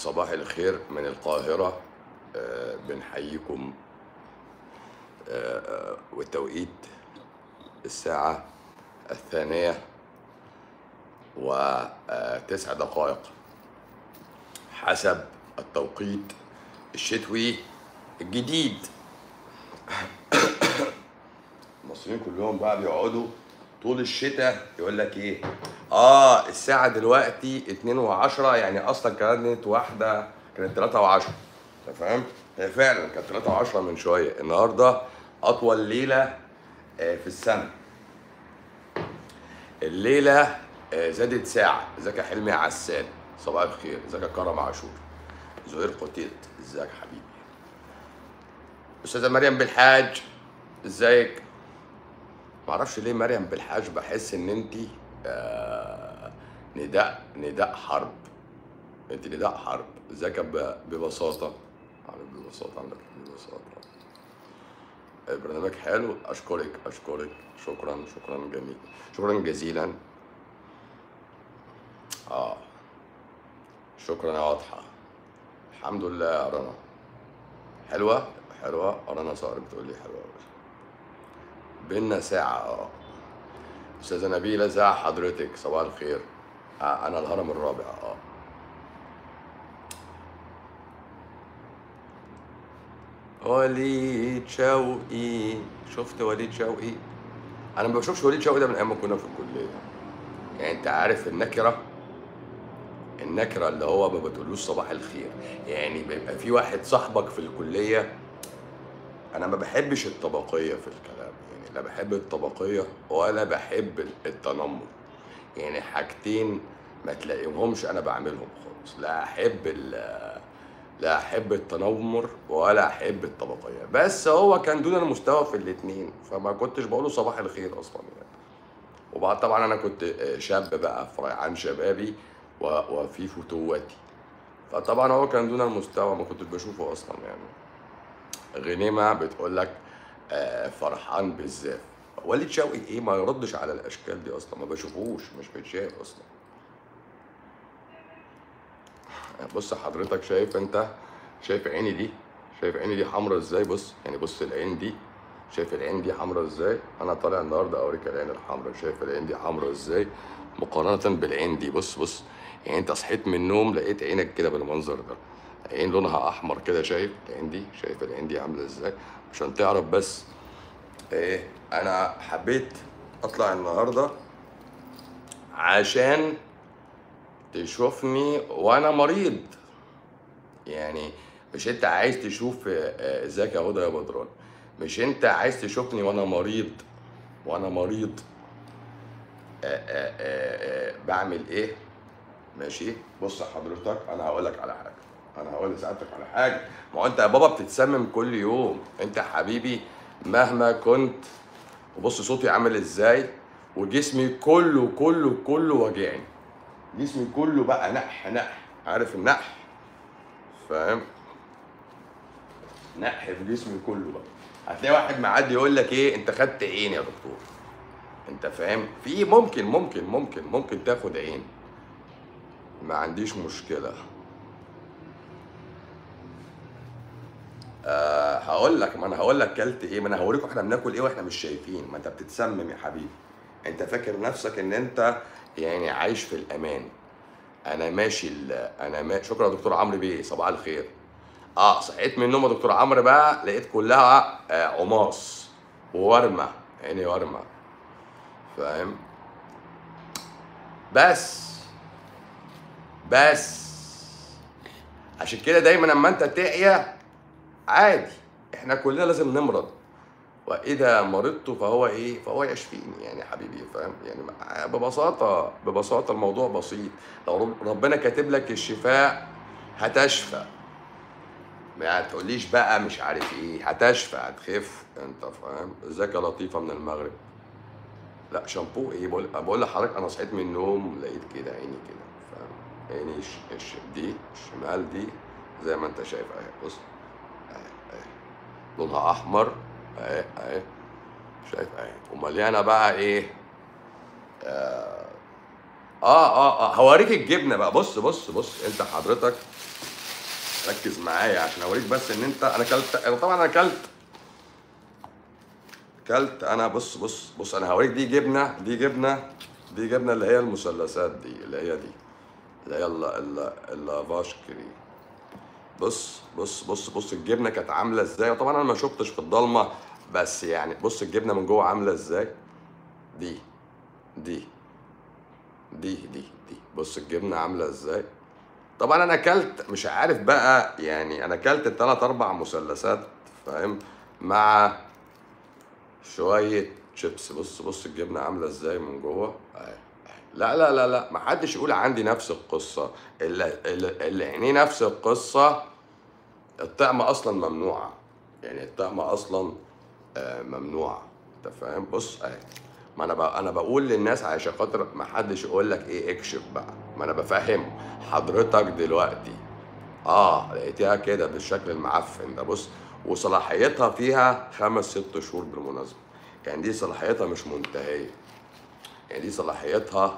صباح الخير من القاهرة آه، بنحييكم آه، آه، والتوقيت الساعة الثانية وتسع دقائق حسب التوقيت الشتوي الجديد المصريين كلهم بقى بيقعدوا طول الشتاء يقول لك ايه اه الساعة دلوقتي 2 و10 يعني اصلا كانت واحدة كانت 3 و10 انت فاهم؟ هي فعلا كانت 3 و10 من شوية النهاردة اطول ليلة آه، في السنة الليلة آه، زادت ساعة ازيك يا حلمي عسان صباح الخير ازيك يا كرم عاشور زهير قتيلت ازيك حبيبي استاذة مريم بالحاج ازيك معرفش ليه مريم بالحاج بحس ان انت آه نداء نداء حرب انت نداء حرب ازيك يا ب- ببساطة عامل ببساطة عندك ببساطة البرنامج حلو اشكرك اشكرك شكرا شكرا جميل شكرا جزيلا اه شكرا يا واضحة الحمد لله يا رنا حلوة حلوة رنا صقر بتقول لي حلوة بينا ساعة اه أستاذة نبيلة ازي حضرتك صباح الخير آه أنا الهرم الرابع اه وليد شوقي شفت وليد شوقي أنا ما بشوفش وليد شوقي ده من أيام ما كنا في الكلية يعني أنت عارف النكرة النكرة اللي هو ما بتقولوش صباح الخير يعني بيبقى في واحد صاحبك في الكلية انا ما بحبش الطبقيه في الكلام يعني لا بحب الطبقيه ولا بحب التنمر يعني حاجتين ما تلاقيهمش انا بعملهم خالص لا احب ال- لا احب التنمر ولا احب الطبقيه بس هو كان دون المستوى في الاتنين فما كنتش بقوله صباح الخير اصلا يعني وبعد طبعا انا كنت شاب بقى في ريعان شبابي و- وفي فتواتي فطبعا هو كان دون المستوى ما كنتش بشوفه اصلا يعني غنيمة بتقول لك آه، فرحان بالزاف وليد شوقي ايه ما يردش على الاشكال دي اصلا ما بشوفوش مش بيتشاف اصلا بص حضرتك شايف انت شايف عيني دي شايف عيني دي حمرا ازاي بص يعني بص العين دي شايف العين دي حمرا ازاي انا طالع النهارده اوريك العين الحمرا شايف العين دي حمرا ازاي مقارنة بالعين دي بص بص يعني انت صحيت من النوم لقيت عينك كده بالمنظر ده عين لونها احمر كده شايف العين دي شايف العين دي عامله ازاي عشان تعرف بس ايه انا حبيت اطلع النهارده عشان تشوفني وانا مريض يعني مش انت عايز تشوف آه، آه، ازيك يا هدى يا بدران مش انت عايز تشوفني وانا مريض وانا مريض آه، آه، آه، آه، بعمل ايه ماشي بص حضرتك انا هقول لك على حاجه انا هقول لسعادتك على حاجه ما هو انت يا بابا بتتسمم كل يوم انت يا حبيبي مهما كنت وبص صوتي عامل ازاي وجسمي كله كله كله وجعني جسمي كله بقى نح نح عارف النح فاهم نح في جسمي كله بقى هتلاقي واحد معدي يقول لك ايه انت خدت عين يا دكتور انت فاهم في ممكن ممكن ممكن ممكن تاخد عين ما عنديش مشكله أه هقول لك ما انا هقول لك كلت ايه ما انا هوريكم احنا بناكل ايه واحنا مش شايفين ما انت بتتسمم يا حبيبي انت فاكر نفسك ان انت يعني عايش في الامان انا ماشي ال- انا ما... شكرا يا دكتور عمرو بيه صباح الخير اه صحيت من النوم يا دكتور عمرو بقى لقيت كلها آه عماص وورمه عيني ورمه فاهم بس بس عشان كده دايما لما انت تعيا عادي احنا كلنا لازم نمرض واذا مرضت فهو ايه فهو يشفيني يعني حبيبي فاهم يعني مع- ببساطه ببساطه الموضوع بسيط لو رب- ربنا كاتب لك الشفاء هتشفى ما تقوليش بقى مش عارف ايه هتشفى هتخف انت فاهم ازيك يا لطيفه من المغرب لا شامبو ايه بقول بقول لحضرتك انا صحيت من النوم لقيت كده عيني كده فاهم عيني ش... ش... دي الشمال دي زي ما انت شايف اهي بص اهي اهي لونها احمر اهي اهي شايف اهي ومليانه بقى ايه اه اه اه هوريك الجبنه بقى بص بص بص انت حضرتك ركز معايا عشان اوريك بس ان انت انا اكلت أنا طبعا انا اكلت اكلت انا بص بص بص انا هوريك دي جبنه دي جبنه دي جبنه اللي هي المثلثات دي اللي هي دي اللي هي ال- ال- اللافاشكري بص بص بص بص الجبنه كانت عامله ازاي وطبعا انا ما شفتش في الضلمه بس يعني بص الجبنه من جوه عامله ازاي دي دي دي دي دي بص الجبنه عامله ازاي طبعا انا اكلت مش عارف بقى يعني انا اكلت الثلاث اربع مثلثات فاهم مع شويه شيبس بص بص الجبنه عامله ازاي من جوه أهي، أهي. لا لا لا لا ما حدش يقول عندي نفس القصه اللي, اللي, اللي عينيه نفس القصه الطعمه اصلا ممنوعه يعني الطعمه اصلا آه، ممنوعه انت فاهم بص اهي ما انا بقى انا بقول للناس عشان خاطر ما حدش يقول لك ايه اكشف بقى ما انا بفهم حضرتك دلوقتي اه لقيتها كده بالشكل المعفن ده بص وصلاحيتها فيها خمس ست شهور بالمناسبه يعني دي صلاحيتها مش منتهيه يعني دي صلاحيتها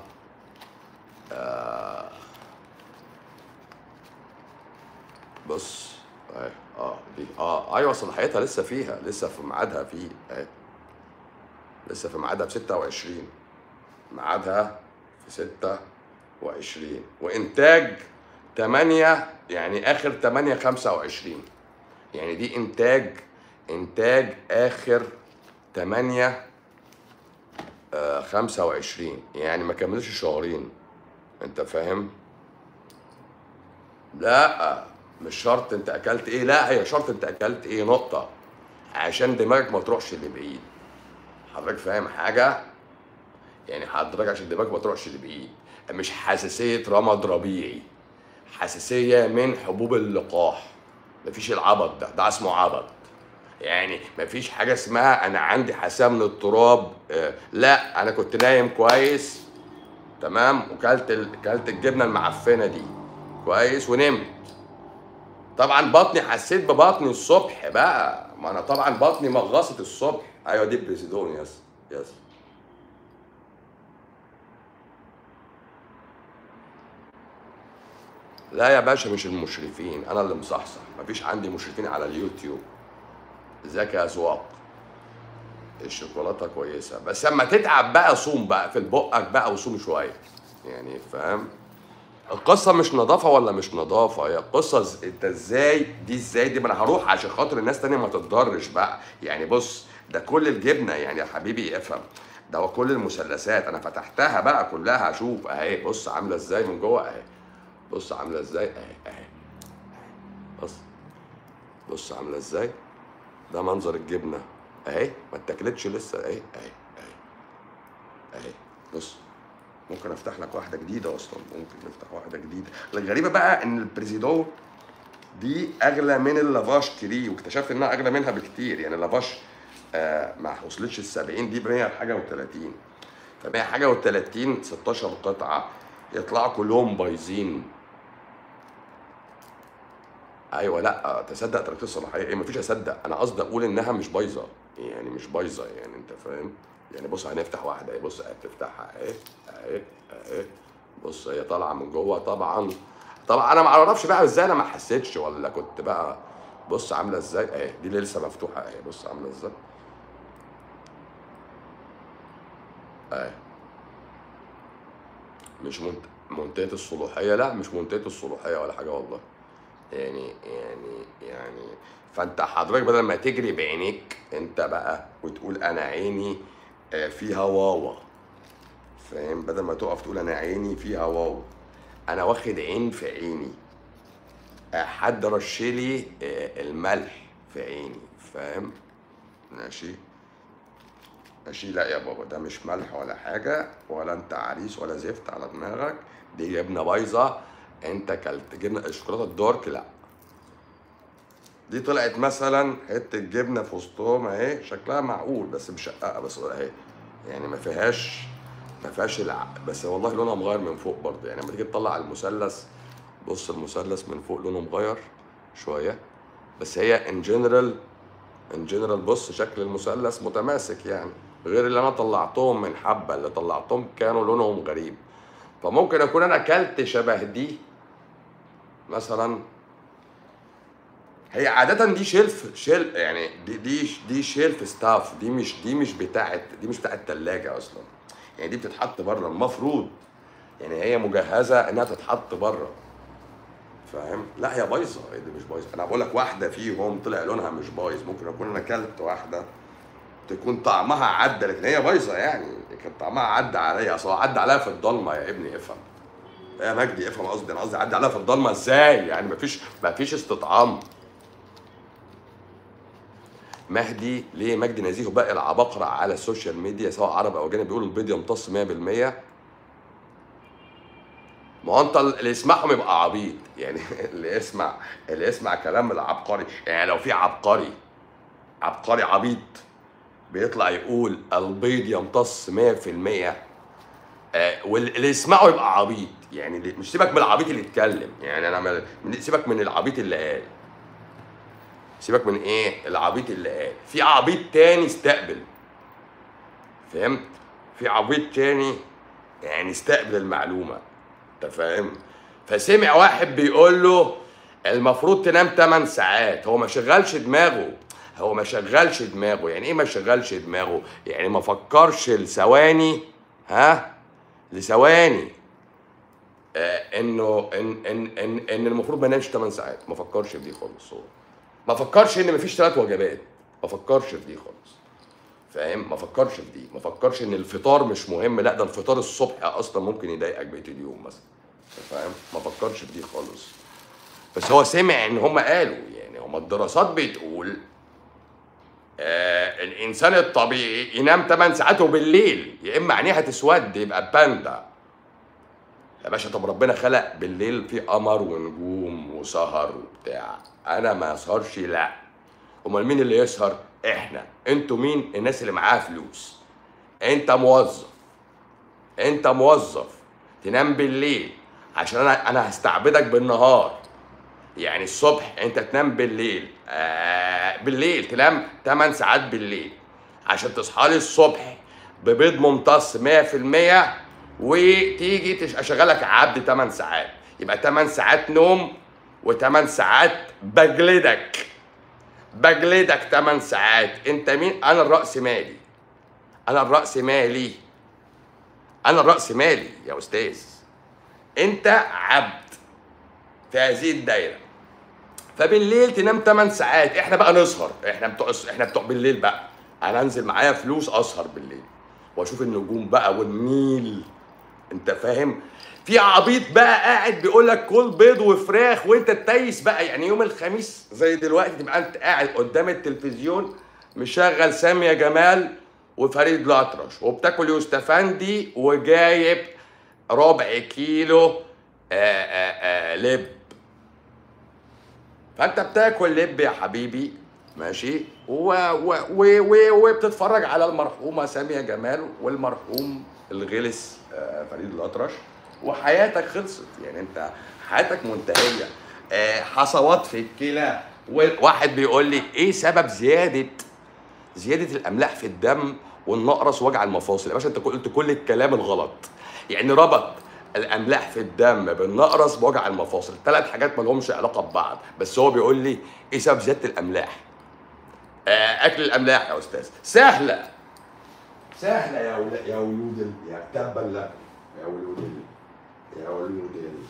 بص اهي اه دي اه ايوه صلاحيتها لسه فيها لسه في ميعادها فيه اهي لسه في ميعادها في 26 ميعادها في 26 وانتاج 8 يعني اخر 8 25 يعني دي انتاج انتاج اخر 8 آه 25 يعني ما كملش شهرين انت فاهم لا مش شرط انت اكلت ايه لا هي شرط انت اكلت ايه نقطة عشان دماغك ما تروحش لبعيد حضرتك فاهم حاجة يعني حضرتك عشان دماغك ما تروحش لبعيد مش حساسية رمد ربيعي حساسية من حبوب اللقاح مفيش العبط ده ده اسمه عبط يعني مفيش حاجة اسمها أنا عندي حساسية من التراب آه، لا أنا كنت نايم كويس تمام وكلت ال... كلت الجبنة المعفنة دي كويس ونمت طبعا بطني حسيت ببطني الصبح بقى ما انا طبعا بطني مغصت الصبح ايوه دي بريسيدون يس يس لا يا باشا مش المشرفين انا اللي مصحصح مفيش عندي مشرفين على اليوتيوب ازيك يا ذواق الشوكولاته كويسه بس اما تتعب بقى صوم بقى في بقك بقى وصوم شويه يعني فاهم القصه مش نظافه ولا مش نظافه هي القصه ز- انت ازاي دي ازاي دي ما انا هروح عشان خاطر الناس تانية ما تتضرش بقى يعني بص ده كل الجبنه يعني يا حبيبي افهم ده هو كل المثلثات انا فتحتها بقى كلها اشوف اهي بص عامله ازاي من جوه اهي بص عامله ازاي اهي اهي بص بص عامله ازاي ده منظر الجبنه اهي ما اتاكلتش لسه اهي اهي اهي اهي بص ممكن افتح لك واحده جديده اصلا ممكن نفتح واحده جديده الغريبه بقى ان البريزيدو دي اغلى من اللافاش كري واكتشفت انها اغلى منها بكتير يعني اللافاش آه ما وصلتش ال 70 دي ب 100 حاجه و30 ف 100 حاجه و30 16 قطعه يطلعوا كلهم بايظين ايوه لا تصدق تركت الصلاحيه ايه مفيش اصدق انا قصدي اقول انها مش بايظه يعني مش بايظه يعني انت فاهم يعني بص هنفتح واحده اهي بص اهي بتفتحها اهي اهي اهي بص هي طالعه من جوه طبعا طبعا انا ما اعرفش بقى ازاي انا ما حسيتش ولا كنت بقى بص عامله ازاي اهي دي اللي لسه مفتوحه اهي بص عامله ازاي اهي مش منت... منتهيه الصلاحيه لا مش منتهيه الصلاحيه ولا حاجه والله يعني يعني يعني فانت حضرتك بدل ما تجري بعينيك انت بقى وتقول انا عيني آه، فيها واوا فاهم بدل ما تقف تقول انا عيني فيها واوا انا واخد عين في عيني آه، حد رشلي آه، الملح في عيني فاهم ماشي ماشي لا يا بابا ده مش ملح ولا حاجة ولا انت عريس ولا زفت على دماغك دي جبنة بايظة انت كلت جبنة الشوكولاتة الدارك لا دي طلعت مثلا حتة جبنة في وسطهم اهي شكلها معقول بس مشققة بس اهي يعني ما فيهاش ما فيهاش الع... بس والله لونها مغير من فوق برضه يعني لما تيجي تطلع المثلث بص المثلث من فوق لونه مغير شوية بس هي ان جنرال ان جنرال بص شكل المثلث متماسك يعني غير اللي انا طلعتهم من حبه اللي طلعتهم كانوا لونهم غريب فممكن اكون انا اكلت شبه دي مثلا هي عادة دي شيلف شيل يعني دي دي دي شيلف ستاف دي مش دي مش بتاعت دي مش بتاعت التلاجة اصلا يعني دي بتتحط بره المفروض يعني هي مجهزة انها تتحط بره فاهم لا هي بايظه هي دي مش بايظه انا بقول لك واحده فيهم طلع لونها مش بايظ ممكن اكون انا اكلت واحده تكون طعمها عدى لكن هي بايظه يعني كان طعمها عدى عليا اصل هو عدى عليا في الضلمه يا ابني افهم يا مجدي افهم قصدي انا قصدي عدى عليا في الضلمه ازاي يعني مفيش مفيش استطعام مهدي ليه مجدي نزيه وباقي العباقرة على السوشيال ميديا سواء عرب او اجانب بيقولوا البيض يمتص 100% ما هو انت اللي يسمعهم يبقى عبيط يعني اللي يسمع اللي يسمع كلام العبقري يعني لو في عبقري عبقري عبيط بيطلع يقول البيض يمتص 100% آه واللي يسمعه يبقى عبيط يعني اللي- مش سيبك من العبيط اللي اتكلم يعني انا من- من- سيبك من العبيط اللي قال سيبك من ايه العبيط اللي قال في عبيط تاني استقبل فهمت في عبيط تاني يعني استقبل المعلومه انت فاهم فسمع واحد بيقول له المفروض تنام 8 ساعات هو ما شغلش دماغه هو ما شغلش دماغه يعني ايه ما شغلش دماغه يعني ما فكرش لثواني ها لثواني آه انه ان ان ان ان المفروض ما ينامش 8 ساعات ما فكرش في دي خالص هو ما فكرش ان مفيش ثلاث وجبات ما فكرش في دي خالص فاهم ما فكرش في دي ما فكرش ان الفطار مش مهم لا ده الفطار الصبح اصلا ممكن يضايقك بقيه اليوم مثلا أنت فاهم ما فكرش في دي خالص بس هو سمع ان هم قالوا يعني هم الدراسات بتقول آه الانسان الطبيعي ينام 8 ساعات وبالليل يا اما عينيه هتسود يبقى باندا يا باشا طب ربنا خلق بالليل في قمر ونجوم وسهر وبتاع انا ما اسهرش لا امال مين اللي يسهر احنا انتوا مين الناس اللي معاها فلوس انت موظف انت موظف تنام بالليل عشان انا انا هستعبدك بالنهار يعني الصبح انت تنام بالليل آه بالليل تنام 8 ساعات بالليل عشان تصحى لي الصبح ببيض ممتص 100% وتيجي تش- اشغلك عبد 8 ساعات يبقى 8 ساعات نوم و8 ساعات بجلدك بجلدك 8 ساعات انت مين انا الراس مالي انا الراس مالي انا الراس مالي يا استاذ انت عبد في هذه الدايره فبالليل تنام 8 ساعات احنا بقى نسهر احنا بتوع احنا بتوع بالليل بقى انا انزل معايا فلوس اسهر بالليل واشوف النجوم بقى والنيل انت فاهم في عبيط بقى قاعد بيقول لك كل بيض وفراخ وانت تتيس بقى يعني يوم الخميس زي دلوقتي تبقى انت قاعد قدام التلفزيون مشغل سامية جمال وفريد الأطرش وبتاكل يوستفندي وجايب ربع كيلو آآ آآ لب فانت بتاكل لب يا حبيبي ماشي و و و و وبتتفرج على المرحومه ساميه جمال والمرحوم الغلس آه، فريد الاطرش وحياتك خلصت يعني انت حياتك منتهيه آه، حصوات في الكلى واحد بيقول لي ايه سبب زياده زياده الاملاح في الدم والنقرس ووجع المفاصل يا باشا انت قلت كل الكلام الغلط يعني ربط الاملاح في الدم بالنقرس بوجع المفاصل ثلاث حاجات ما لهمش علاقه ببعض بس هو بيقول لي ايه سبب زياده الاملاح آه، اكل الاملاح يا استاذ سهله سهله يا ولاد يا ولود ال- يا تبا لكم يا ولود ال- يا ولود ال-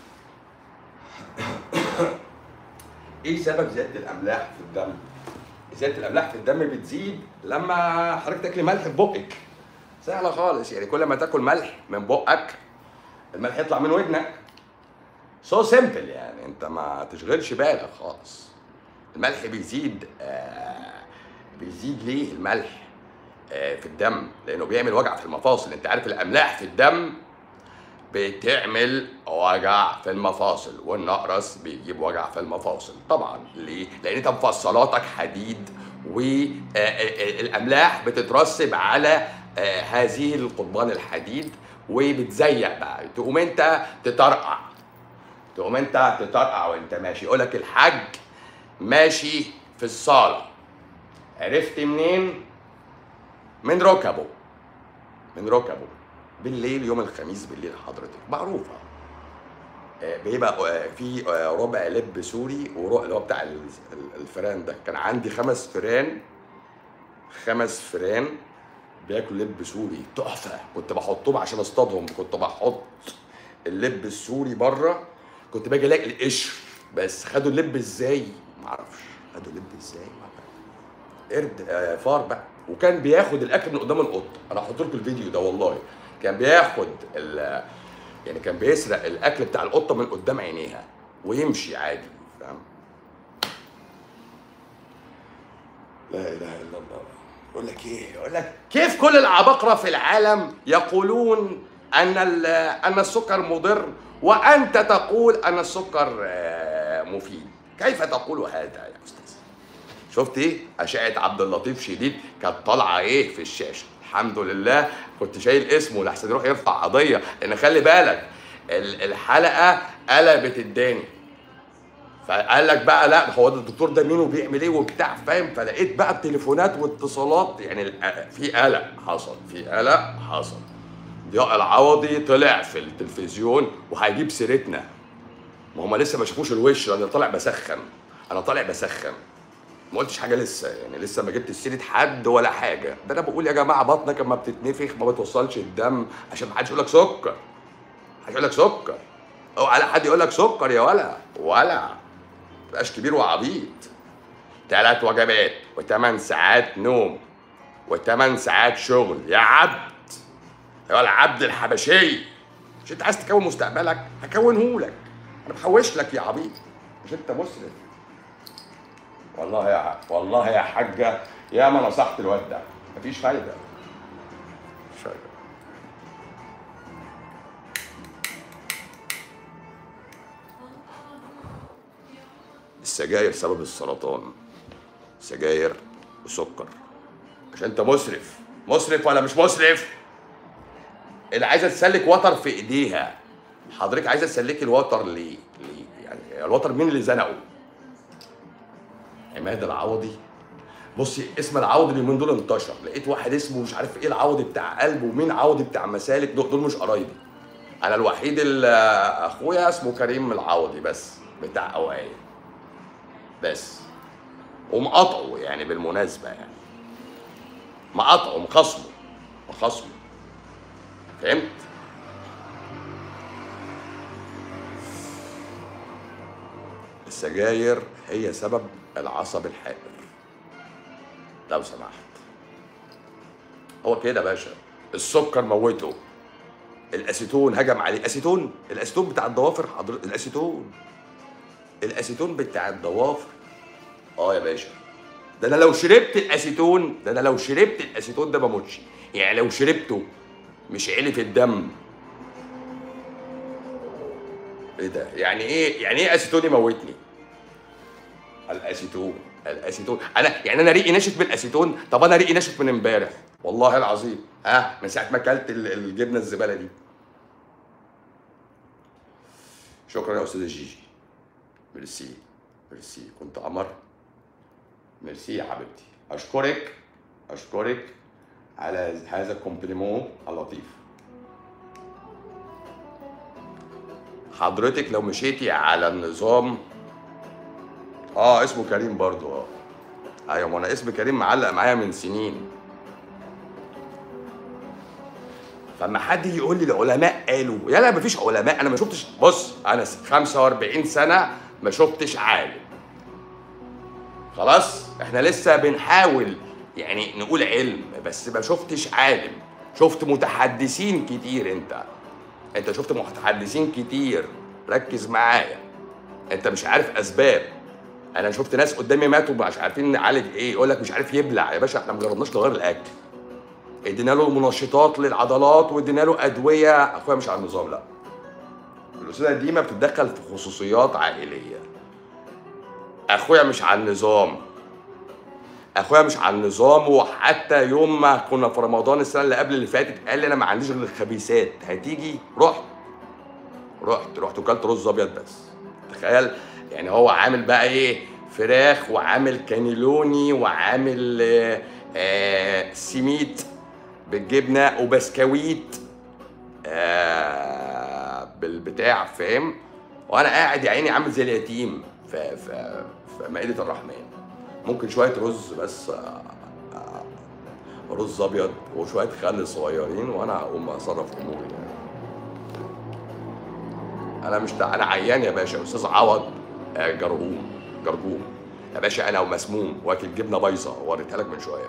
ايه سبب زياده الاملاح في الدم زياده الاملاح في الدم بتزيد لما حضرتك تاكلي ملح في بقك سهله خالص يعني كل ما تاكل ملح من بقك الملح يطلع من ودنك سو سيمبل يعني انت ما تشغلش بالك خالص الملح بيزيد آه بيزيد ليه الملح آه في الدم لانه بيعمل وجع في المفاصل انت عارف الاملاح في الدم بتعمل وجع في المفاصل والنقرس بيجيب وجع في المفاصل طبعا ليه لان انت مفصلاتك حديد والاملاح بتترسب على آه، هذه القضبان الحديد وبتزيق بقى تقوم انت تطرقع تقوم انت تطرقع وانت ماشي يقول لك الحاج ماشي في الصاله عرفت منين من ركبه من ركبه بالليل يوم الخميس بالليل حضرتك معروفه آه، بيبقى آه، في آه، ربع لب سوري وربع اللي هو بتاع ال- ال- الفران ده كان عندي خمس فران خمس فران بياكلوا لب سوري تحفه كنت بحطهم عشان اصطادهم كنت بحط اللب السوري بره كنت باجي الاقي القشر بس خدوا اللب ازاي معرفش خدوا اللب ازاي معرفش. قرد آه فار بقى وكان بياخد الاكل من قدام القط انا هحط لكم الفيديو ده والله كان بياخد ال يعني كان بيسرق الاكل بتاع القطه من قدام عينيها ويمشي عادي فاهم لا اله الا الله يقول لك ايه يقول لك كيف كل العباقره في العالم يقولون ان ال- ان السكر مضر وانت تقول ان السكر آه، مفيد كيف تقول هذا يا استاذ شفت ايه اشعه عبد اللطيف شديد كانت طالعه ايه في الشاشه الحمد لله كنت شايل اسمه لحسن يروح يرفع قضيه لان خلي بالك ال- الحلقه قلبت الدنيا فقال لك بقى لا هو ده الدكتور ده مين وبيعمل ايه وبتاع فاهم فلقيت بقى التليفونات واتصالات يعني ال- في قلق حصل في قلق حصل ضياء العوضي طلع في التلفزيون وهيجيب سيرتنا ما هم لسه ما شافوش الوش انا طالع بسخن انا طالع بسخن ما قلتش حاجه لسه يعني لسه ما جبت سيره حد ولا حاجه ده انا بقول يا جماعه بطنك اما بتتنفخ ما بتوصلش الدم عشان ما حدش يقول لك سكر حدش يقول لك سكر او على حد يقول لك سكر يا ولا ولا تبقاش كبير وعبيط ثلاث وجبات وثمان ساعات نوم وثمان ساعات شغل يا عبد يا ولا عبد الحبشي مش انت عايز تكون مستقبلك هكونه لك انا بحوش لك يا عبيط مش انت مسلم والله يا ح- والله يا حاجه يا ما نصحت الواد ده مفيش فايده مفيش فايده السجاير سبب السرطان سجاير وسكر عشان انت مسرف مسرف ولا مش مسرف اللي عايزه تسلك وتر في ايديها حضرتك عايزه تسلكي الوتر ليه ليه يعني الوتر مين اللي زنقه عماد العوضي بصي اسم العوضي اليومين دول انتشر لقيت واحد اسمه مش عارف ايه العوضي بتاع قلب ومين عوضي بتاع مسالك دول, دول مش قرايبي انا الوحيد اللي اخويا اسمه كريم العوضي بس بتاع اوعيه بس ومقاطعه يعني بالمناسبه يعني مقاطعه مخصمه مخصمه فهمت؟ السجاير هي سبب العصب الحائر لو سمحت هو كده يا باشا السكر موته الاسيتون هجم عليه الاسيتون الاسيتون بتاع الضوافر حضرتك الاسيتون الاسيتون بتاع الضوافر اه يا باشا ده انا لو شربت الاسيتون ده انا لو شربت الاسيتون ده بموتش يعني لو شربته مش عالي في الدم ايه ده يعني ايه يعني ايه اسيتون يموتني الاسيتون الاسيتون انا يعني انا ريقي ناشف بالاسيتون طب انا ريقي ناشف من امبارح والله العظيم ها من ساعه ما اكلت ال- الجبنه الزباله دي شكرا يا استاذه جيجي ميرسي ميرسي كنت قمر ميرسي يا حبيبتي اشكرك اشكرك على هذا الكومبليمون اللطيف حضرتك لو مشيتي على النظام اه اسمه كريم برضو اه ايوه ما انا اسم كريم معلق معايا من سنين فلما حد يجي يقول لي العلماء قالوا يا لا مفيش علماء انا ما شفتش بص انا 45 سنه ما شفتش عالم خلاص احنا لسه بنحاول يعني نقول علم بس ما شفتش عالم شفت متحدثين كتير انت انت شفت متحدثين كتير ركز معايا انت مش عارف اسباب انا شفت ناس قدامي ماتوا مش عارفين نعالج ايه يقول لك مش عارف يبلع يا باشا احنا ما جربناش نغير الاكل ادينا له منشطات للعضلات وادينا له ادويه اخويا مش على النظام لا الاستاذه ديما بتتدخل في خصوصيات عائليه اخويا مش على النظام اخويا مش على النظام وحتى يوم ما كنا في رمضان السنه اللي قبل اللي فاتت قال لي انا ما عنديش غير الخبيثات هتيجي رحت رحت رحت وكلت رز ابيض بس تخيل يعني هو عامل بقى ايه فراخ وعامل كانيلوني وعامل آه آه سميت بالجبنه وبسكويت آه بالبتاع فاهم وانا قاعد يا عيني عامل زي اليتيم في في في مائده الرحمن ممكن شويه رز بس آه، آه، رز ابيض وشويه خل صغيرين وانا اقوم اصرف اموري يعني. انا مش تع- انا عيان يا باشا استاذ عوض آه، جرهوم جرجوم يا باشا انا ومسموم واكل جبنه بايظه وريتها لك من شويه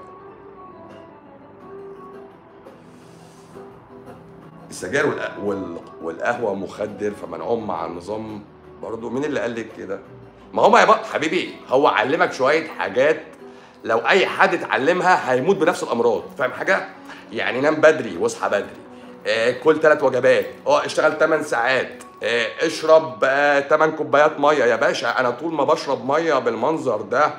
السجاير والق- وال- والقهوه مخدر فمنعهم مع النظام برضه مين اللي قال لك كده؟ ما هو ما يا بقى حبيبي هو علمك شويه حاجات لو اي حد اتعلمها هيموت بنفس الامراض فاهم حاجه؟ يعني نام بدري واصحى بدري آه كل ثلاث وجبات اه اشتغل 8 ساعات آه اشرب آه 8 كوبايات ميه يا باشا انا طول ما بشرب ميه بالمنظر ده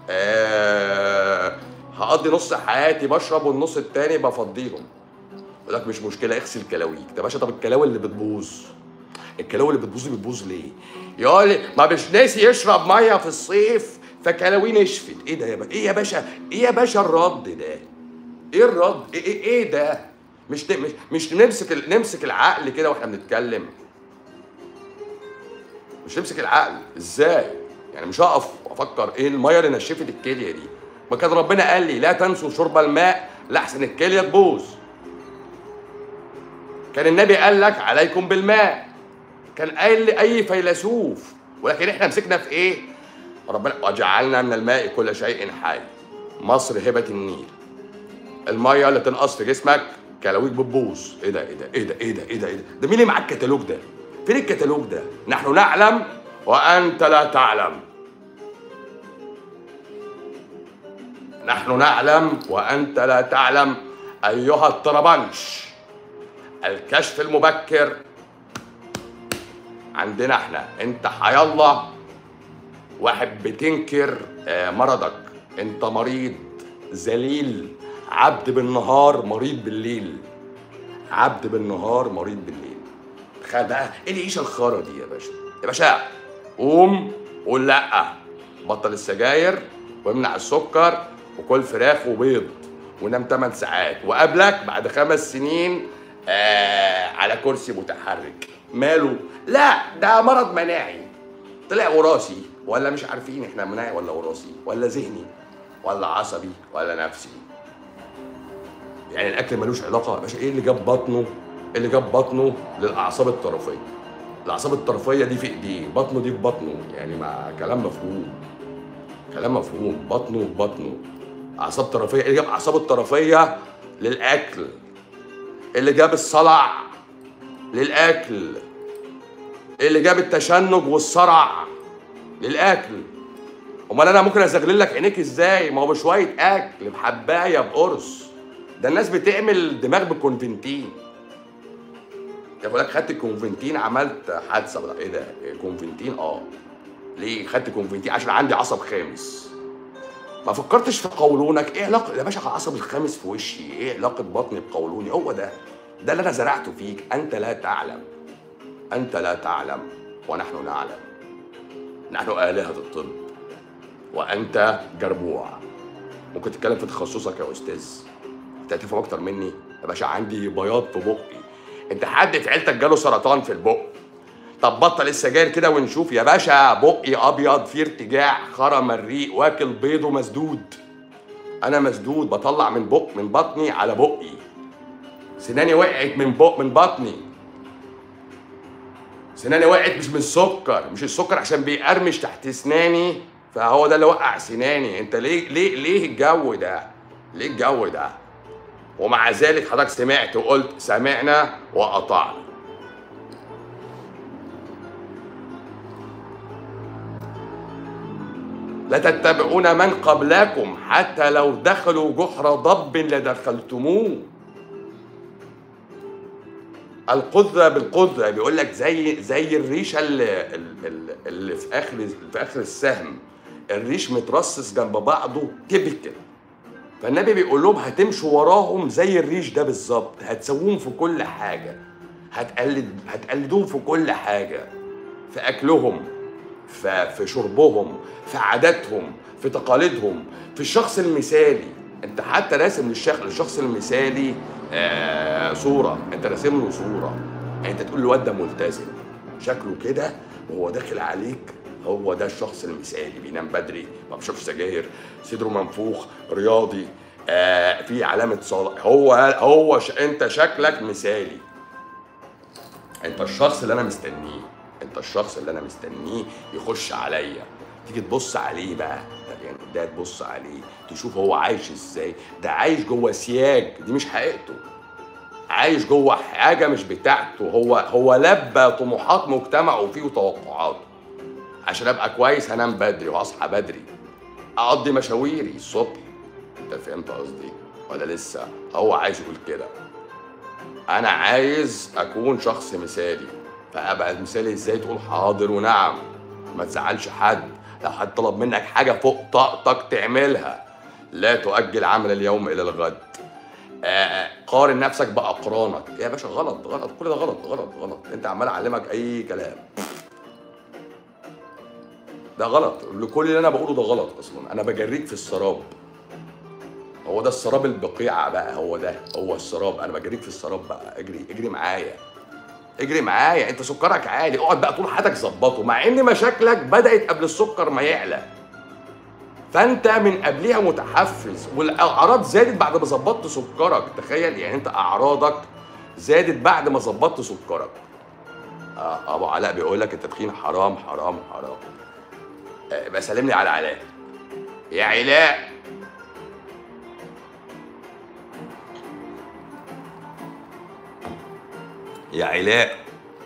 آه هقضي نص حياتي بشرب والنص التاني بفضيهم يقول لك مش مشكله اغسل كلاويك طب يا باشا طب الكلاوي اللي بتبوظ الكلاوي اللي بتبوظ دي بتبوظ ليه؟ يقول لي ما مش ناسي يشرب ميه في الصيف فكلاويه نشفت ايه ده يا باشا؟ ايه يا باشا؟ ايه يا باشا الرد ده؟ ايه الرد؟ ايه ايه, إيه ده؟ مش ت- مش مش نمسك ال- نمسك العقل كده واحنا بنتكلم مش نمسك العقل ازاي؟ يعني مش هقف افكر ايه الميه اللي نشفت الكليه دي؟ ما كان ربنا قال لي لا تنسوا شرب الماء لاحسن الكليه تبوظ كان النبي قال لك عليكم بالماء كان قايل لاي فيلسوف ولكن احنا مسكنا في ايه ربنا وجعلنا من الماء كل شيء حي مصر هبه النيل الميه اللي تنقص في جسمك كلاويك بتبوظ ايه ده ايه ده ايه ده ايه ده ايه ده ايه ده ده مين اللي معاه الكتالوج ده فين الكتالوج ده نحن نعلم وانت لا تعلم نحن نعلم وانت لا تعلم ايها الطربنش الكشف المبكر عندنا احنا انت حيالله واحد بتنكر آه، مرضك انت مريض ذليل عبد بالنهار مريض بالليل عبد بالنهار مريض بالليل تخيل بقى ايه العيشه الخرا دي يا باشا يا باشا قوم قول لا بطل السجاير وامنع السكر وكل فراخ وبيض ونام 8 ساعات وقابلك بعد خمس سنين آه على كرسي متحرك ماله لا ده مرض مناعي طلع وراثي ولا مش عارفين احنا مناعي ولا وراثي ولا ذهني ولا عصبي ولا نفسي يعني الاكل ملوش علاقه يا باشا ايه اللي جاب بطنه إيه اللي جاب بطنه للاعصاب الطرفيه الاعصاب الطرفيه دي في ايديه بطنه دي في بطنه يعني مع كلام مفهوم كلام مفهوم بطنه في بطنه اعصاب طرفيه إيه اللي جاب اعصاب الطرفيه للاكل اللي جاب الصلع للاكل اللي جاب التشنج والصرع للاكل امال انا ممكن ازغلل لك عينيك ازاي ما هو بشويه اكل بحبايه بقرص ده الناس بتعمل دماغ بالكونفنتين يقول لك خدت الكونفنتين عملت حادثه ولا ايه ده كونفنتين اه ليه خدت كونفنتين عشان عندي عصب خامس ما فكرتش في قولونك ايه علاقه يا باشا العصب الخامس في وشي ايه علاقه بطني بقولوني هو ده ده اللي انا زرعته فيك انت لا تعلم انت لا تعلم ونحن نعلم نحن آلهة الطب وأنت جربوع ممكن تتكلم في تخصصك يا أستاذ أنت هتفهم أكتر مني يا باشا عندي بياض في بقي أنت حد في عيلتك جاله سرطان في البق طب بطل السجاير كده ونشوف يا باشا بقي أبيض فيه ارتجاع خرم الريق واكل بيض ومسدود أنا مسدود بطلع من بق من بطني على بقي سناني وقعت من بق من بطني سناني وقعت مش من السكر مش السكر عشان بيقرمش تحت اسناني فهو ده اللي وقع سناني انت ليه ليه ليه الجو ده ليه الجو ده ومع ذلك حضرتك سمعت وقلت سمعنا واطعنا لا تتبعون من قبلكم حتى لو دخلوا جحر ضب لدخلتموه القذة بالقذة بيقول لك زي زي الريشه اللي, اللي, اللي في اخر في اخر السهم الريش مترصص جنب بعضه تبكل فالنبي بيقول لهم هتمشوا وراهم زي الريش ده بالظبط هتسووهم في كل حاجه هتقلد هتقلدوهم في كل حاجه في اكلهم في في شربهم في عاداتهم في تقاليدهم في الشخص المثالي انت حتى راسم للشخص للشخص المثالي آه صوره انت راسم له صوره يعني انت تقول الواد ده ملتزم شكله كده وهو داخل عليك هو ده الشخص المثالي بينام بدري ما بيشربش سجاير صدره منفوخ رياضي آه في علامه صلاح هو هو ش... انت شكلك مثالي انت الشخص اللي انا مستنيه انت الشخص اللي انا مستنيه يخش عليا تيجي تبص عليه بقى يعني ده تبص عليه تشوف هو عايش ازاي ده عايش جوه سياج دي مش حقيقته عايش جوه حاجه مش بتاعته هو هو لبى طموحات مجتمعه فيه وتوقعاته عشان ابقى كويس هنام بدري واصحى بدري اقضي مشاويري الصبح انت فهمت قصدي ولا لسه هو عايز يقول كده انا عايز اكون شخص مثالي فابقى مثالي ازاي تقول حاضر ونعم ما تزعلش حد لو حد طلب منك حاجه فوق طاقتك تعملها لا تؤجل عمل اليوم الى الغد آه، قارن نفسك باقرانك يا باشا غلط غلط كل ده غلط غلط غلط انت عمال اعلمك اي كلام ده غلط لكل اللي انا بقوله ده غلط اصلا انا بجريك في السراب هو ده السراب البقيعة بقى هو ده هو السراب انا بجريك في السراب بقى اجري اجري معايا اجري معايا انت سكرك عالي اقعد بقى طول حياتك ظبطه مع ان مشاكلك بدات قبل السكر ما يعلى فانت من قبلها متحفز والاعراض زادت بعد ما ظبطت سكرك تخيل يعني انت اعراضك زادت بعد ما ظبطت سكرك آه ابو علاء بيقول لك التدخين حرام حرام حرام آه بسلم لي على علاء يا علاء يا علاء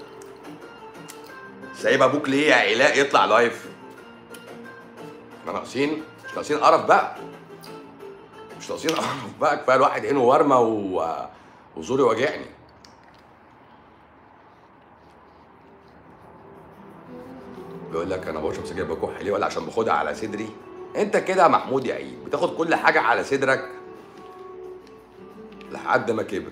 سايب ابوك ليه يا علاء يطلع لايف ما ناقصين مش ناقصين قرف بقى مش ناقصين قرف بقى كفايه الواحد عينه ورمه و... وزوري واجعني بيقول لك انا بشرب سجاير بكح ليه ولا عشان باخدها على صدري انت كده يا محمود يا عيد بتاخد كل حاجه على صدرك لحد ما كبر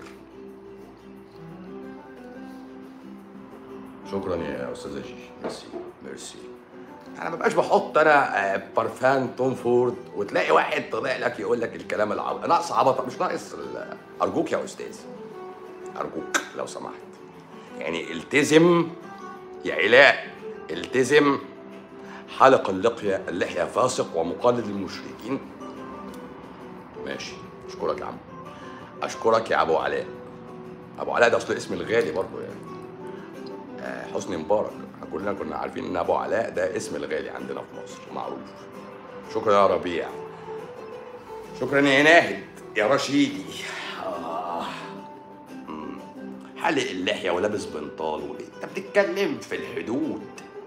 شكرا يا استاذه جيجي ميرسي ميرسي انا ما بقاش بحط انا آه، بارفان توم فورد وتلاقي واحد طلع لك يقول لك الكلام العبط ناقص عبط مش ناقص ال- ارجوك يا استاذ ارجوك لو سمحت يعني التزم يا علاء التزم حلق اللحية اللحية فاسق ومقلد للمشركين ماشي اشكرك يا عم اشكرك يا ابو علاء ابو علاء ده اصل اسم الغالي برضه يعني آه، حسني مبارك احنا كلنا كنا عارفين ان ابو علاء ده اسم الغالي عندنا في مصر معروف شكرا يا ربيع شكرا يا ناهد يا رشيدي آه. مم. حلق اللحيه ولابس بنطال وليه انت بتتكلم في الحدود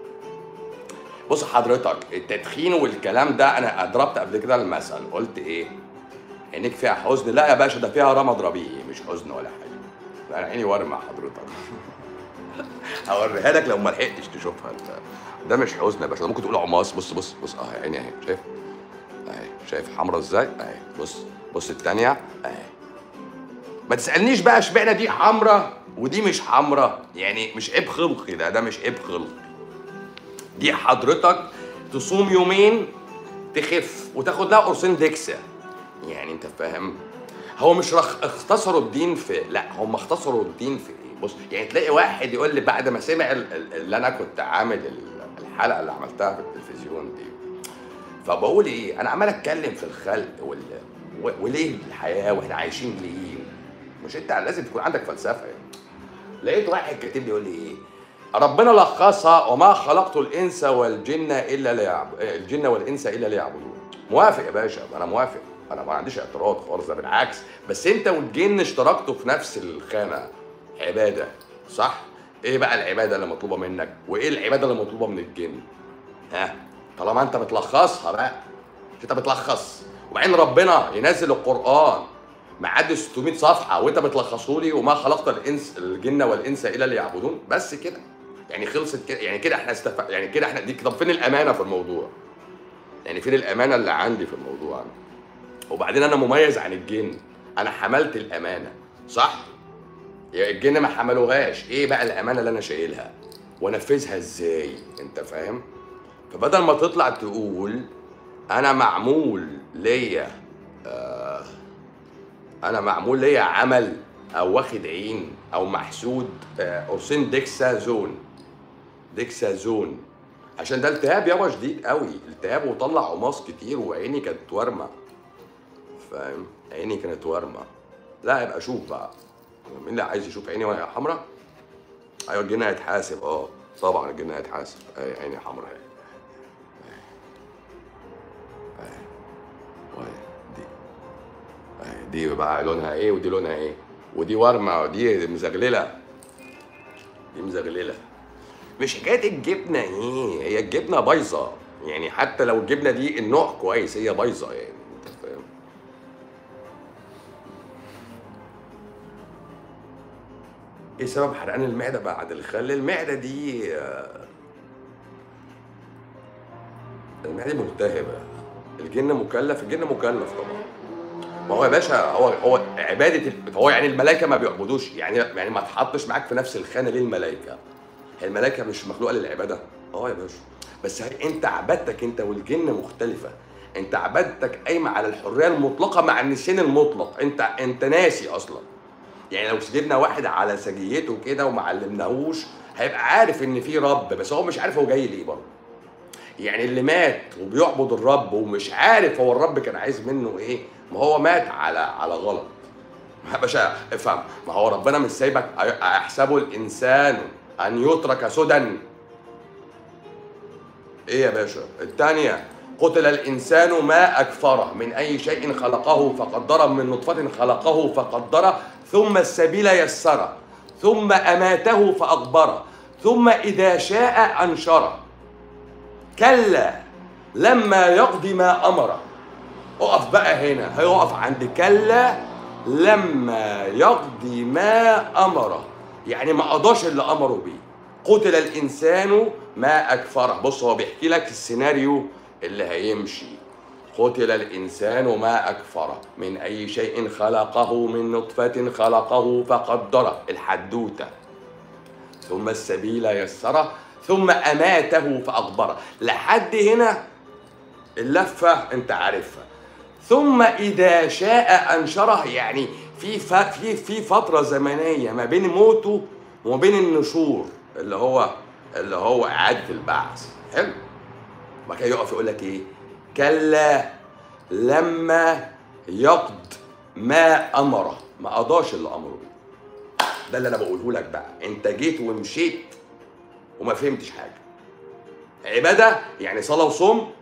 بص حضرتك التدخين والكلام ده انا ضربت قبل كده المثل قلت ايه عينيك فيها حزن لا يا باشا ده فيها رمض ربيعي مش حزن ولا حاجه انا عيني ورمه حضرتك هوريها لك لو ما لحقتش تشوفها انت ده مش حزن يا باشا ده ممكن تقول عماص بص بص بص اه عيني اهي شايف اهي شايف حمرا ازاي اهي بص بص التانية اهي ما تسالنيش بقى اشمعنى دي حمرا ودي مش حمرا يعني مش عيب خلقي ده ده مش عيب خلقي دي حضرتك تصوم يومين تخف وتاخد لها قرصين دكسا يعني انت فاهم هو مش رخ... اختصروا الدين في لا هم اختصروا الدين في ايه بص يعني تلاقي واحد يقول لي بعد ما سمع ال- ال- اللي انا كنت عامل ال- الحلقه اللي عملتها في التلفزيون دي فبقول ايه انا عمال اتكلم في الخلق وال... و- وليه الحياه واحنا عايشين ليه مش انت لازم تكون عندك فلسفه يعني لقيت واحد كاتب لي يقول لي ايه ربنا لخصها وما خلقت الانس والجن الا ليعب... الجن والانس الا ليعبدون موافق يا باشا انا موافق انا ما عنديش اعتراض خالص ده بالعكس بس انت والجن اشتركتوا في نفس الخانه عباده صح ايه بقى العباده اللي مطلوبه منك وايه العباده اللي مطلوبه من الجن ها طالما انت بتلخصها بقى مش انت بتلخص وبعدين ربنا ينزل القران معدي 600 صفحه وانت بتلخصه لي وما خلقت الانس الجن والانس الا ليعبدون بس كده يعني خلصت كده يعني كده احنا استف... يعني كده احنا دي طب فين الامانه في الموضوع يعني فين الامانه اللي عندي في الموضوع وبعدين انا مميز عن الجن انا حملت الامانه صح يا الجن ما حملوهاش ايه بقى الامانه اللي انا شايلها وانفذها ازاي انت فاهم فبدل ما تطلع تقول انا معمول ليا آه انا معمول ليا عمل او واخد عين او محسود آه، قرصين ديكسا زون ديكسازون عشان ده التهاب يابا شديد قوي التهاب وطلع عماص كتير وعيني كانت ورمه فاهم عيني كانت ورمه لا يبقى شوف بقى مين اللي عايز يشوف عيني وهي حمراء ايوه الجن هيتحاسب اه طبعا الجن هيتحاسب اي عيني حمراء اهي اهي وهي دي اهي دي بقى لونها ايه ودي لونها ايه ودي ورمه ودي مزغلله دي مزغلله مش حكايه الجبنه ايه هي الجبنه بايظه يعني حتى لو الجبنه دي النوع كويس هي بايظه يعني انت فاهم ايه سبب حرقان المعده بعد الخل المعده دي آه، المعده ملتهبه الجن مكلف الجن مكلف طبعا ما هو يا باشا هو هو عباده ال- هو يعني الملائكه ما بيعبدوش يعني يعني ما تحطش معاك في نفس الخانه ليه الملائكه هي الملائكه مش مخلوقه للعباده اه يا باشا بس هي انت عبادتك انت والجن مختلفه انت عبادتك قايمه على الحريه المطلقه مع النسيان المطلق انت انت ناسي اصلا يعني لو سجبنا واحد على سجيته كده وما علمناهوش هيبقى عارف ان في رب بس هو مش عارف هو جاي ليه برضه يعني اللي مات وبيعبد الرب ومش عارف هو الرب كان عايز منه ايه ما هو مات على على غلط يا باشا افهم ما هو ربنا مش سايبك أي- ايحسب الانسان ان يترك سدى ايه يا باشا الثانيه قتل الانسان ما اكفره من اي شيء خلقه فقدره من نطفه خلقه فقدره ثم السبيل يسره ثم اماته فاقبره ثم اذا شاء انشره كلا لما يقضي ما امره اقف بقى هنا هيقف عند كلا لما يقضي ما امره يعني ما قضاش اللي امره بيه قتل الانسان ما اكفره بص هو بيحكي لك السيناريو اللي هيمشي قتل الانسان ما اكفره من اي شيء خلقه من نطفه خلقه فقدره الحدوته ثم السبيل يسره ثم اماته فاقبره لحد هنا اللفه انت عارفها ثم اذا شاء انشره يعني في ف... في في فتره زمنيه ما بين موته وما بين النشور اللي هو اللي هو اعاده البعث حلو وبعد كده يقف يقول لك ايه كلا لما يقض ما امره ما قضاش اللي امره بيه ده اللي انا بقوله لك بقى انت جيت ومشيت وما فهمتش حاجه عباده يعني صلاه وصوم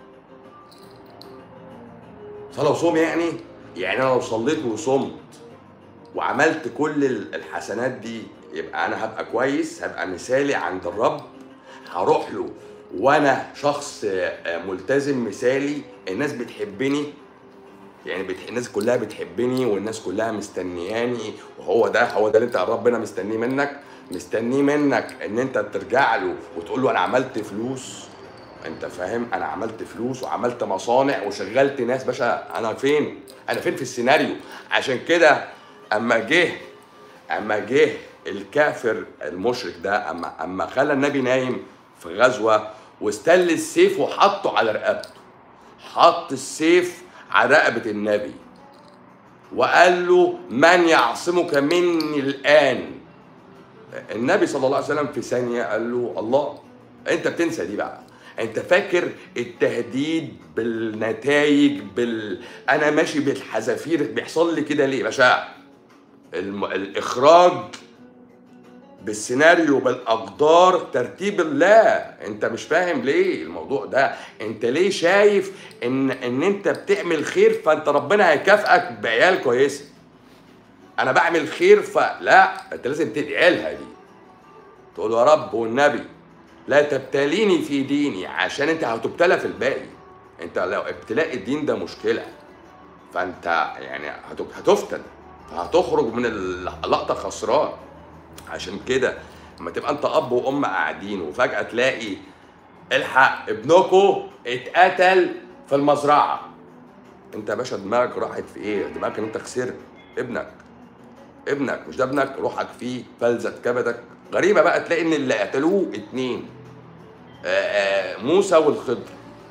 صلاه وصوم يعني يعني انا لو صليت وصمت وعملت كل ال- الحسنات دي يبقى انا هبقى كويس هبقى مثالي عند الرب هروح له وانا شخص آه، ملتزم مثالي الناس بتحبني يعني بتح... الناس كلها بتحبني والناس كلها مستنياني وهو ده هو ده اللي انت ربنا مستنيه منك مستنيه منك ان انت ترجع له وتقول له انا عملت فلوس انت فاهم انا عملت فلوس وعملت مصانع وشغلت ناس باشا انا فين انا فين في السيناريو عشان كده اما جه اما جه الكافر المشرك ده اما اما خلى النبي نايم في غزوه واستل السيف وحطه على رقبته حط السيف على رقبه النبي وقال له من يعصمك مني الان النبي صلى الله عليه وسلم في ثانيه قال له الله انت بتنسى دي بقى انت فاكر التهديد بالنتائج بال انا ماشي بالحذافير بيحصل لي كده ليه يا باشا الم... الاخراج بالسيناريو بالاقدار ترتيب الله انت مش فاهم ليه الموضوع ده انت ليه شايف ان ان انت بتعمل خير فانت ربنا هيكافئك بعيال كويسه انا بعمل خير فلا انت لازم تدعي لها دي تقول يا رب والنبي لا تبتليني في ديني عشان انت هتبتلى في الباقي انت لو ابتلاء الدين ده مشكله فانت يعني هتب- هتفتن فهتخرج من اللقطه خسران عشان كده لما تبقى انت اب وام قاعدين وفجاه تلاقي الحق ابنكم اتقتل في المزرعه انت يا باشا دماغك راحت في ايه دماغك ان انت خسرت ابنك ابنك مش ده ابنك روحك فيه فلذة كبدك غريبة بقى تلاقي ان اللي قتلوه اتنين آه، آه، موسى والخضر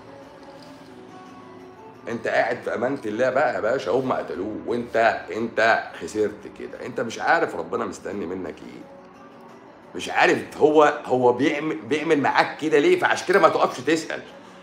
انت قاعد في امانة الله بقى يا باشا هم قتلوه وانت انت خسرت كده انت مش عارف ربنا مستني منك ايه مش عارف هو هو بيعمل بيعمل معاك كده ليه فعشان كده ما تقفش تسال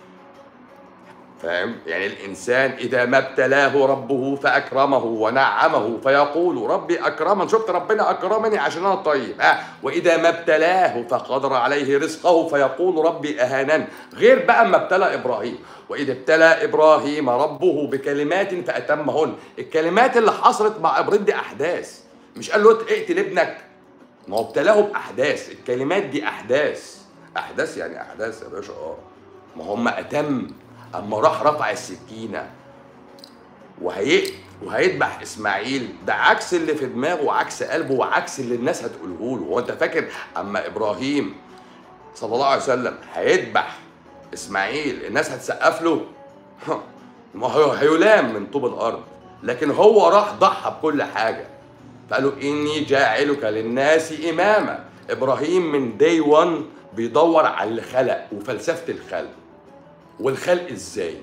فاهم يعني الانسان اذا ما ابتلاه ربه فاكرمه ونعمه فيقول ربي اكرمن شفت ربنا اكرمني عشان انا طيب آه واذا ما ابتلاه فقدر عليه رزقه فيقول ربي اهانن غير بقى ما ابتلى ابراهيم واذا ابتلى ابراهيم ربه بكلمات فاتمهن الكلمات اللي حصلت مع ابراهيم دي احداث مش قال له اقتل ابنك ما هو ابتلاه باحداث الكلمات دي احداث احداث يعني احداث يا باشا اه ما هم اتم اما راح رفع السكينه وهي وهيذبح اسماعيل ده عكس اللي في دماغه وعكس قلبه وعكس اللي الناس هتقوله له هو انت فاكر اما ابراهيم صلى الله عليه وسلم هيذبح اسماعيل الناس هتسقف له ما هو هيلام من طوب الارض لكن هو راح ضحى بكل حاجه فقالوا اني جاعلك للناس اماما ابراهيم من داي 1 بيدور على اللي خلق وفلسفه الخلق والخلق ازاي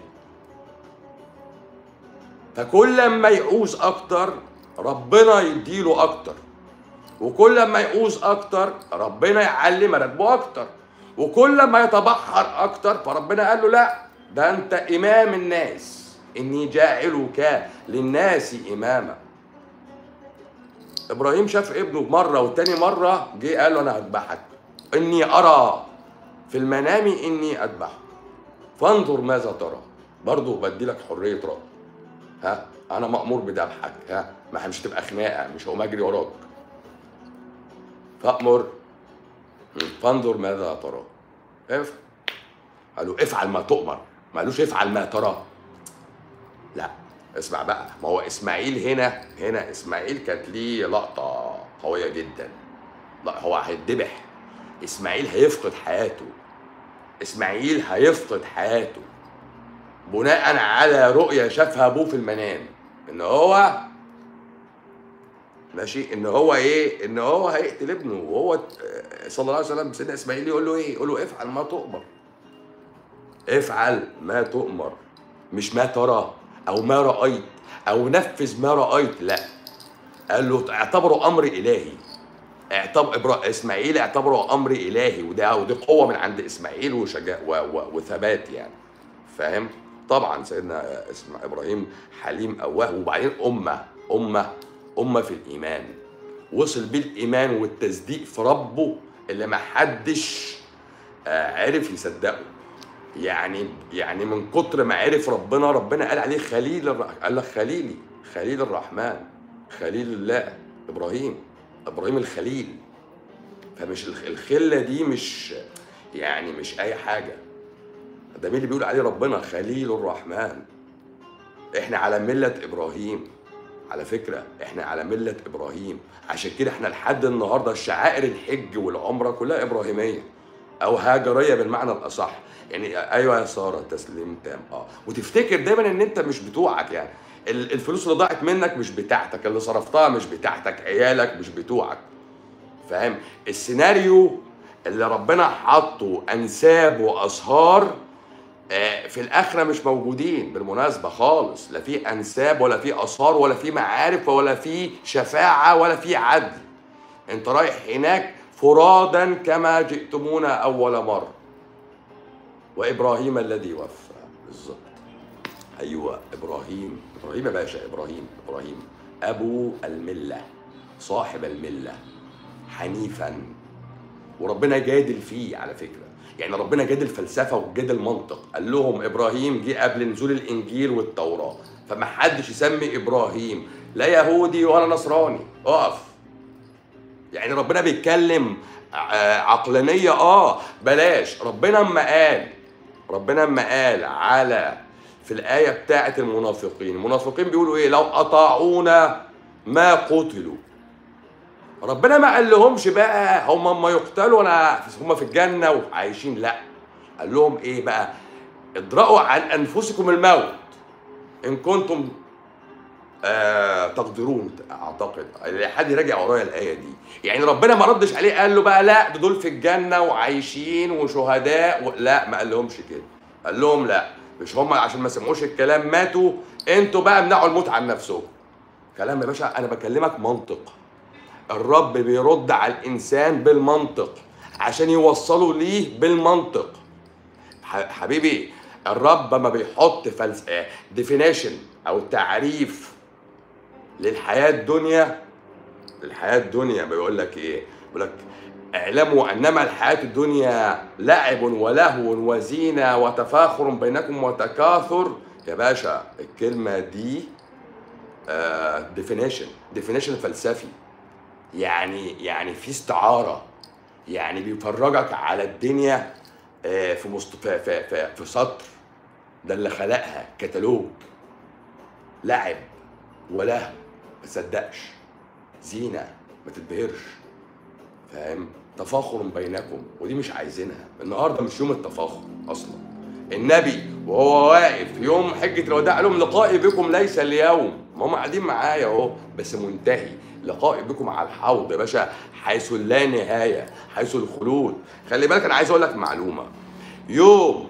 فكل ما يعوز اكتر ربنا يديله اكتر وكل ما يعوز اكتر ربنا يعلي مراتبه اكتر وكل ما يتبحر اكتر فربنا قال له لا ده انت امام الناس اني جاعلك للناس اماما ابراهيم شاف ابنه مره وتاني مره جه قال له انا هذبحك اني ارى في المنام اني اذبحك فانظر ماذا ترى برضه بدي لك حريه راي ها انا مامور بذبحك ها ما مش هتبقى خناقه مش هقوم اجري وراك فامر فانظر ماذا ترى افعل قالوا افعل ما تؤمر ما قالوش افعل ما ترى لا اسمع بقى ما هو اسماعيل هنا هنا اسماعيل كانت ليه لقطه قويه جدا لا هو هيتذبح اسماعيل هيفقد حياته اسماعيل هيفقد حياته بناء على رؤية شافها ابوه في المنام ان هو ماشي ان هو ايه ان هو هيقتل ابنه وهو صلى الله عليه وسلم سيدنا اسماعيل يقول له ايه يقول له افعل ما تؤمر افعل ما تؤمر مش ما ترى او ما رايت او نفذ ما رايت لا قال له اعتبره امر الهي اعتبر إبرا... اسماعيل اعتبره امر الهي وده ودي قوه من عند اسماعيل وشجاع و... و... وثبات يعني فاهم طبعا سيدنا اسم ابراهيم حليم اواه وبعدين امه امه امه في الايمان وصل بيه الايمان والتصديق في ربه اللي ما حدش آه، عرف يصدقه يعني يعني من كتر ما عرف ربنا ربنا قال عليه خليل الر... قال لك خليلي خليل الرحمن خليل الله ابراهيم ابراهيم الخليل فمش الخ- الخله دي مش يعني مش اي حاجه ده مين اللي بيقول عليه ربنا خليل الرحمن احنا على مله ابراهيم على فكره احنا على مله ابراهيم عشان كده احنا لحد النهارده شعائر الحج والعمره كلها ابراهيميه او هاجريه بالمعنى الاصح يعني ايوه يا ساره تسليم تام اه وتفتكر دايما ان انت مش بتوعك يعني ال- الفلوس اللي ضاعت منك مش بتاعتك اللي صرفتها مش بتاعتك عيالك مش بتوعك فاهم السيناريو اللي ربنا حاطه انساب واصهار آه، في الاخره مش موجودين بالمناسبه خالص لا في انساب ولا في اصهار ولا في معارف ولا في شفاعه ولا في عدل انت رايح هناك فرادا كما جئتمونا اول مره وابراهيم الذي وفى بالظبط ايوه ابراهيم ابراهيم يا باشا ابراهيم ابراهيم ابو المله صاحب المله حنيفا وربنا جادل فيه على فكره يعني ربنا جادل فلسفه وجادل منطق قال لهم ابراهيم جه قبل نزول الانجيل والتوراه فما حدش يسمي ابراهيم لا يهودي ولا نصراني اقف يعني ربنا بيتكلم ع- عقلانيه اه بلاش ربنا اما قال ربنا اما قال على في الايه بتاعه المنافقين المنافقين بيقولوا ايه لو اطاعونا ما قتلوا ربنا ما قال لهمش بقى هم اما يقتلوا انا هم في الجنه وعايشين لا قال لهم ايه بقى ادرأوا عن انفسكم الموت ان كنتم آه تقدرون اعتقد حد يراجع ورايا الايه دي يعني ربنا ما ردش عليه قال له بقى لا ده دول في الجنه وعايشين وشهداء و... لا ما قال لهمش كده قال لهم لا مش هم عشان ما سمعوش الكلام ماتوا انتوا بقى امنعوا الموت عن نفسكم كلام يا باشا انا بكلمك منطق الرب بيرد على الانسان بالمنطق عشان يوصله ليه بالمنطق ح- حبيبي الرب ما بيحط فلس ديفينيشن او تعريف للحياه الدنيا الحياه الدنيا بيقول لك ايه بيقول لك اعلموا انما الحياه الدنيا لعب ولهو وزينه وتفاخر بينكم وتكاثر يا باشا الكلمه دي ديفينيشن ديفينيشن فلسفي يعني يعني في استعاره يعني بيفرجك على الدنيا آه، في مست... في, في, في, في سطر ده اللي خلقها كتالوج لعب ولهو ما تصدقش زينه ما تتبهرش فاهم تفاخر بينكم ودي مش عايزينها النهارده مش يوم التفاخر اصلا النبي وهو واقف يوم حجه الوداع قال لهم لقائي بكم ليس اليوم ما هم قاعدين معايا اهو بس منتهي لقائي بكم على الحوض يا باشا حيث لا نهايه حيث الخلود خلي بالك انا عايز اقول لك معلومه يوم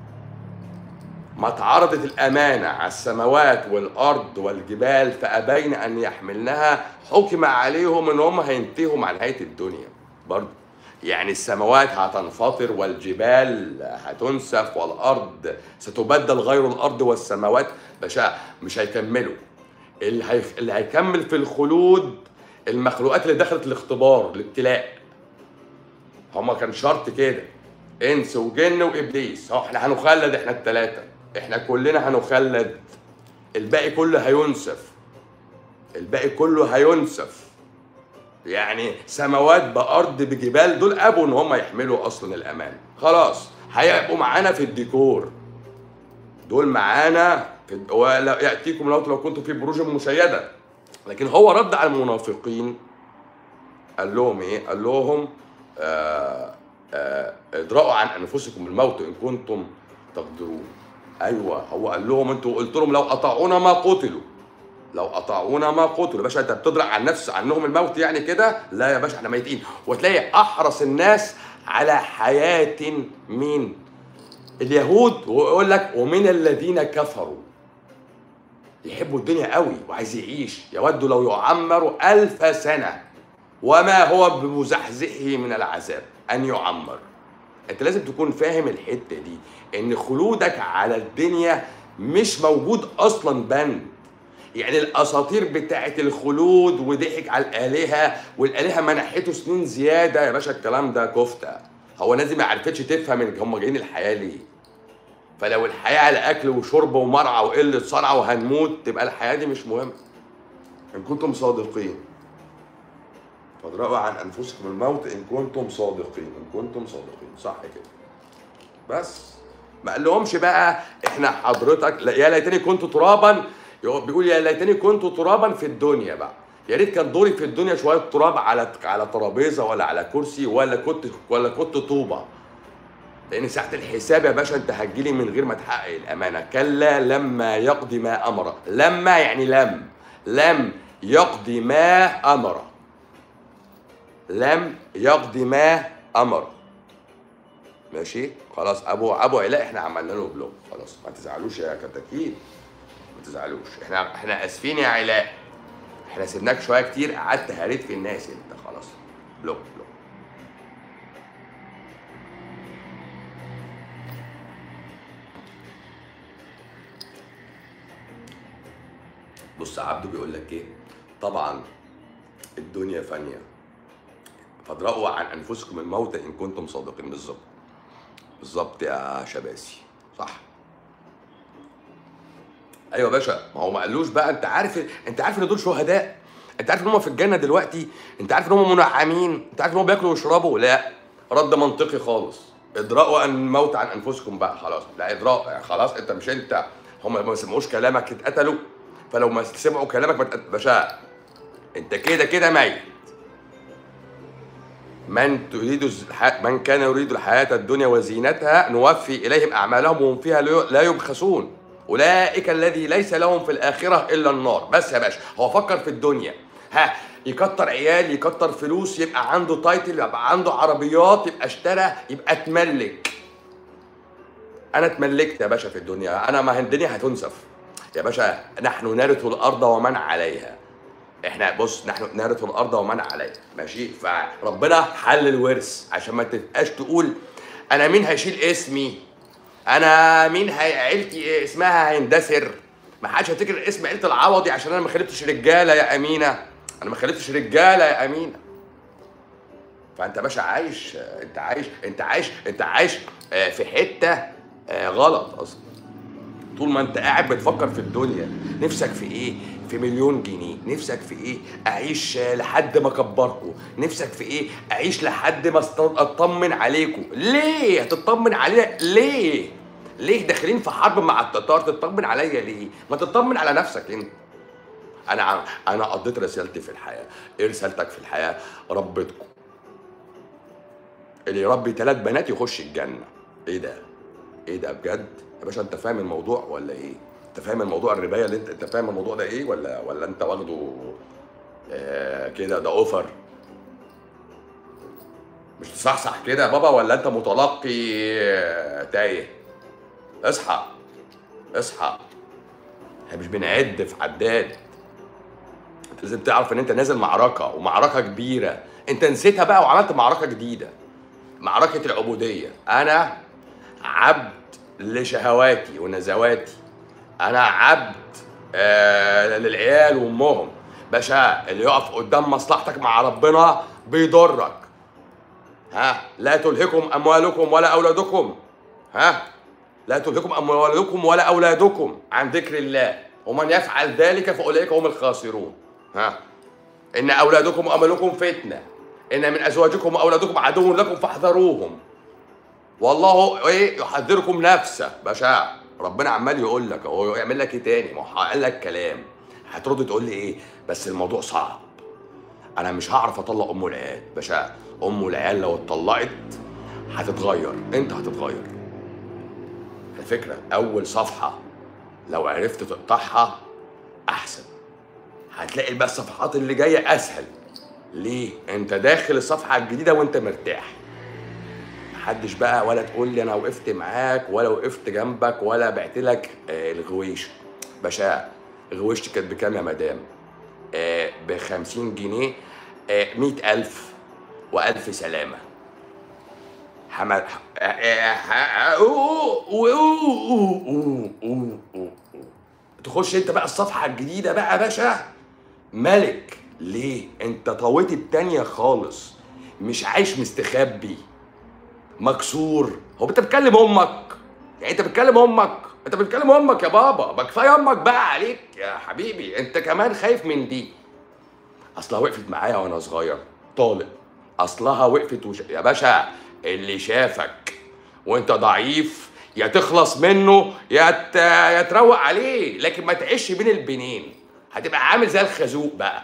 ما اتعرضت الأمانة على السماوات والأرض والجبال فأبين أن يحملنها حكم عليهم إن هم هينتهوا مع نهاية الدنيا برضه يعني السماوات هتنفطر والجبال هتنسف والأرض ستبدل غير الأرض والسماوات باشا مش هيكملوا اللي, هي... اللي هيكمل في الخلود المخلوقات اللي دخلت الاختبار الابتلاء هما كان شرط كده انس وجن وابليس اهو احنا هنخلد احنا التلاتة احنا كلنا هنخلد الباقي كله هينسف الباقي كله هينسف يعني سماوات بارض بجبال دول ابوا ان هم يحملوا اصلا الامان خلاص هيبقوا معانا في الديكور دول معانا في ولا ياتيكم الموت لو كنتم في بروج مشيده لكن هو رد على المنافقين قال لهم ايه قال لهم آه آه ادرأوا عن انفسكم الموت ان كنتم تقدرون ايوه هو قال لهم انتوا قلت لهم لو اطاعونا ما قتلوا لو اطاعونا ما قتلوا يا باشا انت بتدرأ عن نفس عنهم الموت يعني كده لا يا باشا احنا ميتين وتلاقي احرص الناس على حياه مين اليهود ويقول لك ومن الذين كفروا يحبوا الدنيا قوي وعايز يعيش يود لو يعمر ألف سنة وما هو بمزحزحه من العذاب أن يعمر أنت لازم تكون فاهم الحتة دي إن خلودك على الدنيا مش موجود أصلا بند يعني الأساطير بتاعة الخلود وضحك على الآلهة والآلهة منحته سنين زيادة يا باشا الكلام ده كفتة هو الناس دي ما عرفتش تفهم إن هم جايين الحياة ليه فلو الحياة على أكل وشرب ومرعى وقلة صنعة وهنموت تبقى الحياة دي مش مهمة إن كنتم صادقين فادرأوا عن أنفسكم الموت إن كنتم صادقين إن كنتم صادقين صح كده بس ما قالهمش بقى إحنا حضرتك لا يا ليتني كنت ترابا يقول- بيقول يا ليتني كنت ترابا في الدنيا بقى يا ريت كان دوري في الدنيا شويه تراب على على ترابيزه ولا على كرسي ولا كنت ولا كنت طوبه لان ساعه الحساب يا باشا انت هتجيلي من غير ما تحقق الامانه كلا لما يقضي ما امر لما يعني لم لم يقضي ما امر لم يقضي ما امر ماشي خلاص ابو ابو علاء احنا عملنا له بلوك خلاص ما تزعلوش يا كتاكيت ما تزعلوش احنا احنا اسفين يا علاء احنا سيبناك شويه كتير قعدت هريت في الناس انت خلاص بلوك بلوك بص عبده بيقول لك ايه طبعا الدنيا فانيه فادرأوا عن انفسكم الموت ان كنتم صادقين بالظبط بالظبط يا شباسي صح ايوه يا باشا ما هو ما قالوش بقى انت عارف انت عارف ان دول شهداء انت عارف ان هم في الجنه دلوقتي انت عارف ان هم منعمين انت عارف ان هم بياكلوا ويشربوا لا رد منطقي خالص ادرأوا عن الموت عن انفسكم بقى خلاص لا ادراء يعني خلاص انت مش انت هم ما سمعوش كلامك اتقتلوا فلو ما سمعوا كلامك ما تقت- باشا انت كده كده ميت من تريد الح... من كان يريد الحياة الدنيا وزينتها نوفي إليهم أعمالهم وهم فيها لا لا يبخسون أولئك الذي ليس لهم في الآخرة إلا النار بس يا باشا هو فكر في الدنيا ها يكتر عيال يكتر فلوس يبقى عنده تايتل يبقى عنده عربيات يبقى اشترى يبقى اتملك انا اتملكت يا باشا في الدنيا انا ما الدنيا هتنسف يا باشا نحن نرث الارض ومن عليها احنا بص نحن نرث الارض ومن عليها ماشي فربنا حل الورث عشان ما تبقاش تقول انا مين هيشيل اسمي انا مين هي عيلتي اسمها هيندثر ما حدش هيفتكر اسم عيله العوضي عشان انا ما خلفتش رجاله يا امينه انا ما خلفتش رجاله يا امينه فانت يا باشا عايش انت عايش انت عايش انت عايش آه، في حته آه، غلط اصلا طول ما انت قاعد بتفكر في الدنيا نفسك في ايه في مليون جنيه نفسك في ايه اعيش آه، لحد ما اكبركم نفسك في ايه اعيش لحد ما است- اطمن عليكم ليه هتطمن علينا ليه ليه داخلين في حرب مع التتار تطمن عليا ليه ما تطمن على نفسك انت انا ع- انا قضيت رسالتي في الحياه ايه رسالتك في الحياه ربيتكم اللي يربي ثلاث بنات يخش الجنه ايه ده ايه ده بجد يا باشا انت فاهم الموضوع ولا ايه انت فاهم الموضوع الربايه اللي انت انت فاهم الموضوع ده ايه ولا ولا انت واخده آه كده ده اوفر مش تصحصح كده يا بابا ولا انت متلقي آه، تايه اصحى اصحى احنا مش بنعد في عداد انت لازم تعرف ان انت نازل معركه ومعركه كبيره انت نسيتها بقى وعملت معركه جديده معركه العبوديه انا عبد لشهواتي ونزواتي انا عبد آه للعيال وامهم باشا اللي يقف قدام مصلحتك مع ربنا بيضرك ها لا تلهكم اموالكم ولا اولادكم ها لا تلهكم اموالكم ولا اولادكم عن ذكر الله ومن يفعل ذلك فاولئك هم الخاسرون ها ان اولادكم واموالكم فتنه ان من ازواجكم واولادكم عدو لكم فاحذروهم والله ايه يحذركم نفسه باشا ربنا عمال يقول لك هو يعمل لك ايه تاني ما هو قال لك كلام هترد تقول لي ايه بس الموضوع صعب انا مش هعرف اطلق ام العيال باشا ام العيال لو اتطلقت هتتغير انت هتتغير على فكره اول صفحه لو عرفت تقطعها احسن هتلاقي بقى الصفحات اللي جايه اسهل ليه انت داخل الصفحه الجديده وانت مرتاح محدش بقى ولا تقول لي انا وقفت معاك ولا وقفت جنبك ولا بعت لك آه الغويش باشا غويشتي كانت بكام يا مدام آه ب 50 جنيه آه 100000 والف سلامه حمد آه، آه، آه، أوه، أوه، أوه، أوه، أوه، أوه. تخش انت بقى الصفحه الجديده بقى يا باشا ملك ليه انت طويت التانية خالص مش عايش مستخبي مكسور هو انت بتكلم امك يعني انت بتكلم امك انت بتكلم امك يا بابا ما كفايه امك بقى عليك يا حبيبي انت كمان خايف من دي اصلها وقفت معايا وانا صغير طالق اصلها وقفت وش... يا باشا اللي شافك وانت ضعيف يا تخلص منه يا ت... يا تروق عليه لكن ما تعيش بين البنين هتبقى عامل زي الخازوق بقى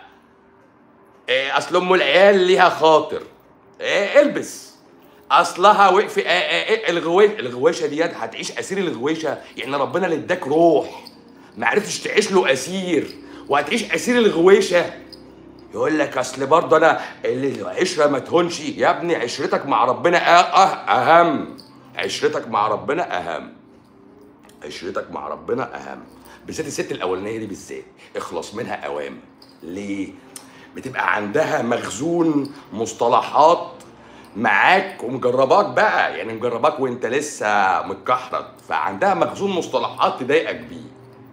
إيه اصل ام العيال ليها خاطر إيه البس اصلها وقف إيه إيه الغوي الغويشه ديت هتعيش اسير الغويشه يعني ربنا اللي اداك روح ما عرفتش تعيش له اسير وهتعيش اسير الغويشه يقول لك اصل برضه انا اللي العشره ما تهونش يا ابني عشرتك مع ربنا أه أه اهم عشرتك مع ربنا اهم عشرتك مع ربنا اهم بالذات الست الاولانيه دي بالذات اخلص منها اوام ليه بتبقى عندها مخزون مصطلحات معاك ومجرباك بقى يعني مجرباك وانت لسه متكحرت فعندها مخزون مصطلحات تضايقك بيه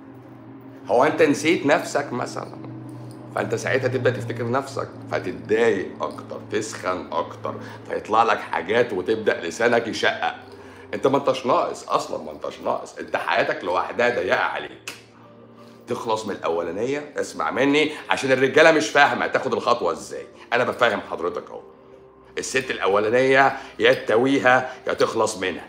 هو انت نسيت نفسك مثلا فانت ساعتها تبدا تفتكر نفسك فتتضايق اكتر تسخن اكتر فيطلع لك حاجات وتبدا لسانك يشقق انت ما انتش ناقص اصلا ما انتش ناقص انت حياتك لوحدها ضيقه عليك تخلص من الاولانيه اسمع مني عشان الرجاله مش فاهمه تاخد الخطوه ازاي انا بفهم حضرتك اهو الست الاولانيه يا تتويها يا تخلص منها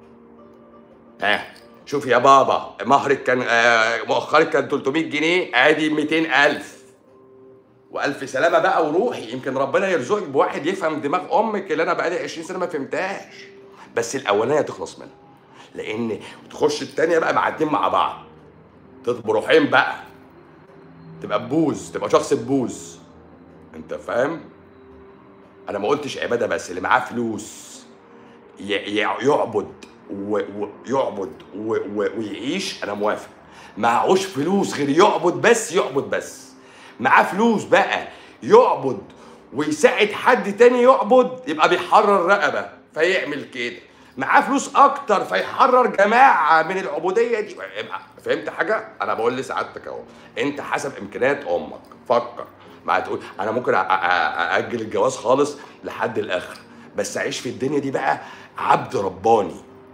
ها شوف يا بابا مهرك كان آه، مؤخرك كان 300 جنيه ادي 200000 والف سلامه بقى وروحي يمكن ربنا يرزقك بواحد يفهم دماغ امك اللي انا بقالي 20 سنه ما فهمتهاش بس الاولانيه تخلص منها لان تخش التانيه بقى معدين مع بعض تبقوا روحين بقى تبقى بوز تبقى شخص بوز انت فاهم انا ما قلتش عباده بس اللي معاه فلوس ي- ي- يعبد و- ويعبد و- و- ويعيش انا موافق معهوش فلوس غير يعبد بس يعبد بس معاه فلوس بقى يعبد ويساعد حد تاني يعبد يبقى بيحرر رقبه فيعمل كده معاه فلوس اكتر فيحرر جماعه من العبوديه دي يبقى فهمت حاجه انا بقول لسعادتك اهو انت حسب امكانيات امك فكر ما تقول انا ممكن أ- أ- أ- اجل الجواز خالص لحد الاخر بس اعيش في الدنيا دي بقى عبد رباني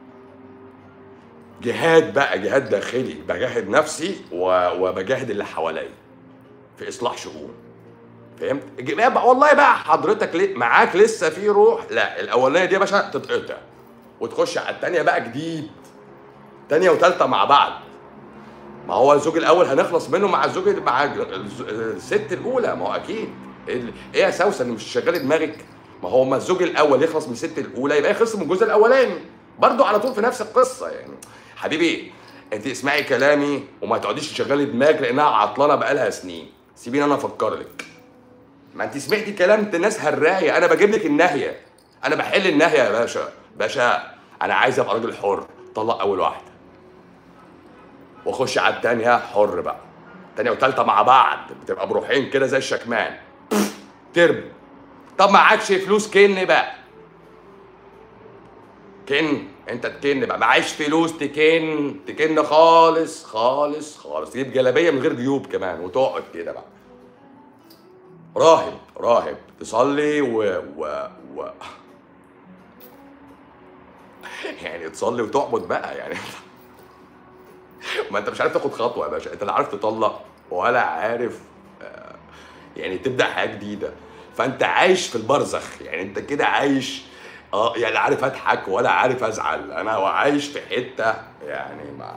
جهاد بقى جهاد داخلي بجاهد نفسي و- وبجاهد اللي حواليا في اصلاح شؤون فهمت؟ ج- بقى والله بقى حضرتك ليه معاك لسه في روح لا الاولانيه دي يا باشا تتقطع وتخش على التانيه بقى جديد تانيه وتالته مع بعض ما هو الزوج الاول هنخلص منه مع الزوج مع الز- الست الاولى ما هو اكيد ال- ايه يا سوسن مش شغال دماغك ما هو ما الزوج الاول يخلص من الست الاولى يبقى يخلص من الجزء الاولاني برضه على طول في نفس القصه يعني حبيبي انت اسمعي كلامي وما تقعديش تشغلي دماغك لانها عطلانه بقالها سنين سيبيني انا افكر لك ما انت سمعتي كلام انت ناس هرايه انا بجيب لك الناهيه انا بحل الناهيه يا باشا باشا انا عايز ابقى راجل حر طلق اول واحده واخش على التانية حر بقى تانية وتالتة مع بعض بتبقى بروحين كده زي الشكمان تربو طب معكش فلوس كن بقى كن انت تكن بقى معيش فلوس تكن تكن خالص خالص خالص تجيب جلابيه من غير جيوب كمان وتقعد كده بقى راهب راهب تصلي و, و... و... يعني تصلي وتعبد بقى يعني ما انت مش عارف تاخد خطوه يا باشا انت لا عارف تطلق ولا عارف آه، يعني تبدا حياه جديده فانت عايش في البرزخ يعني انت كده عايش اه يعني لا عارف اضحك ولا عارف ازعل انا عايش في حته يعني ما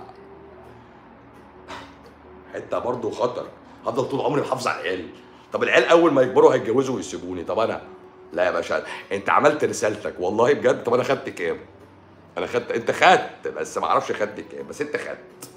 حته برضه خطر هفضل طول عمري محافظ على العيال طب العيال اول ما يكبروا هيتجوزوا ويسيبوني طب انا لا يا باشا انت عملت رسالتك والله بجد طب انا خدت كام انا خدت انت خدت بس ما اعرفش خدت كام بس انت خدت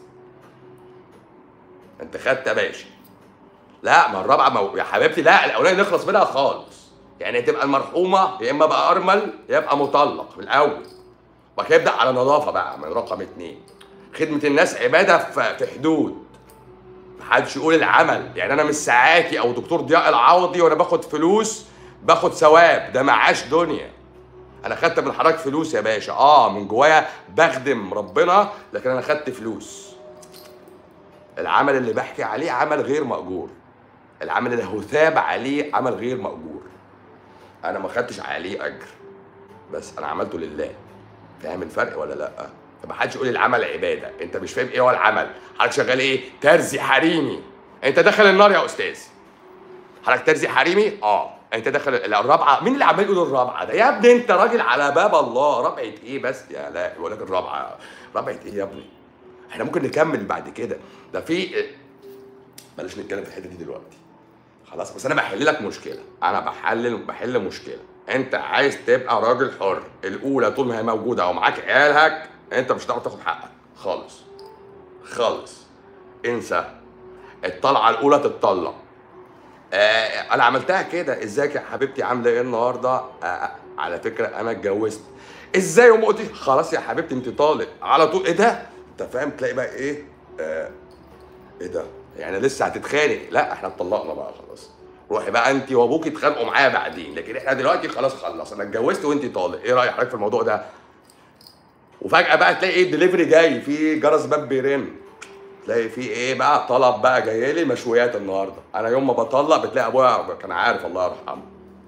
انت خدت يا باشا لا ما الرابعه ما يا حبيبتي لا الاولانيه نخلص منها خالص يعني تبقى المرحومه يا اما بقى ارمل يا ابقى مطلق من الاول وبعد كده يبدا على نظافه بقى من رقم اتنين خدمه الناس عباده في في حدود محدش يقول العمل يعني انا مش ساعاتي او دكتور ضياء العوضي وانا باخد فلوس باخد ثواب ده معاش دنيا انا خدت من حضرتك فلوس يا باشا اه من جوايا بخدم ربنا لكن انا خدت فلوس العمل اللي بحكي عليه عمل غير مأجور العمل اللي هثاب عليه عمل غير مأجور انا ما خدتش عليه اجر بس انا عملته لله فاهم الفرق ولا لا فما حدش يقول العمل عباده انت مش فاهم ايه هو العمل حضرتك شغال ايه ترزي حريمي انت داخل النار يا استاذ حضرتك ترزي حريمي اه انت داخل لا، الرابعه مين اللي عمال يقول الرابعه ده يا ابني انت راجل على باب الله رابعه ايه بس يا لا بقول لك الرابعه رابعه ايه يا ابني احنا ممكن نكمل بعد كده ده في بلاش نتكلم في الحته دي دلوقتي خلاص بس انا بحل لك مشكله انا بحلل بحل مشكله انت عايز تبقى راجل حر الاولى طول ما هي موجوده او معاك عيالك انت مش هتعرف تاخد حقك خالص خالص انسى الطلعه الاولى تتطلق آه انا عملتها كده ازيك يا حبيبتي عامله ايه النهارده آه على فكره انا اتجوزت ازاي وما قلتش خلاص يا حبيبتي انت طالق على طول ايه ده انت فاهم تلاقي بقى ايه آه ايه ده يعني لسه هتتخانق لا احنا اتطلقنا بقى خلاص روحي بقى انت وابوك اتخانقوا معايا بعدين لكن احنا دلوقتي خلاص خلص انا اتجوزت وانت طالق ايه رايك حضرتك في الموضوع ده وفجاه بقى تلاقي ايه الدليفري جاي في جرس باب بيرن تلاقي في ايه بقى طلب بقى جاي لي مشويات النهارده انا يوم ما بطلق بتلاقي ابويا كان عارف الله يرحمه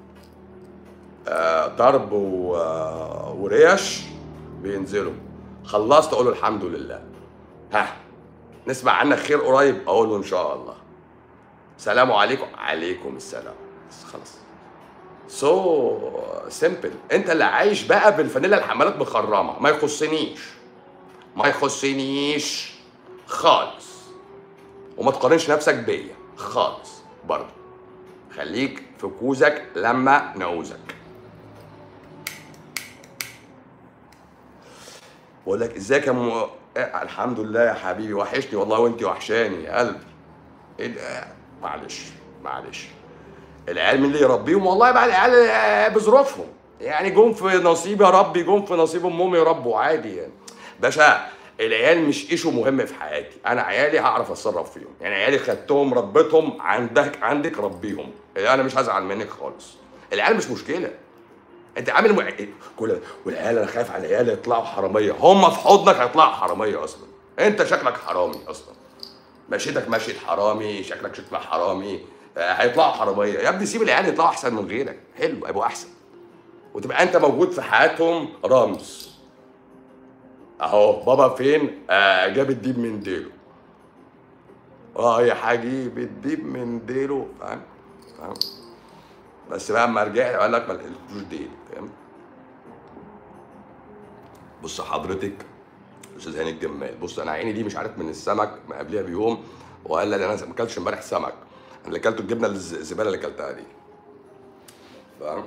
آه ضرب و... آه، وريش بينزلوا خلصت اقول له الحمد لله ها نسمع عنك خير قريب اقول له ان شاء الله سلام عليكم عليكم السلام بس خلاص سو سيمبل انت اللي عايش بقى بالفانيلا الحمالات مخرمه ما يخصنيش ما يخصنيش خالص وما تقارنش نفسك بيا خالص برضه خليك في كوزك لما نعوزك بقول لك ازيك يا م... إيه الحمد لله يا حبيبي وحشني والله وانت وحشاني يا قلبي ايه ده معلش معلش العيال مين اللي يربيهم والله بقى العيال آه، بظروفهم يعني جم في نصيب يا ربي جم في نصيب امهم يربوا عادي يعني باشا العيال مش ايشو مهم في حياتي انا عيالي هعرف اتصرف فيهم يعني عيالي خدتهم ربيتهم عندك عندك ربيهم انا مش هزعل منك خالص العيال مش مشكله انت عامل مع... كل والعيال انا خايف على العيال يطلعوا حراميه هم في حضنك هيطلعوا حراميه اصلا انت شكلك حرامي اصلا مشيتك مشيت حرامي شكلك شكلك حرامي آه، هيطلعوا حراميه يا ابني سيب العيال يطلعوا احسن من غيرك حلو ابقوا احسن وتبقى انت موجود في حياتهم رمز اهو بابا فين آه جاب الديب من ديله اه يا هجيب الديب من ديله فاهم فاهم بس بقى اما رجعت قال لك ما لقيتوش ديل فاهم بص حضرتك استاذ هاني الجمال بص انا عيني دي مش عارف من السمك ما قبلها بيوم وقال لي انا ما اكلتش امبارح سمك انا اللي اكلته الجبنه الز- الزباله اللي اكلتها دي فاهم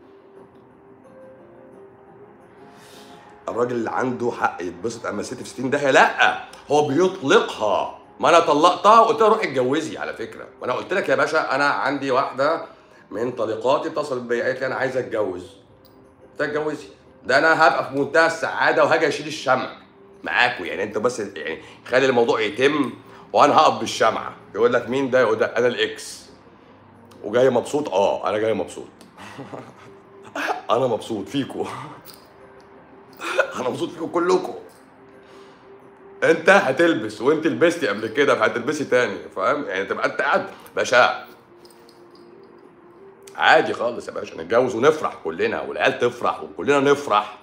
الراجل اللي عنده حق يتبسط اما ست في 60 داهيه لا هو بيطلقها ما انا طلقتها وقلت لها روحي اتجوزي على فكره وانا قلت لك يا باشا انا عندي واحده من طليقاتي اتصلت بيا قالت لي انا عايزه اتجوز قلت لها اتجوزي ده انا هبقى في منتهى السعاده وهاجي اشيل الشمع معاكوا يعني انت بس يعني خلي الموضوع يتم وانا هقف بالشمعه يقول لك مين ده يقول لك انا الاكس وجاي مبسوط اه انا جاي مبسوط انا مبسوط فيكوا انا مبسوط فيكم كلكم انت هتلبس وانت لبستي قبل كده فهتلبسي تاني فاهم يعني تبقى انت قاعد باشا عادي خالص يا باشا نتجوز ونفرح كلنا والعيال تفرح وكلنا نفرح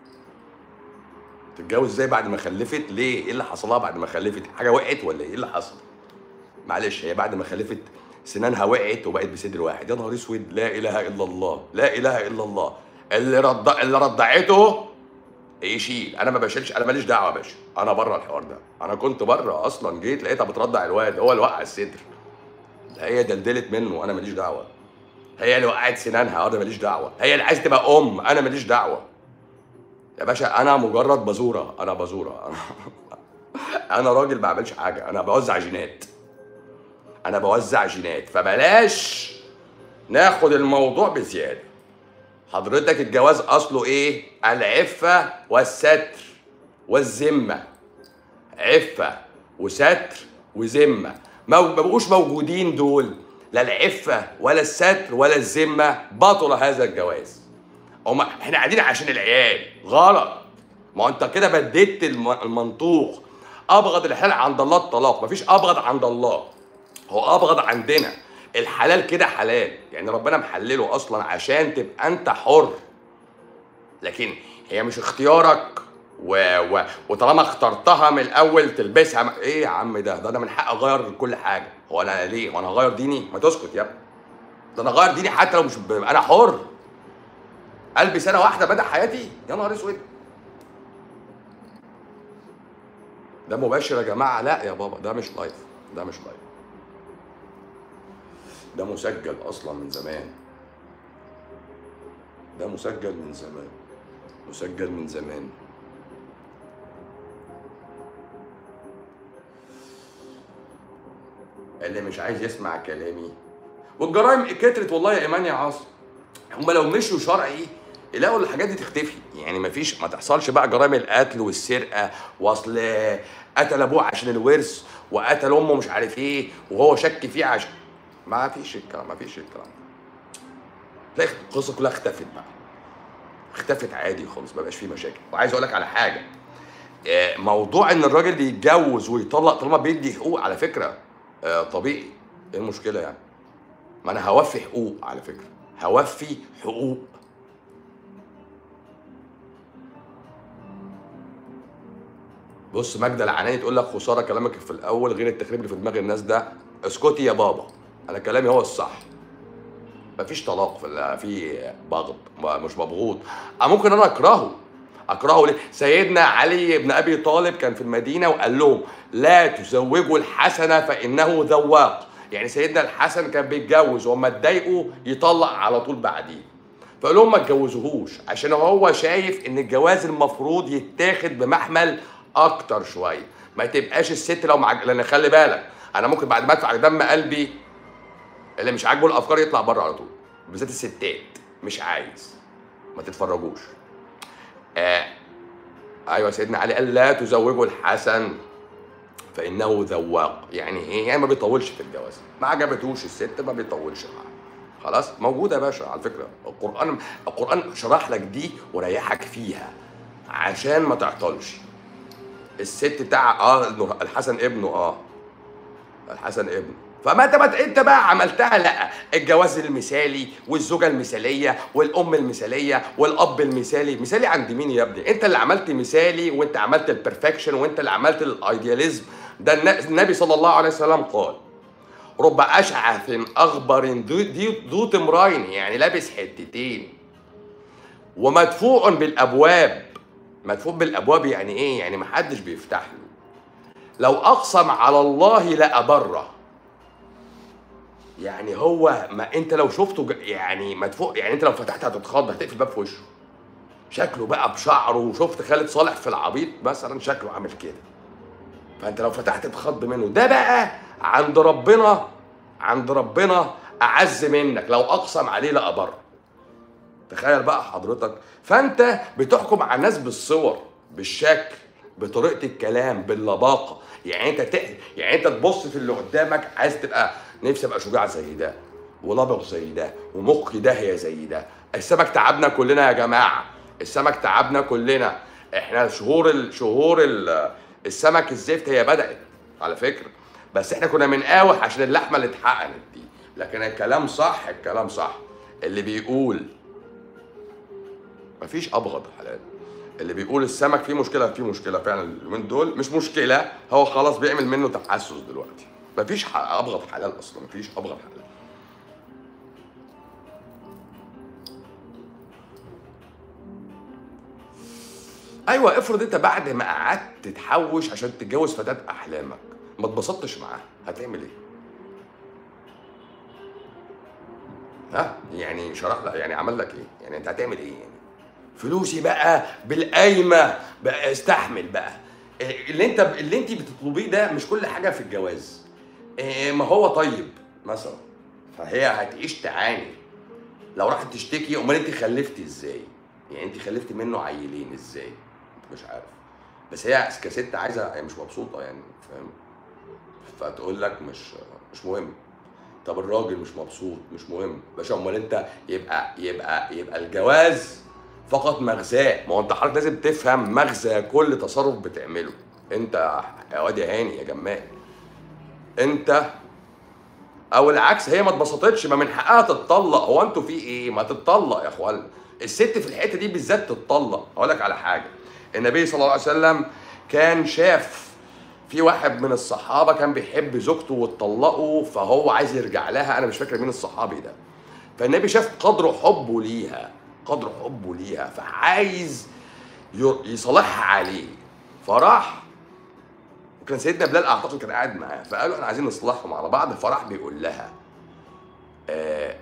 تتجوز ازاي بعد ما خلفت ليه ايه اللي حصل لها بعد ما خلفت حاجه وقعت ولا ايه اللي حصل معلش هي بعد ما خلفت سنانها وقعت وبقت بصدر واحد يا نهار اسود لا اله الا الله لا اله الا الله اللي رض اللي رضعته يشيل انا ما بشيلش انا ماليش دعوه يا باشا انا بره الحوار ده انا كنت بره اصلا جيت لقيتها بترضع الواد هو اللي وقع الصدر ده هي دلدلت منه انا ماليش دعوه هي اللي وقعت سنانها انا ماليش دعوه هي اللي عايزه تبقى ام انا ماليش دعوه يا باشا انا مجرد بازوره انا بازوره انا انا راجل ما بعملش حاجه انا بوزع جينات انا بوزع جينات فبلاش ناخد الموضوع بزياده حضرتك الجواز اصله ايه العفه والستر والذمه عفه وستر وذمه ما ما بقوش موجودين دول لا العفه ولا الستر ولا الذمه بطل هذا الجواز هما احنا قاعدين عشان العيال غلط ما هو انت كده بديت الم- المنطوق ابغض الحلال عند الله الطلاق مفيش ابغض عند الله هو ابغض عندنا الحلال كده حلال يعني ربنا محلله اصلا عشان تبقى انت حر لكن هي مش اختيارك و... و... وطالما اخترتها من الاول تلبسها م... ايه يا عم ده ده انا من حقي اغير كل حاجه هو انا ليه وانا هغير ديني ما تسكت يا ابني ده انا اغير ديني حتى لو مش ب... انا حر قلبي سنه واحده بدا حياتي يا نهار اسود ده مباشر يا جماعه لا يا بابا ده مش لايف ده مش لايف ده مسجل اصلا من زمان ده مسجل من زمان مسجل من زمان اللي مش عايز يسمع كلامي والجرائم كترت والله يا ايمان يا عاصم هم لو مشوا شرعي يلاقوا الحاجات دي تختفي يعني مفيش ما تحصلش بقى جرائم القتل والسرقه واصل قتل ابوه عشان الورث وقتل امه مش عارف ايه وهو شك فيه عشان ما فيش الكلام ما فيش الكلام تلاقي القصه كلها اختفت بقى اختفت عادي خالص ما بقاش فيه مشاكل وعايز اقول لك على حاجه آه، موضوع ان الراجل يتجوز ويطلق طالما بيدي حقوق على فكره آه، طبيعي ايه المشكله يعني ما انا هوفي حقوق على فكره هوفي حقوق بص ماجدة العناني تقول لك خساره كلامك في الاول غير التخريب اللي في دماغ الناس ده اسكتي يا بابا انا كلامي هو الصح مفيش طلاق في ال- في بغض ما- مش مبغوض أه ممكن انا اكرهه اكرهه ليه سيدنا علي بن ابي طالب كان في المدينه وقال لهم لا تزوجوا الحسن فانه ذواق يعني سيدنا الحسن كان بيتجوز وما اتضايقوا يطلق على طول بعديه فقال لهم ما تجوزوهوش عشان هو شايف ان الجواز المفروض يتاخد بمحمل اكتر شويه ما تبقاش الست لو معج... لان خلي بالك انا ممكن بعد ما ادفع دم قلبي اللي مش عاجبه الافكار يطلع بره على طول بالذات الستات مش عايز ما تتفرجوش آه ايوه سيدنا علي قال لا تزوجوا الحسن فانه ذواق يعني ايه يعني ما بيطولش في الجواز ما عجبتوش الست ما بيطولش معاها خلاص موجوده يا باشا على فكره القران القران شرح لك دي وريحك فيها عشان ما تعطلش الست بتاع اه إنه الحسن ابنه اه الحسن ابنه فما انت ما انت بقى عملتها لا الجواز المثالي والزوجه المثاليه والام المثاليه والاب المثالي مثالي عند مين يا ابني انت اللي عملت مثالي وانت عملت البرفكشن وانت اللي عملت الايدياليزم ده الن- النبي صلى الله عليه وسلم قال رب اشعث اغبر ذو- ذي- ذو تمرين يعني لابس حتتين ومدفوع بالابواب مدفوع بالابواب يعني ايه يعني محدش بيفتح له لو اقسم على الله لابره يعني هو ما انت لو شفته ج- يعني مدفوع يعني انت لو فتحت هتتخض هتقفل الباب في وشه شكله بقى بشعره وشفت خالد صالح في العبيط مثلا شكله عامل كده فانت لو فتحت تتخض منه ده بقى عند ربنا عند ربنا اعز منك لو اقسم عليه لابر تخيل بقى حضرتك فانت بتحكم على الناس بالصور بالشكل بطريقه الكلام باللباقه يعني انت ت... يعني انت تبص في اللي قدامك عايز تبقى نفسي ابقى شجاع زي ده ولبق زي ده ومخي داهيه زي ده السمك تعبنا كلنا يا جماعه السمك تعبنا كلنا احنا شهور ال... شهور ال... السمك الزفت هي بدات على فكره بس احنا كنا بنقاوح عشان اللحمه اللي اتحقنت دي لكن الكلام صح الكلام صح اللي بيقول مفيش ابغض حلال اللي بيقول السمك فيه مشكله فيه مشكله فعلا اليومين دول مش مشكله هو خلاص بيعمل منه تحسس دلوقتي مفيش ح- ابغض حلال اصلا مفيش ابغض حلال ايوه افرض انت بعد ما قعدت تحوش عشان تتجوز فتاه احلامك ما اتبسطتش معاها هتعمل ايه؟ ها يعني شرح لك يعني عمل لك ايه؟ يعني انت هتعمل ايه يعني؟ فلوسي بقى بالقايمه بقى استحمل بقى إيه اللي انت اللي انت بتطلبيه ده مش كل حاجه في الجواز إيه ما هو طيب مثلا فهي هتعيش تعاني لو راحت تشتكي امال انت خلفتي ازاي؟ يعني انت خلفتي منه عيلين ازاي؟ مش عارف بس هي كست عايزه هي مش مبسوطه يعني فاهم؟ فتقول لك مش مش مهم طب الراجل مش مبسوط مش مهم باشا امال انت يبقى يبقى يبقى الجواز فقط مغزاه ما هو انت حضرتك لازم تفهم مغزى كل تصرف بتعمله انت يا واد يا هاني يا جمال انت او العكس هي ما اتبسطتش ما من حقها تتطلق هو انتوا في ايه ما تتطلق يا اخوان الست في الحته دي بالذات تتطلق اقول لك على حاجه النبي صلى الله عليه وسلم كان شاف في واحد من الصحابه كان بيحب زوجته واتطلقوا فهو عايز يرجع لها انا مش فاكر مين الصحابي ده فالنبي شاف قدر حبه ليها قدر حبه ليها فعايز ي- يصالحها عليه فراح وكان سيدنا بلال اعتقد كان قاعد معاه فقالوا احنا عايزين نصلحهم على بعض فراح بيقول لها آه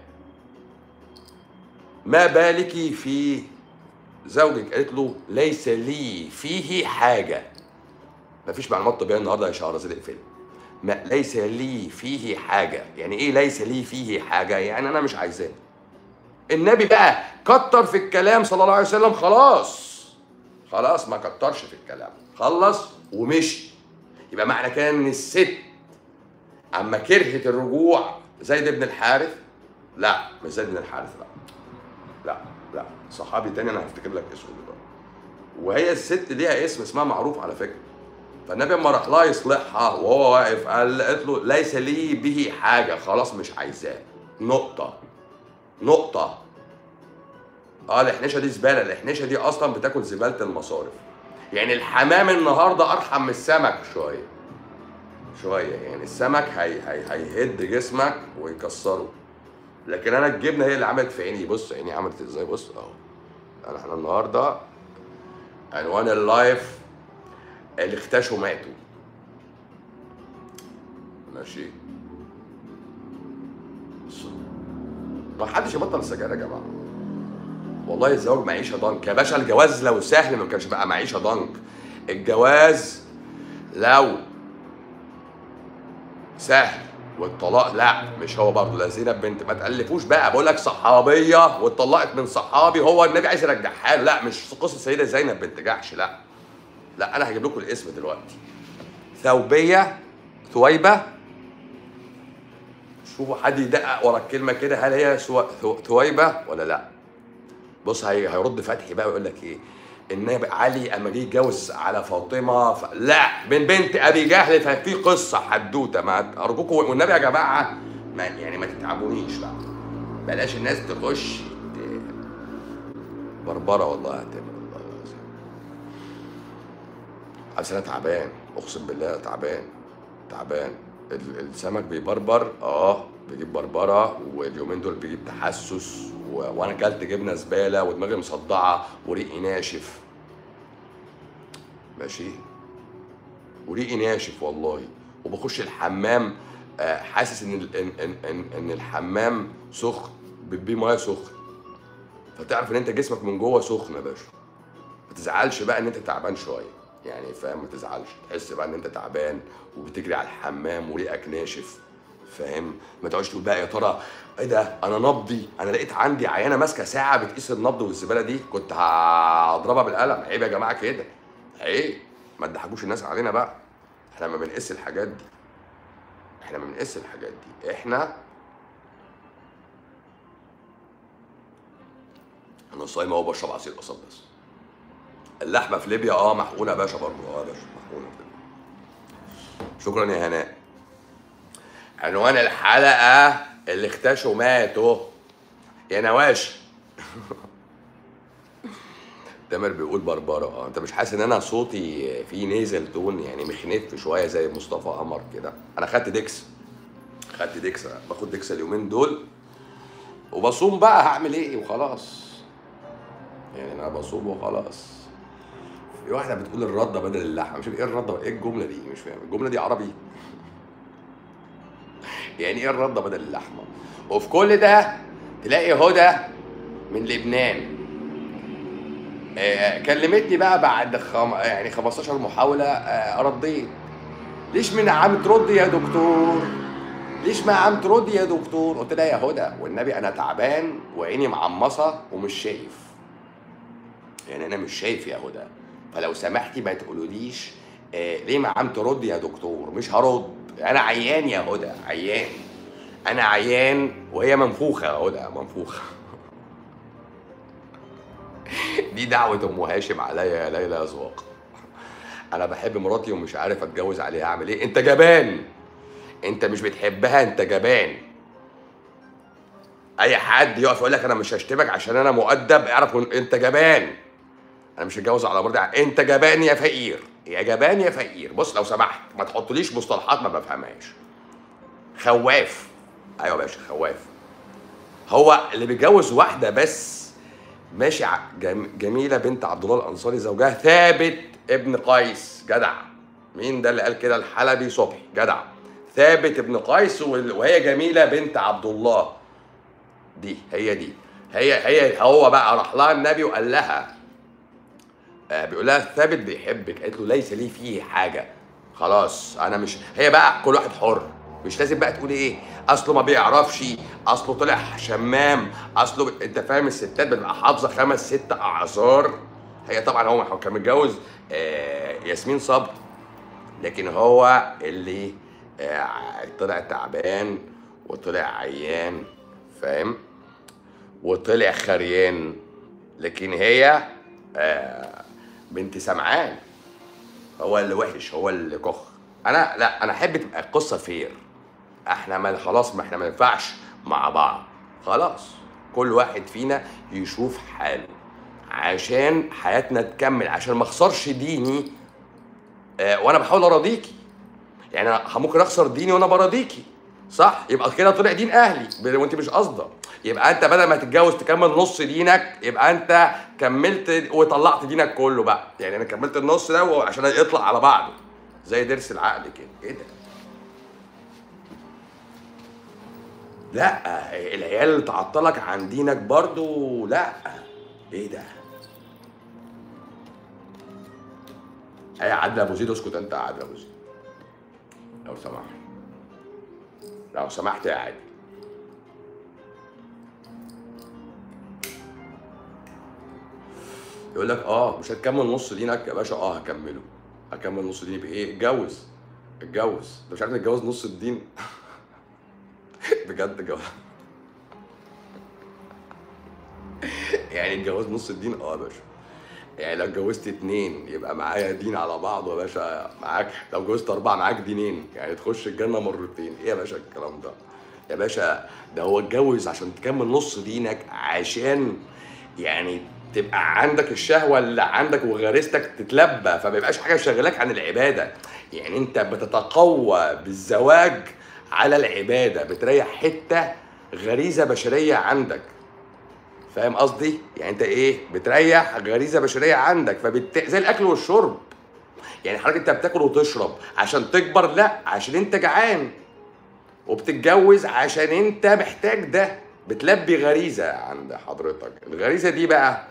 ما بالك في زوجك قالت له ليس لي فيه حاجه مفيش معلومات طبيه النهارده يا شهرزاد اقفل ما ليس لي فيه حاجه يعني ايه ليس لي فيه حاجه يعني انا مش عايزاه النبي بقى كتر في الكلام صلى الله عليه وسلم خلاص خلاص ما كترش في الكلام خلص ومشي يبقى معنى كده ان الست اما كرهت الرجوع زيد بن الحارث لا مش زيد بن الحارث لا لا لا صحابي تاني انا هفتكر لك اسمه دلوقتي وهي الست ليها اسم اسمها معروف على فكره فالنبي لما راح لها يصلحها وهو واقف قال قالت له ليس لي به حاجه خلاص مش عايزاه نقطه نقطه اه الاحنشه دي زباله الاحنشه دي اصلا بتاكل زباله المصارف يعني الحمام النهارده ارحم من السمك شويه شويه يعني السمك هي هي هيهد جسمك ويكسره لكن انا الجبنه هي اللي عملت في عيني بص عيني عملت ازاي بص اهو انا احنا النهارده عنوان اللايف اللي اختشوا ماتوا ماشي ما حدش يبطل السجاير يا جماعه والله الزواج معيشه ضنك يا باشا الجواز لو سهل ما كانش بقى معيشه ضنك الجواز لو سهل والطلاق لا مش هو برضه لا زينب بنت ما تالفوش بقى بقول لك صحابيه واتطلقت من صحابي هو النبي عايز يرجعها له لا مش قصه سيده زينب بنت جحش لا لا انا هجيب لكم الاسم دلوقتي ثوبيه ثويبه شوفوا حد يدقق ورا الكلمه كده هل هي سو... ثو... ثويبه ولا لا بص هي... هيرد فتحي بقى ويقول لك ايه النبي علي اما جه يتجوز على فاطمه ف... لا من بنت ابي جهل ففي قصه حدوته ما ارجوكم والنبي يا جماعه ما يعني ما تتعبونيش بقى بلاش الناس تخش ت- بربره والله هتعمل والله العظيم اصل انا تعبان اقسم بالله تعبان تعبان ال- السمك بيبربر اه بيجيب بربره واليومين دول بيجيب تحسس و... وانا اكلت جبنه زباله ودماغي مصدعه وريقي ناشف ماشي وريقي ناشف والله وبخش الحمام آه، حاسس ان ال- ان ان ان, إن الحمام سخن بيه ميه سخن فتعرف ان انت جسمك من جوه سخن يا باشا ما تزعلش بقى ان انت تعبان شويه يعني فاهم ما تزعلش تحس بقى ان انت تعبان وبتجري على الحمام وريقك ناشف فاهم ما تقعدش تقول بقى يا ترى ايه ده انا نبضي انا لقيت عندي عيانه ماسكه ساعه بتقيس النبض والزباله دي كنت هضربها بالقلم عيب يا جماعه كده عيب ما تضحكوش الناس علينا بقى احنا ما بنقيس الحاجات دي احنا ما بنقيس الحاجات دي احنا انا صايم اهو بشرب عصير قصب بس اللحمه في ليبيا اه محقونه يا باشا برضه اه يا باشا محقونه في ليبيا. شكرا يا هناء عنوان الحلقه اللي اختشوا ماتوا يا نواشي تامر بيقول بربره اه انت مش حاسس ان انا صوتي فيه نيزل تون يعني مخنف شويه زي مصطفى قمر كده انا خدت ديكس خدت ديكس باخد ديكس اليومين دول وبصوم بقى هعمل ايه وخلاص يعني انا بصوم وخلاص في واحده بتقول الرده بدل اللحمه مش ايه الرده ايه الجمله دي مش فاهم الجمله دي عربي يعني ايه الرده بدل اللحمه وفي كل ده تلاقي هدى من لبنان آه، كلمتني بقى بعد خم... يعني 15 محاوله آه، رديت ليش من عم ترد يا دكتور ليش ما عم ترد يا دكتور قلت لها يا هدى والنبي انا تعبان وعيني معمصه ومش شايف يعني انا مش شايف يا هدى فلو سمحتي ما تقولوليش آه ليه ما عم ترد يا دكتور مش هرد انا عيان يا هدى عيان انا عيان وهي منفوخه يا هدى منفوخه دي دعوة أم هاشم عليا يا ليلى يا زواق أنا بحب مراتي ومش عارف أتجوز عليها أعمل إيه؟ أنت جبان أنت مش بتحبها أنت جبان أي حد يقف يقول لك أنا مش هشتمك عشان أنا مؤدب اعرف إن أنت جبان أنا مش هتجوز على مراتي أنت جبان يا فقير يا جبان يا فقير بص لو سمحت ما تحطليش مصطلحات ما بفهمهاش خواف أيوة يا باشا خواف هو اللي بيتجوز واحدة بس ماشي ع- جم- جميله بنت عبد الله الانصاري زوجها ثابت ابن قيس جدع مين ده اللي قال كده الحلبي صبحي جدع ثابت ابن قيس وال- وهي جميله بنت عبد الله دي هي دي هي هي هو بقى راح لها النبي وقال لها آه بيقول لها ثابت بيحبك قالت له ليس لي فيه حاجه خلاص انا مش هي بقى كل واحد حر مش لازم بقى تقول ايه اصله ما بيعرفش اصله طلع شمام اصله ب... انت فاهم الستات بتبقى حافظه خمس ست اعذار هي طبعا هو هو كان متجوز آه ياسمين صبري لكن هو اللي آه طلع تعبان وطلع عيان فاهم وطلع خريان لكن هي آه بنت سمعان هو اللي وحش هو اللي كخ انا لا انا احب تبقى القصه فير احنا ما خلاص ما احنا ما ينفعش مع بعض خلاص كل واحد فينا يشوف حاله عشان حياتنا تكمل عشان ما اخسرش ديني آه وانا بحاول اراضيكي يعني انا ممكن اخسر ديني وانا براضيكي صح يبقى كده طلع دين اهلي ب- وانت مش قصدك يبقى انت بدل ما تتجوز تكمل نص دينك يبقى انت كملت وطلعت دينك كله بقى يعني انا كملت النص ده عشان يطلع على بعضه زي ضرس العقل كده ايه ده لا العيال اللي تعطلك عن دينك برضو لا ايه ده يا عادل ابو زيد اسكت انت يا عادل ابو زيد لو سمحت لو سمحت يا عادل يقول لك اه مش هتكمل نص دينك يا باشا اه هكمله هكمل نص ديني بايه اتجوز اتجوز انت مش عارف تتجوز نص الدين بجد جوز يعني اتجوز نص الدين اه يا باشا يعني لو اتجوزت اتنين يبقى معايا دين على بعض يا باشا معاك لو اتجوزت اربعه معاك دينين يعني تخش الجنه مرتين ايه يا باشا الكلام ده يا باشا ده هو اتجوز عشان تكمل نص دينك عشان يعني تبقى عندك الشهوه اللي عندك وغريزتك تتلبى فما يبقاش حاجه شغلاك عن العباده يعني انت بتتقوى بالزواج على العباده بتريح حته غريزه بشريه عندك فاهم قصدي؟ يعني انت ايه؟ بتريح غريزه بشريه عندك فبت... زي الاكل والشرب يعني حضرتك انت بتاكل وتشرب عشان تكبر لا عشان انت جعان وبتتجوز عشان انت محتاج ده بتلبي غريزه عند حضرتك الغريزه دي بقى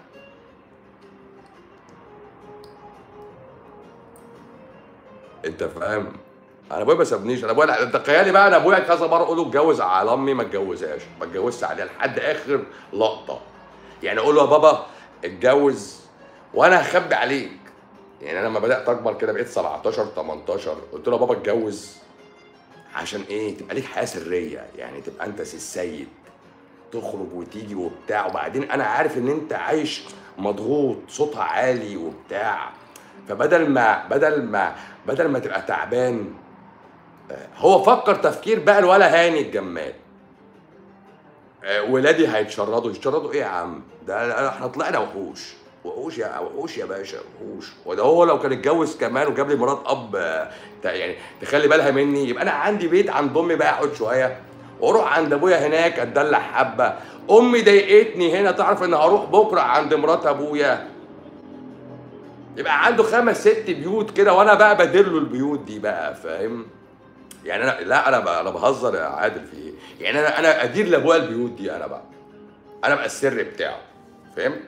انت فاهم انا ابويا ما سابنيش انا ابويا انت تخيلي بقى انا ابويا كذا مره اقول له اتجوز على امي ما اتجوزهاش ما اتجوزش عليها لحد اخر لقطه يعني اقول له يا بابا اتجوز وانا هخبي عليك يعني انا لما بدات اكبر كده بقيت 17 18 قلت له يا بابا اتجوز عشان ايه تبقى ليك حياه سريه يعني تبقى انت سي السيد تخرج وتيجي وبتاع وبعدين انا عارف ان انت عايش مضغوط صوتها عالي وبتاع فبدل ما بدل ما بدل ما تبقى تعبان آه، هو فكر تفكير بقى الولا هاني الجمال آه، ولادي هيتشردوا يتشردوا ايه يا عم ده احنا طلعنا وحوش وحوش يا وحوش يا باشا وحوش وده هو لو كان اتجوز كمان وجاب لي مرات اب آه، ت- يعني تخلي بالها مني يبقى انا عندي بيت عند امي بقى اقعد شويه واروح عند ابويا هناك اتدلع حبه امي ضايقتني هنا تعرف ان هروح بكره عند مرات ابويا يبقى عنده خمس ست بيوت كده وانا بقى بدير له البيوت دي بقى فاهم يعني انا لا انا بقى انا بهزر يا عادل في ايه يعني انا انا ادير لابويا البيوت دي انا بقى انا بقى السر بتاعه فهمت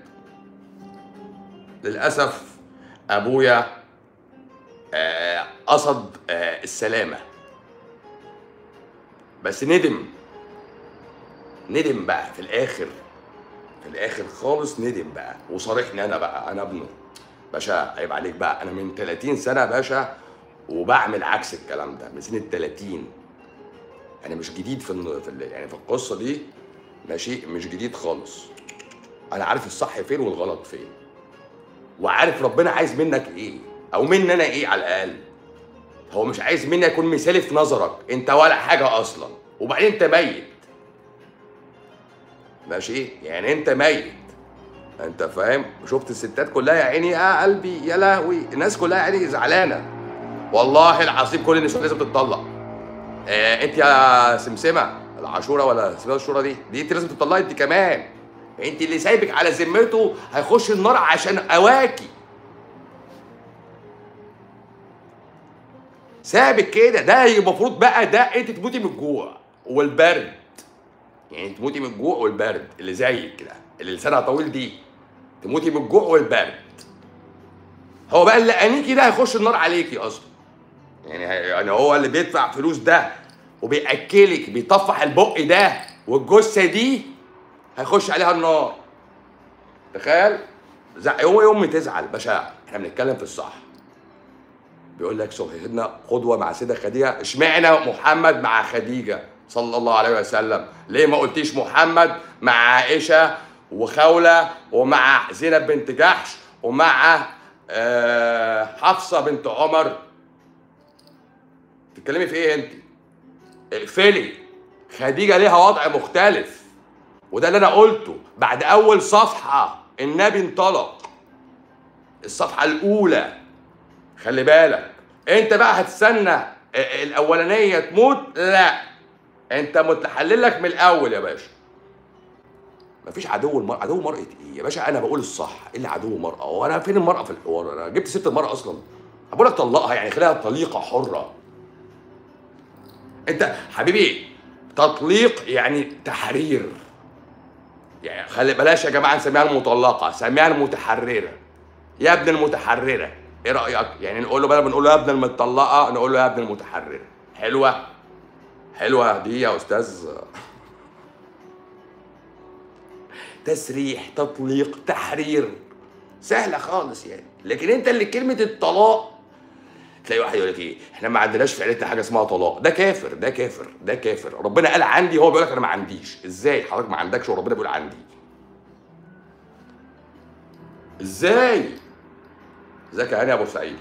للاسف ابويا آه، قصد آه، السلامه بس ندم ندم بقى في الاخر في الاخر خالص ندم بقى وصارحني انا بقى انا ابنه باشا عيب عليك بقى انا من 30 سنه يا باشا وبعمل عكس الكلام ده من سنه 30 انا مش جديد في الن- في ال- يعني في القصه دي ماشي مش جديد خالص انا عارف الصح فين والغلط فين وعارف ربنا عايز منك ايه او مني انا ايه على الاقل هو مش عايز مني اكون مثالي في نظرك انت ولا حاجه اصلا وبعدين انت ميت ماشي يعني انت ميت انت فاهم شفت الستات كلها يا عيني اه قلبي يا لهوي الناس كلها يا عيني زعلانه والله العظيم كل النسوان لازم تتطلق آه انت يا سمسمه العاشوره ولا اسمها الشوره دي دي انت لازم تطلقي انت كمان انت اللي سايبك على ذمته هيخش النار عشان اواكي سابك كده ده المفروض بقى ده انت تموتي من الجوع والبرد يعني تموتي من الجوع والبرد اللي زيك كده اللي لسانها طويل دي تموتي من الجوع والبرد هو بقى اللي انيكي ده هيخش النار عليكي اصلا يعني هي- يعني هو اللي بيدفع فلوس ده وبياكلك بيطفح البق ده والجثه دي هيخش عليها النار تخيل زع- يوم يوم تزعل باشا احنا بنتكلم في الصح بيقول لك سيدنا قدوه مع سيده خديجه اشمعنى محمد مع خديجه صلى الله عليه وسلم ليه ما قلتيش محمد مع عائشه وخوله ومع زينب بنت جحش ومع آه، حفصه بنت عمر تتكلمي في ايه انت اقفلي خديجه ليها وضع مختلف وده اللي انا قلته بعد اول صفحه النبي انطلق الصفحه الاولى خلي بالك انت بقى هتستنى الاولانيه تموت لا انت متحلل لك من الاول يا باشا مفيش عدو المرأة عدو مرأة ايه يا باشا انا بقول الصح ايه اللي عدو المرأة هو انا فين المرأة في الحوار انا جبت ست المرأة اصلا بقول لك طلقها يعني خليها طليقة حرة انت حبيبي تطليق يعني تحرير يعني خلي بلاش يا جماعه نسميها المطلقه سميها المتحرره يا ابن المتحرره ايه رايك يعني نقول له بدل ما نقول له يا ابن المطلقه نقول له يا ابن المتحرره حلوه حلوه دي يا استاذ تسريح تطليق تحرير سهله خالص يعني لكن انت اللي كلمه الطلاق تلاقي واحد يقول لك ايه احنا ما عندناش في عيلتنا حاجه اسمها طلاق ده كافر ده كافر ده كافر ربنا قال عندي هو بيقول لك انا ما عنديش ازاي حضرتك ما عندكش وربنا بيقول عندي ازاي ازيك يا هاني يا ابو سعيد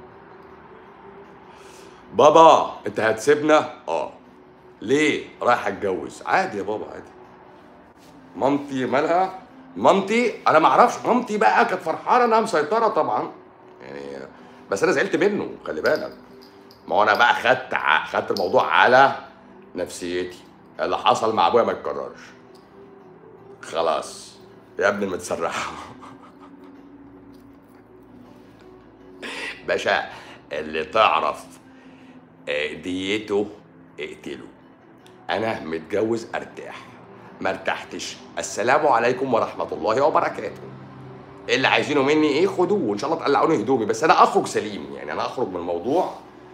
بابا انت هتسيبنا اه ليه رايح اتجوز عادي يا بابا عادي مامتي مالها مامتي انا ما اعرفش مامتي بقى كانت فرحانه انها مسيطره طبعا يعني بس انا زعلت منه خلي بالك ما هو انا بقى خدت ع- خدت الموضوع على نفسيتي اللي حصل مع ابويا ما يتكررش خلاص يا ابني المتسرحه باشا اللي تعرف آه، ديته اقتله انا متجوز ارتاح ما ارتحتش السلام عليكم ورحمه الله وبركاته اللي عايزينه مني ايه خدوه وان شاء الله تقلعوني هدومي بس انا اخرج سليم يعني انا اخرج من الموضوع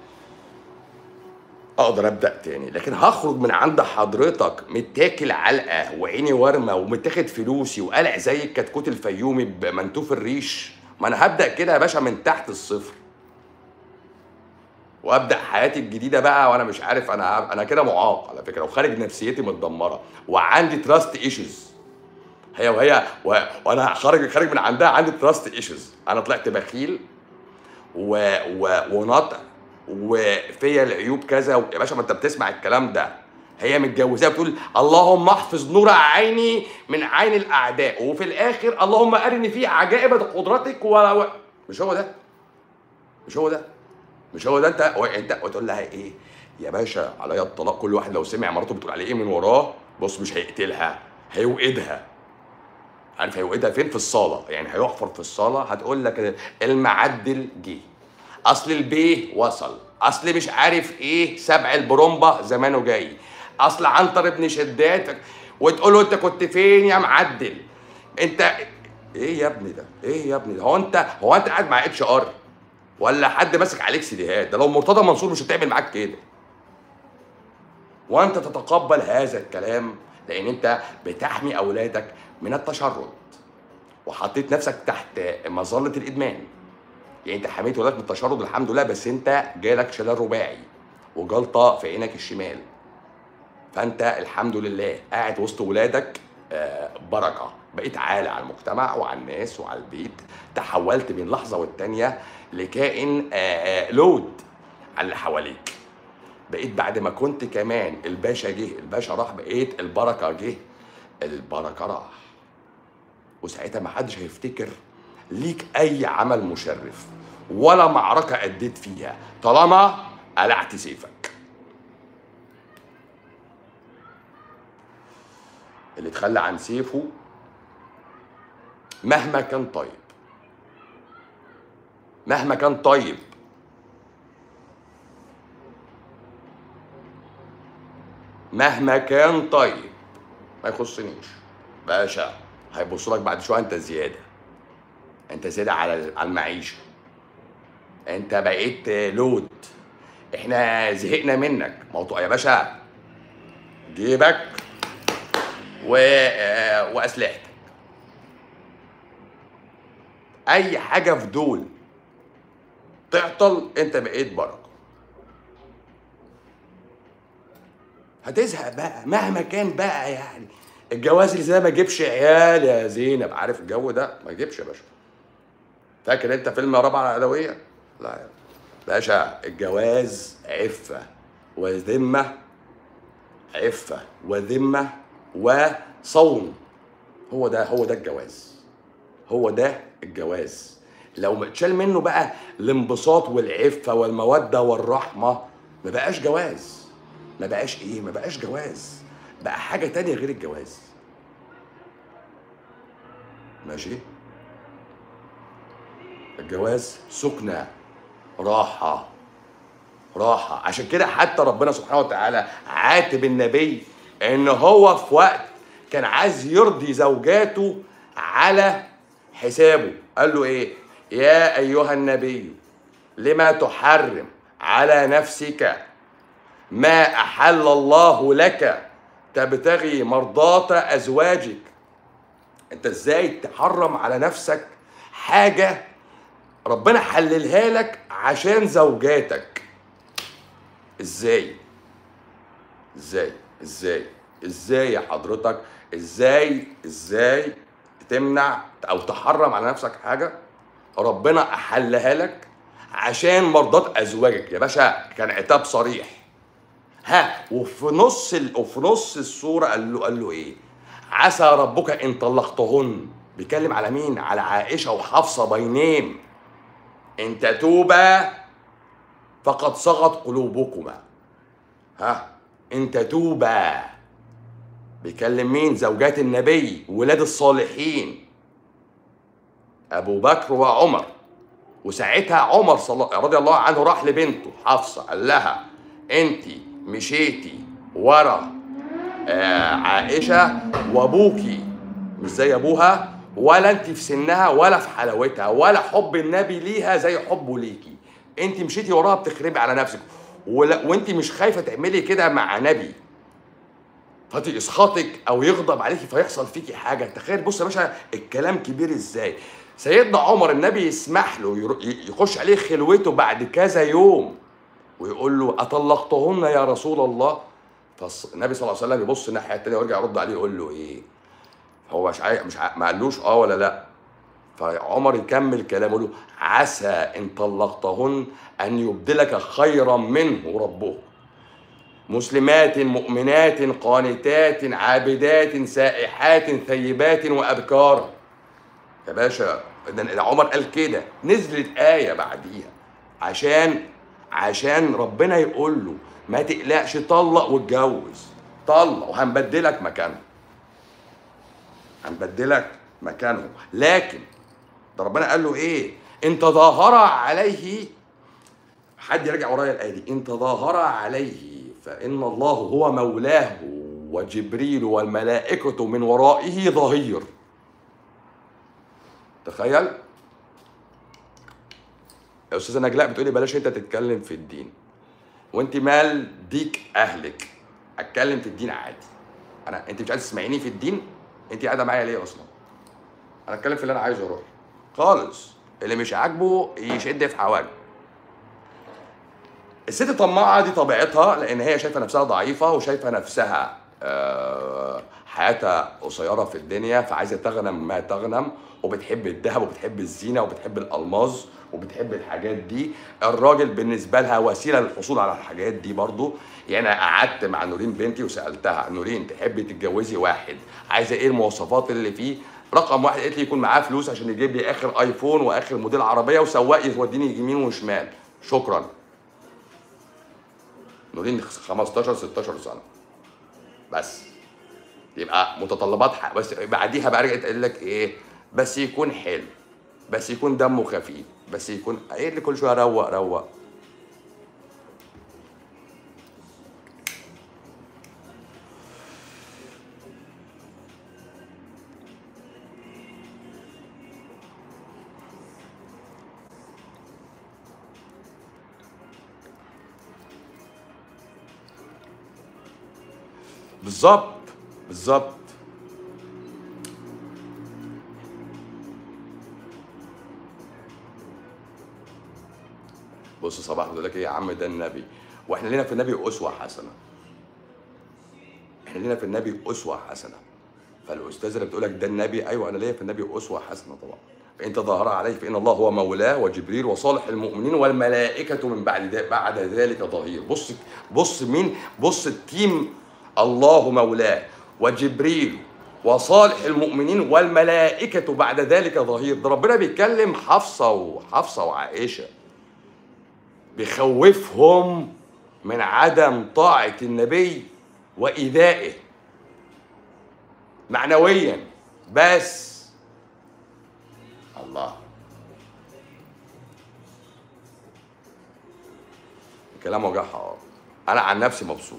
اقدر ابدا تاني لكن هخرج من عند حضرتك متاكل علقه وعيني ورمه ومتاخد فلوسي وقلع زي الكتكوت الفيومي بمنتوف الريش ما انا هبدا كده يا باشا من تحت الصفر وابدا حياتي الجديده بقى وانا مش عارف انا انا كده معاق على فكره وخارج نفسيتي متدمره وعندي تراست ايشوز هي وهي و... وانا خارج خارج من عندها عندي تراست ايشوز انا طلعت بخيل و... و... ونطع وفيا العيوب كذا و... يا باشا ما انت بتسمع الكلام ده هي متجوزاه بتقول اللهم احفظ نور عيني من عين الاعداء وفي الاخر اللهم ارني فيه عجائب قدرتك و... و... مش هو ده مش هو ده مش هو ده انت و- انت وتقول لها ايه يا باشا عليا الطلاق كل واحد لو سمع مراته بتقول عليه ايه من وراه بص مش هيقتلها هيوقدها عارف هيوقدها فين في الصاله يعني هيحفر في الصاله هتقول لك المعدل جه اصل البيه وصل اصل مش عارف ايه سبع البرومبا زمانه جاي اصل عنتر ابن شداد فك- وتقول له انت كنت فين يا معدل انت ايه يا ابني ده ايه يا ابني ده هو انت هو انت قاعد مع اتش ار ولا حد ماسك عليك سيديهات ده لو مرتضى منصور مش هتعمل معاك كده وانت تتقبل هذا الكلام لان انت بتحمي اولادك من التشرد وحطيت نفسك تحت مظله الادمان يعني انت حميت ولادك من التشرد الحمد لله بس انت جالك شلل رباعي وجلطه في عينك الشمال فانت الحمد لله قاعد وسط ولادك آه، بركه بقيت عالة على المجتمع وعلى الناس وعلى البيت تحولت بين لحظه والتانيه لكائن آه، آه، لود على اللي حواليك بقيت بعد ما كنت كمان الباشا جه الباشا راح بقيت البركه جه البركه راح وساعتها ما حدش هيفتكر ليك اي عمل مشرف ولا معركه اديت فيها طالما قلعت سيفك اللي اتخلى عن سيفه مهما كان طيب مهما كان طيب مهما كان طيب ما يخصنيش باشا هيبص لك بعد شويه انت زياده انت زياده على على المعيشه انت بقيت لود احنا زهقنا منك موضوع يا باشا جيبك و... آه، واسلحتك اي حاجه في دول تعطل انت بقيت بركه هتزهق بقى مهما كان بقى يعني الجواز اللي زي ده ما يجيبش عيال يا زينب عارف الجو ده ما يجيبش يا باشا فاكر انت فيلم رابعه العدويه لا يا باشا الجواز عفه وذمه عفه وذمه وصون هو ده هو ده الجواز هو ده الجواز لو ما اتشال منه بقى الانبساط والعفه والموده والرحمه ما بقاش جواز ما بقاش ايه ما بقاش جواز بقى حاجه تانية غير الجواز ماشي الجواز سكنة راحة راحة عشان كده حتى ربنا سبحانه وتعالى عاتب النبي ان هو في وقت كان عايز يرضي زوجاته على حسابه قال له ايه يا ايها النبي لما تحرم على نفسك ما احل الله لك تبتغي مرضاة ازواجك انت ازاي تحرم على نفسك حاجه ربنا حللها لك عشان زوجاتك ازاي ازاي ازاي ازاي يا حضرتك ازاي ازاي تمنع او تحرم على نفسك حاجه ربنا احلها لك عشان مرضات ازواجك يا باشا كان عتاب صريح ها وفي نص ال... وفي نص السوره قال له قال له ايه عسى ربك ان طلقتهن بيتكلم على مين على عائشه وحفصه بينين ان تتوبا فقد صغت قلوبكما ها ان تتوبا بيكلم مين زوجات النبي ولاد الصالحين ابو بكر وعمر وساعتها عمر صل... رضي الله عنه راح لبنته حفصه قال لها انت مشيتي ورا آه عائشه وابوكي مش زي ابوها ولا انت في سنها ولا في حلاوتها ولا حب النبي ليها زي حبه ليكي انت مشيتي وراها بتخربي على نفسك ولا وانت مش خايفه تعملي كده مع نبي فتسخطك او يغضب عليكي فيحصل فيكي حاجه تخيل بص يا باشا الكلام كبير ازاي سيدنا عمر النبي يسمح له يرو- ي- يخش عليه خلوته بعد كذا يوم ويقول له اطلقتهن يا رسول الله فالنبي صلى الله عليه وسلم يبص الناحيه التانيه ويرجع يرد عليه يقول له ايه هو مش عاي... مش ع... ما قالوش اه ولا لا فعمر يكمل كلامه يقول له عسى ان طلقتهن ان يبدلك خيرا منه ربه مسلمات مؤمنات قانتات عابدات سائحات ثيبات وابكار يا باشا ده عمر قال كده نزلت آية بعديها عشان عشان ربنا يقول له ما تقلقش طلق واتجوز طلق وهنبدلك مكانه هنبدلك مكانه لكن ده ربنا قال له ايه ان تظاهر عليه حد يرجع ورايا الايه دي ان تظاهر عليه فان الله هو مولاه وجبريل والملائكه من ورائه ظهير تخيل يا استاذه نجلاء بتقولي بلاش انت تتكلم في الدين وانت مال ديك اهلك اتكلم في الدين عادي انا انت مش عايز تسمعيني في الدين انت قاعده معايا ليه اصلا انا اتكلم في اللي انا عايزه اروح خالص اللي مش عاجبه يشد في حواجبه الست طماعه دي طبيعتها لان هي شايفه نفسها ضعيفه وشايفه نفسها آه، حياتها قصيره في الدنيا فعايزه تغنم ما تغنم وبتحب الذهب وبتحب الزينه وبتحب الالماظ وبتحب الحاجات دي الراجل بالنسبه لها وسيله للحصول على الحاجات دي برضو يعني انا قعدت مع نورين بنتي وسالتها نورين تحبي تتجوزي واحد عايزه ايه المواصفات اللي فيه رقم واحد قالت لي يكون معاه فلوس عشان يجيب لي اخر ايفون واخر موديل عربيه وسواق يوديني يمين وشمال شكرا نورين 15 16 سنه بس يبقى متطلبات حق بس بعديها بقى رجعت قال لك ايه بس يكون حلو بس يكون دمه خفيف بس يكون ايه اللي كل شويه روق روق بالظبط بالظبط بص صباح بيقول لك ايه يا عم ده النبي واحنا لينا في النبي اسوه حسنه احنا لينا في النبي اسوه حسنه فالاستاذه اللي بتقول لك ده النبي ايوه انا ليا في النبي اسوه حسنه طبعا فان تظاهر عليه فان الله هو مولاه وجبريل وصالح المؤمنين والملائكه من بعد ذلك بعد ذلك ظهير بص بص مين بص التيم الله مولاه وجبريل وصالح المؤمنين والملائكة بعد ذلك ظهير ده ربنا بيتكلم حفصة وحفصة وعائشة بيخوفهم من عدم طاعة النبي وإيذائه معنويا بس الله الكلام وجعها اه انا عن نفسي مبسوط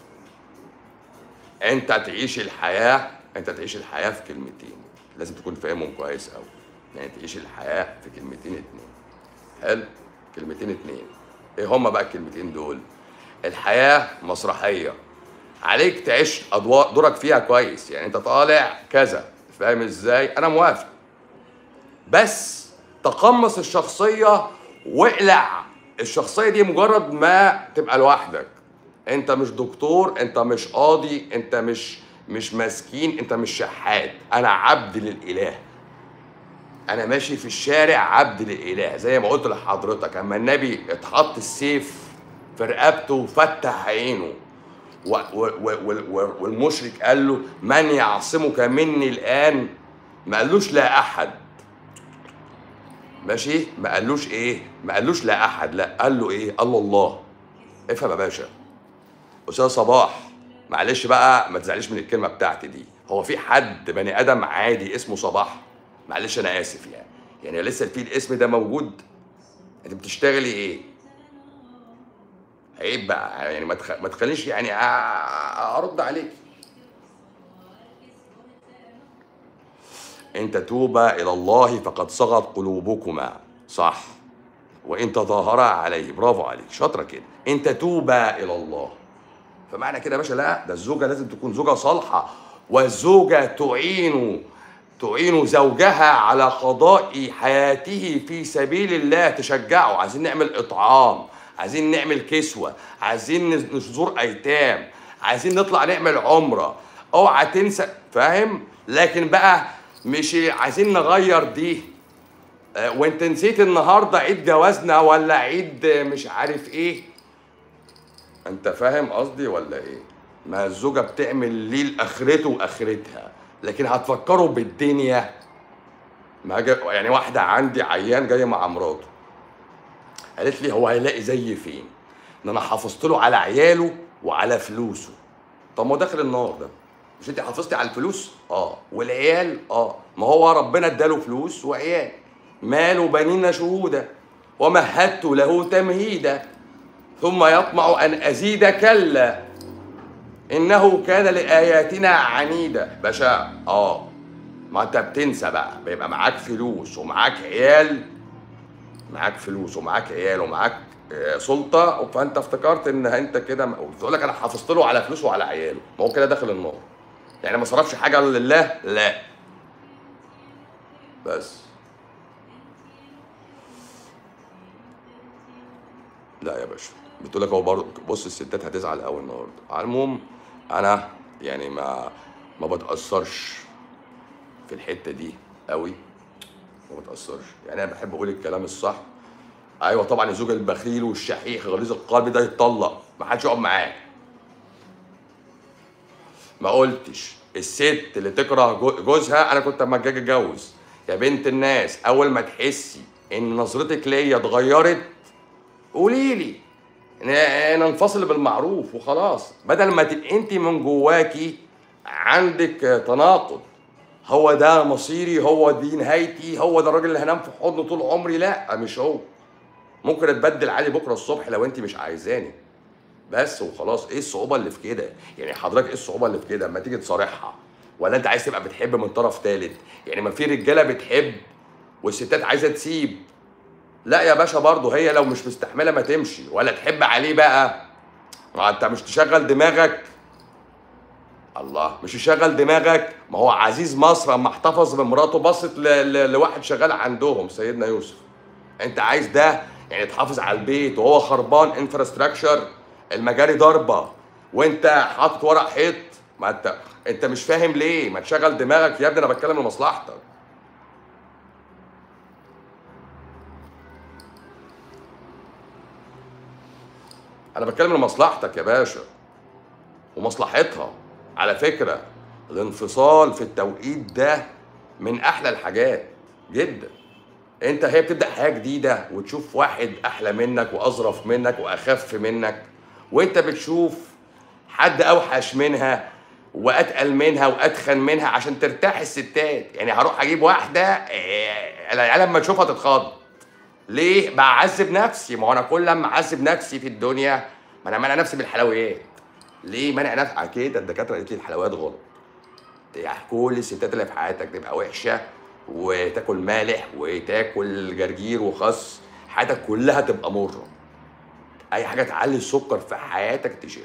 انت تعيش الحياه انت تعيش الحياه في كلمتين لازم تكون فاهمهم كويس قوي يعني تعيش الحياه في كلمتين اتنين حلو كلمتين اتنين ايه هما بقى الكلمتين دول الحياه مسرحيه عليك تعيش ادوار دورك فيها كويس يعني انت طالع كذا فاهم ازاي انا موافق بس تقمص الشخصيه واقلع الشخصيه دي مجرد ما تبقى لوحدك انت مش دكتور انت مش قاضي انت مش مش مسكين انت مش شحات انا عبد للاله انا ماشي في الشارع عبد للاله زي ما قلت لحضرتك اما النبي اتحط السيف في رقبته وفتح عينه و و و و والمشرك قال له من يعصمك مني الان ما قالوش لا احد ماشي ما قالوش ايه ما قالوش لا احد لا قال له ايه قال له الله افهم يا باشا استاذ صباح معلش بقى ما تزعليش من الكلمه بتاعتي دي هو في حد بني ادم عادي اسمه صباح معلش انا اسف يعني يعني لسه في الاسم ده موجود انت بتشتغلي ايه عيب بقى يعني ما تخ... ما تخليش يعني أ- ارد عليك ان تتوبا الى الله فقد صغت قلوبكما صح وان تظاهرا عليه برافو عليك شاطره كده ان تتوبا الى الله فمعنى كده يا باشا لا ده الزوجه لازم تكون زوجه صالحه والزوجه تعين تعين زوجها على قضاء حياته في سبيل الله تشجعه عايزين نعمل اطعام عايزين نعمل كسوه عايزين نزور ايتام عايزين نطلع نعمل عمره اوعى تنسى فاهم لكن بقى مش عايزين نغير دي آه، وانت نسيت النهارده عيد جوازنا ولا عيد مش عارف ايه انت فاهم قصدي ولا ايه ما الزوجه بتعمل ليه لاخرته واخرتها لكن هتفكروا بالدنيا ما جا- يعني واحده عندي عيان جايه مع مراته قالت لي هو هيلاقي زي فين ان انا حافظت له على عياله وعلى فلوسه طب ما هو داخل النار ده مش انت حافظتي على الفلوس اه والعيال اه ما هو ربنا اداله فلوس وعيال مال وبنين شهودا ومهدت له تمهيدا ثم يطمع ان ازيد كلا انه كان لاياتنا عنيدا باشا اه ما انت بتنسى بقى بيبقى معاك فلوس ومعاك عيال معاك فلوس ومعاك عيال ومعاك آه، سلطه فانت افتكرت ان انت كده بتقول لك انا حافظت له على فلوسه وعلى عياله ما هو كده داخل النار يعني ما صرفش حاجه لله لا بس لا يا باشا بتقول لك هو برضه بص الستات هتزعل قوي النهارده على المهم انا يعني ما ما بتاثرش في الحته دي قوي ما بتاثرش يعني انا بحب اقول الكلام الصح ايوه طبعا الزوج البخيل والشحيح غليظ القلب ده يتطلق ما حدش يقعد معاه ما قلتش الست اللي تكره جو- جوزها انا كنت اما اجي اتجوز يا بنت الناس اول ما تحسي ان نظرتك ليا اتغيرت قولي لي ن- ننفصل بالمعروف وخلاص بدل ما تبقي انت من جواكي عندك تناقض هو ده مصيري هو دي نهايتي هو ده الراجل اللي هنام في حضنه طول عمري لا مش هو ممكن اتبدل علي بكره الصبح لو انت مش عايزاني بس وخلاص ايه الصعوبه اللي في كده يعني حضرتك ايه الصعوبه اللي في كده اما تيجي تصارحها ولا انت عايز تبقى بتحب من طرف ثالث يعني ما في رجاله بتحب والستات عايزه تسيب لا يا باشا برضه هي لو مش مستحمله ما تمشي ولا تحب عليه بقى ما انت مش تشغل دماغك الله مش يشغل دماغك ما هو عزيز مصر اما احتفظ بمراته بصت ل... ل... لواحد شغال عندهم سيدنا يوسف انت عايز ده يعني تحافظ على البيت وهو خربان انفراستراكشر المجاري ضربه وانت حاطط ورق حيط ما انت انت مش فاهم ليه ما تشغل دماغك يا ابني انا بتكلم لمصلحتك انا بتكلم لمصلحتك يا باشا ومصلحتها على فكره الانفصال في التوقيت ده من احلى الحاجات جدا انت هي بتبدا حياه جديده وتشوف واحد احلى منك واظرف منك واخف منك وانت بتشوف حد اوحش منها واتقل منها واتخن منها عشان ترتاح الستات يعني هروح اجيب واحده إيه، العيال لما تشوفها تتخض ليه بعذب نفسي ما هو انا كل لما اعذب نفسي في الدنيا ما انا مانع نفسي بالحلويات ليه مانع نفسي على كده الدكاتره قالت لي الحلويات غلط يعني كل الستات اللي في حياتك تبقى وحشه وتاكل مالح وتاكل جرجير وخس حياتك كلها تبقى مره اي حاجه تعلي السكر في حياتك تشيلها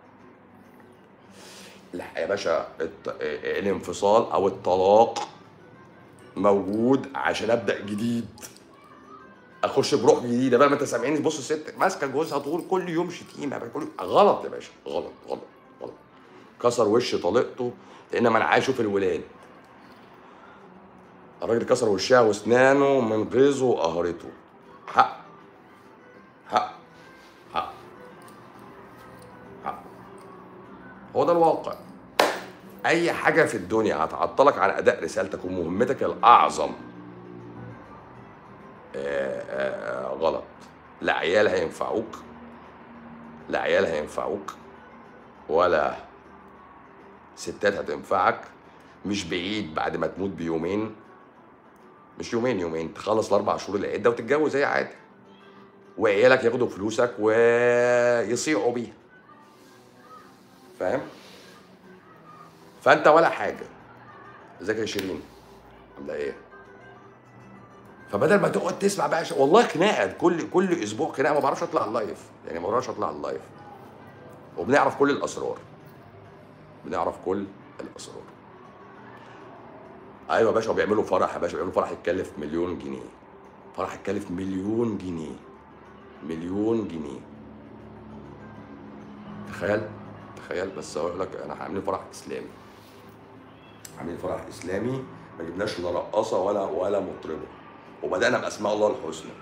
لا يا باشا الت- الانفصال او الطلاق موجود عشان ابدا جديد اخش بروح جديده بقى ما انت سامعيني بص الست ماسكه جوزها طول كل يوم شتيمه كل غلط يا باشا غلط غلط غلط كسر وش طليقته لان ما انا عايز اشوف الولاد الراجل كسر وشها واسنانه من غيظه وقهرته حق حق حق حق هو ده الواقع اي حاجه في الدنيا هتعطلك عن اداء رسالتك ومهمتك الاعظم آه، آه، آه، غلط لا عيال هينفعوك لا عيال هينفعوك ولا ستات هتنفعك مش بعيد بعد ما تموت بيومين مش يومين يومين تخلص الاربع شهور العده وتتجوز هي عادي وعيالك ياخدوا فلوسك ويصيعوا بيها فاهم فانت ولا حاجه ازيك يا شيرين عامله ايه فبدل ما تقعد تسمع بقى ش... والله خناقه كل كل اسبوع خناقه ما بعرفش اطلع اللايف يعني ما بعرفش اطلع اللايف وبنعرف كل الاسرار بنعرف كل الاسرار ايوه يا باشا بيعملوا فرح يا باشا بيعملوا فرح يتكلف مليون جنيه فرح يتكلف مليون جنيه مليون جنيه تخيل تخيل بس اقول لك انا عاملين فرح اسلامي عاملين فرح اسلامي ما جبناش لا رقاصه ولا ولا مطربه وبدانا باسماء الله الحسنى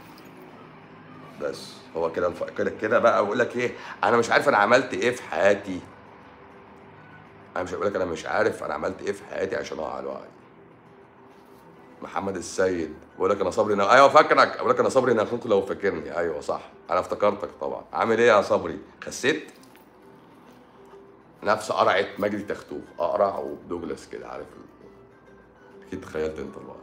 بس هو كده الف... كده كده بقى بقول لك ايه انا مش عارف انا عملت ايه في حياتي انا مش هقول لك انا مش عارف انا عملت ايه في حياتي عشان اقع على الوعي محمد السيد بقول لك انا صبري نا... ايوه فاكرك بقول لك انا صبري ناخوك لو فاكرني ايوه صح انا افتكرتك طبعا عامل ايه يا صبري خسيت نفس قرعه مجدي تختوخ اقرع ودوجلاس كده عارف اكيد تخيلت انت الوضع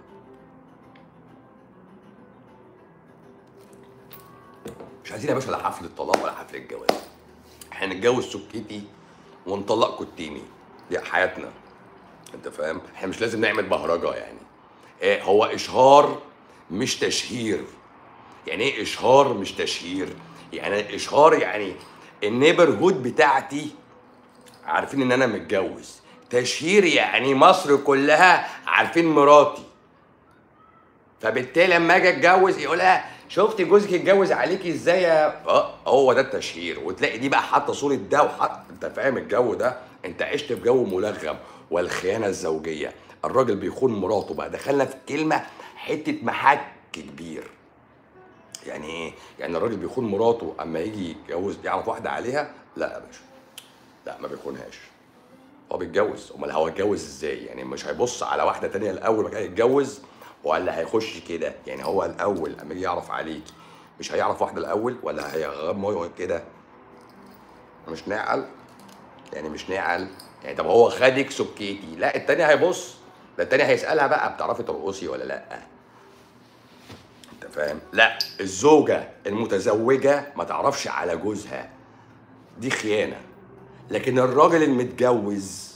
مش عايزين يا باشا لا حفله طلاق ولا حفله جواز احنا نتجوز سكتي ونطلق كتيمي دي حياتنا انت فاهم احنا مش لازم نعمل بهرجه يعني إيه هو اشهار مش تشهير يعني ايه اشهار مش تشهير يعني اشهار يعني النيبر هود بتاعتي عارفين ان انا متجوز تشهير يعني مصر كلها عارفين مراتي فبالتالي لما اجي اتجوز يقولها شفت جوزك اتجوز عليكي ازاي يا اه هو ده التشهير وتلاقي دي بقى حاطه صوره ده وحط انت فاهم الجو ده انت عشت في جو ملغم والخيانه الزوجيه الراجل بيخون مراته بقى دخلنا في كلمه حته محك كبير يعني ايه يعني الراجل بيخون مراته اما يجي يتجوز يعرف واحده عليها لا يا باشا لا ما بيخونهاش هو بيتجوز امال هو اتجوز ازاي يعني مش هيبص على واحده تانية الاول بعد كده يتجوز ولا هيخش كده يعني هو الاول اما يجي يعرف عليكي مش هيعرف واحده الاول ولا هيغمى كده مش نعقل يعني مش نعقل يعني طب هو خدك سكيتي لا التاني هيبص ده التاني هيسالها بقى بتعرفي ترقصي ولا لا انت فاهم لا الزوجه المتزوجه ما تعرفش على جوزها دي خيانه لكن الراجل المتجوز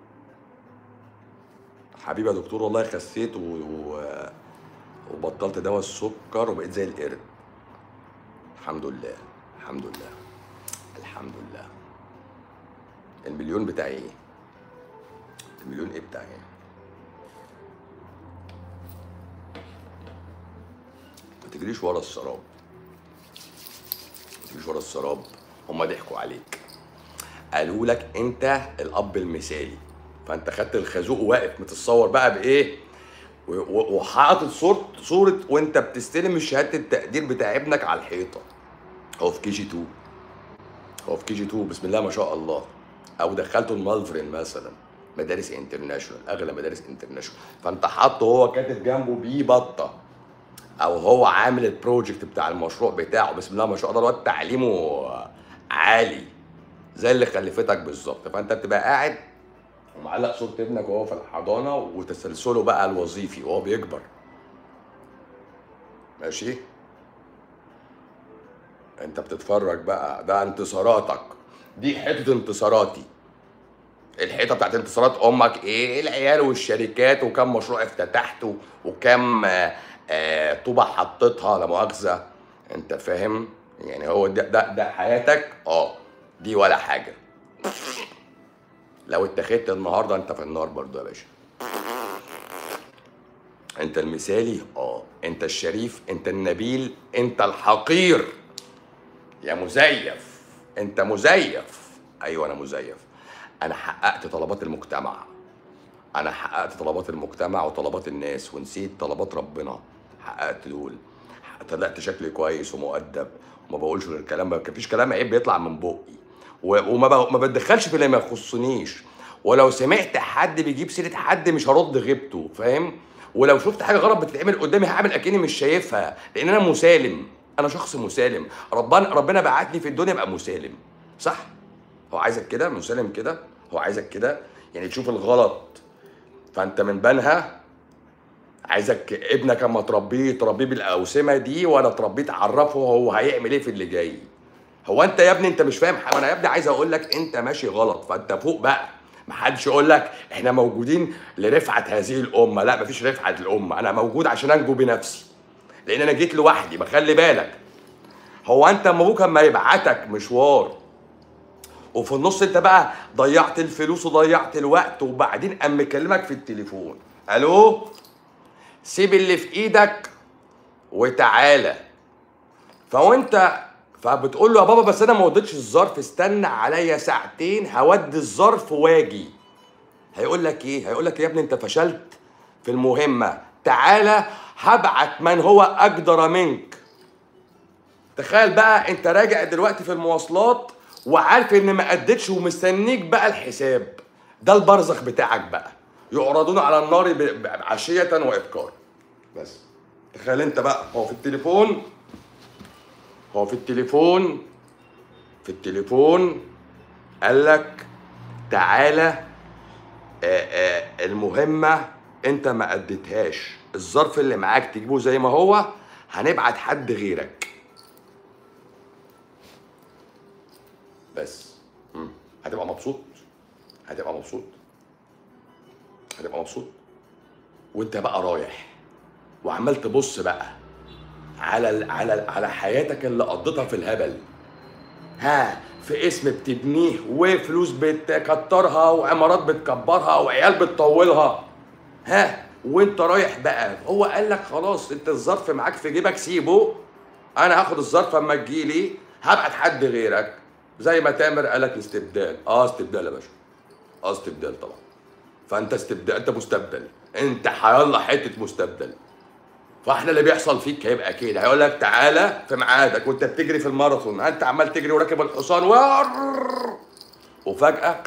حبيبي يا دكتور والله خسيت و... و... وبطلت دواء السكر وبقيت زي القرد الحمد لله الحمد لله الحمد لله المليون بتاعي ايه المليون ايه بتاعي ايه ما تجريش ورا السراب ما تجريش ورا السراب هما ضحكوا عليك قالوا لك انت الاب المثالي فانت خدت الخازوق واقف متصور بقى بايه و- و- وحاطط صورة صورة وانت بتستلم شهادة التقدير بتاع ابنك على الحيطة هو في كي جي 2 هو في كي جي 2 بسم الله ما شاء الله او دخلته المالفرين مثلا مدارس انترناشونال اغلى مدارس انترناشونال فانت حاطه هو كاتب جنبه بيه بطه او هو عامل البروجكت بتاع المشروع بتاعه بسم الله ما شاء الله الواد تعليمه عالي زي اللي خلفتك بالظبط فانت بتبقى قاعد ومعلق صورة ابنك وهو في الحضانة وتسلسله بقى الوظيفي وهو بيكبر ماشي انت بتتفرج بقى ده انتصاراتك دي حتة انتصاراتي الحيطه بتاعت انتصارات امك ايه العيال والشركات وكم مشروع افتتحته وكم آه، آه، طوبه حطيتها لا مؤاخذه انت فاهم يعني هو ده ده, ده حياتك اه دي ولا حاجه لو اتخذت النهارده انت في النار برضو يا باشا انت المثالي اه انت الشريف انت النبيل انت الحقير يا مزيف انت مزيف ايوه انا مزيف انا حققت طلبات المجتمع انا حققت طلبات المجتمع وطلبات الناس ونسيت طلبات ربنا حققت دول طلعت شكلي كويس ومؤدب وما بقولش غير كلام ما فيش كلام عيب بيطلع من بقي و- وما ب- ما بتدخلش في اللي ما يخصنيش ولو سمعت حد بيجيب سيره حد مش هرد غيبته فاهم ولو شفت حاجه غلط بتتعمل قدامي هعمل اكني مش شايفها لان انا مسالم انا شخص مسالم ربنا ربنا بعتني في الدنيا ابقى مسالم صح هو عايزك كده مسالم كده هو عايزك كده يعني تشوف الغلط فانت من بنها عايزك ابنك اما تربيه تربيه بالاوسمه دي ولا تربيه تعرفه هو هيعمل ايه في اللي جاي هو انت يا ابني انت مش فاهم حاجه انا يا ابني عايز اقول لك انت ماشي غلط فانت فوق بقى محدش يقول لك احنا موجودين لرفعه هذه الامه لا مفيش رفعه الامه انا موجود عشان انجو بنفسي لان انا جيت لوحدي بخلي بالك هو انت اما ابوك اما يبعتك مشوار وفي النص انت بقى ضيعت الفلوس وضيعت الوقت وبعدين قام مكلمك في التليفون الو سيب اللي في ايدك وتعالى فوانت فبتقول له يا بابا بس انا ما وديتش الظرف استنى عليا ساعتين هودي الظرف واجي هيقول لك ايه هيقول لك يا ابني انت فشلت في المهمه تعالى هبعت من هو اقدر منك تخيل بقى انت راجع دلوقتي في المواصلات وعارف ان ما اديتش ومستنيك بقى الحساب ده البرزخ بتاعك بقى يعرضون على النار ب- ب- عشية وإبكار بس تخيل انت بقى هو في التليفون هو في التليفون في التليفون قال لك تعالى آه، آه، المهمة انت ما اديتهاش الظرف اللي معاك تجيبه زي ما هو هنبعت حد غيرك بس مم. هتبقى مبسوط هتبقى مبسوط هتبقى مبسوط وانت بقى رايح وعمال تبص بقى على ال- على ال- على حياتك اللي قضيتها في الهبل ها في اسم بتبنيه وفلوس بتكترها وعمارات بتكبرها وعيال بتطولها ها وانت رايح بقى هو قال لك خلاص انت الظرف معاك في جيبك سيبه انا هاخد الظرف اما تجيلي هبعت حد غيرك زي ما تامر قال لك استبدال اه استبدال يا باشا اه استبدال طبعا فانت استبدال انت مستبدل انت حيالله حته مستبدل فاحنا اللي بيحصل فيك هيبقى كده هيقول لك تعالى في ميعادك وانت بتجري في الماراثون انت عمال تجري وراكب الحصان ور- وفجاه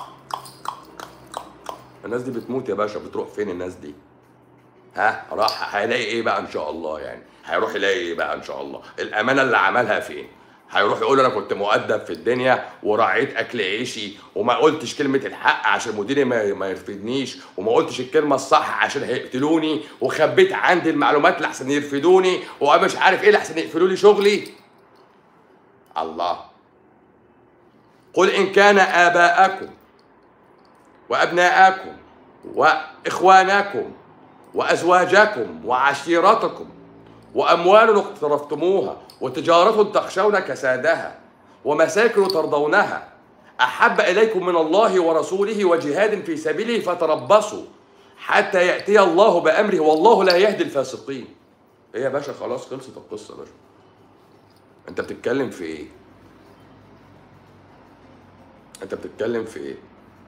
الناس دي بتموت يا باشا بتروح فين الناس دي ها راح هيلاقي ايه بقى ان شاء الله يعني هيروح يلاقي ايه بقى ان شاء الله الامانه اللي عملها فين هيروح يقول انا كنت مؤدب في الدنيا وراعيت اكل عيشي وما قلتش كلمه الحق عشان مديري ما, ما يرفدنيش وما قلتش الكلمه الصح عشان هيقتلوني وخبيت عندي المعلومات لحسن يرفدوني ومش عارف ايه لحسن يقفلوا لي شغلي الله قل ان كان اباءكم وابناءكم واخوانكم وازواجكم وعشيرتكم واموال اقترفتموها وتجاره تخشون كسادها ومساكن ترضونها احب اليكم من الله ورسوله وجهاد في سبيله فتربصوا حتى ياتي الله بامره والله لا يهدي الفاسقين ايه يا باشا خلاص خلصت القصه يا باشا انت بتتكلم في ايه انت بتتكلم في ايه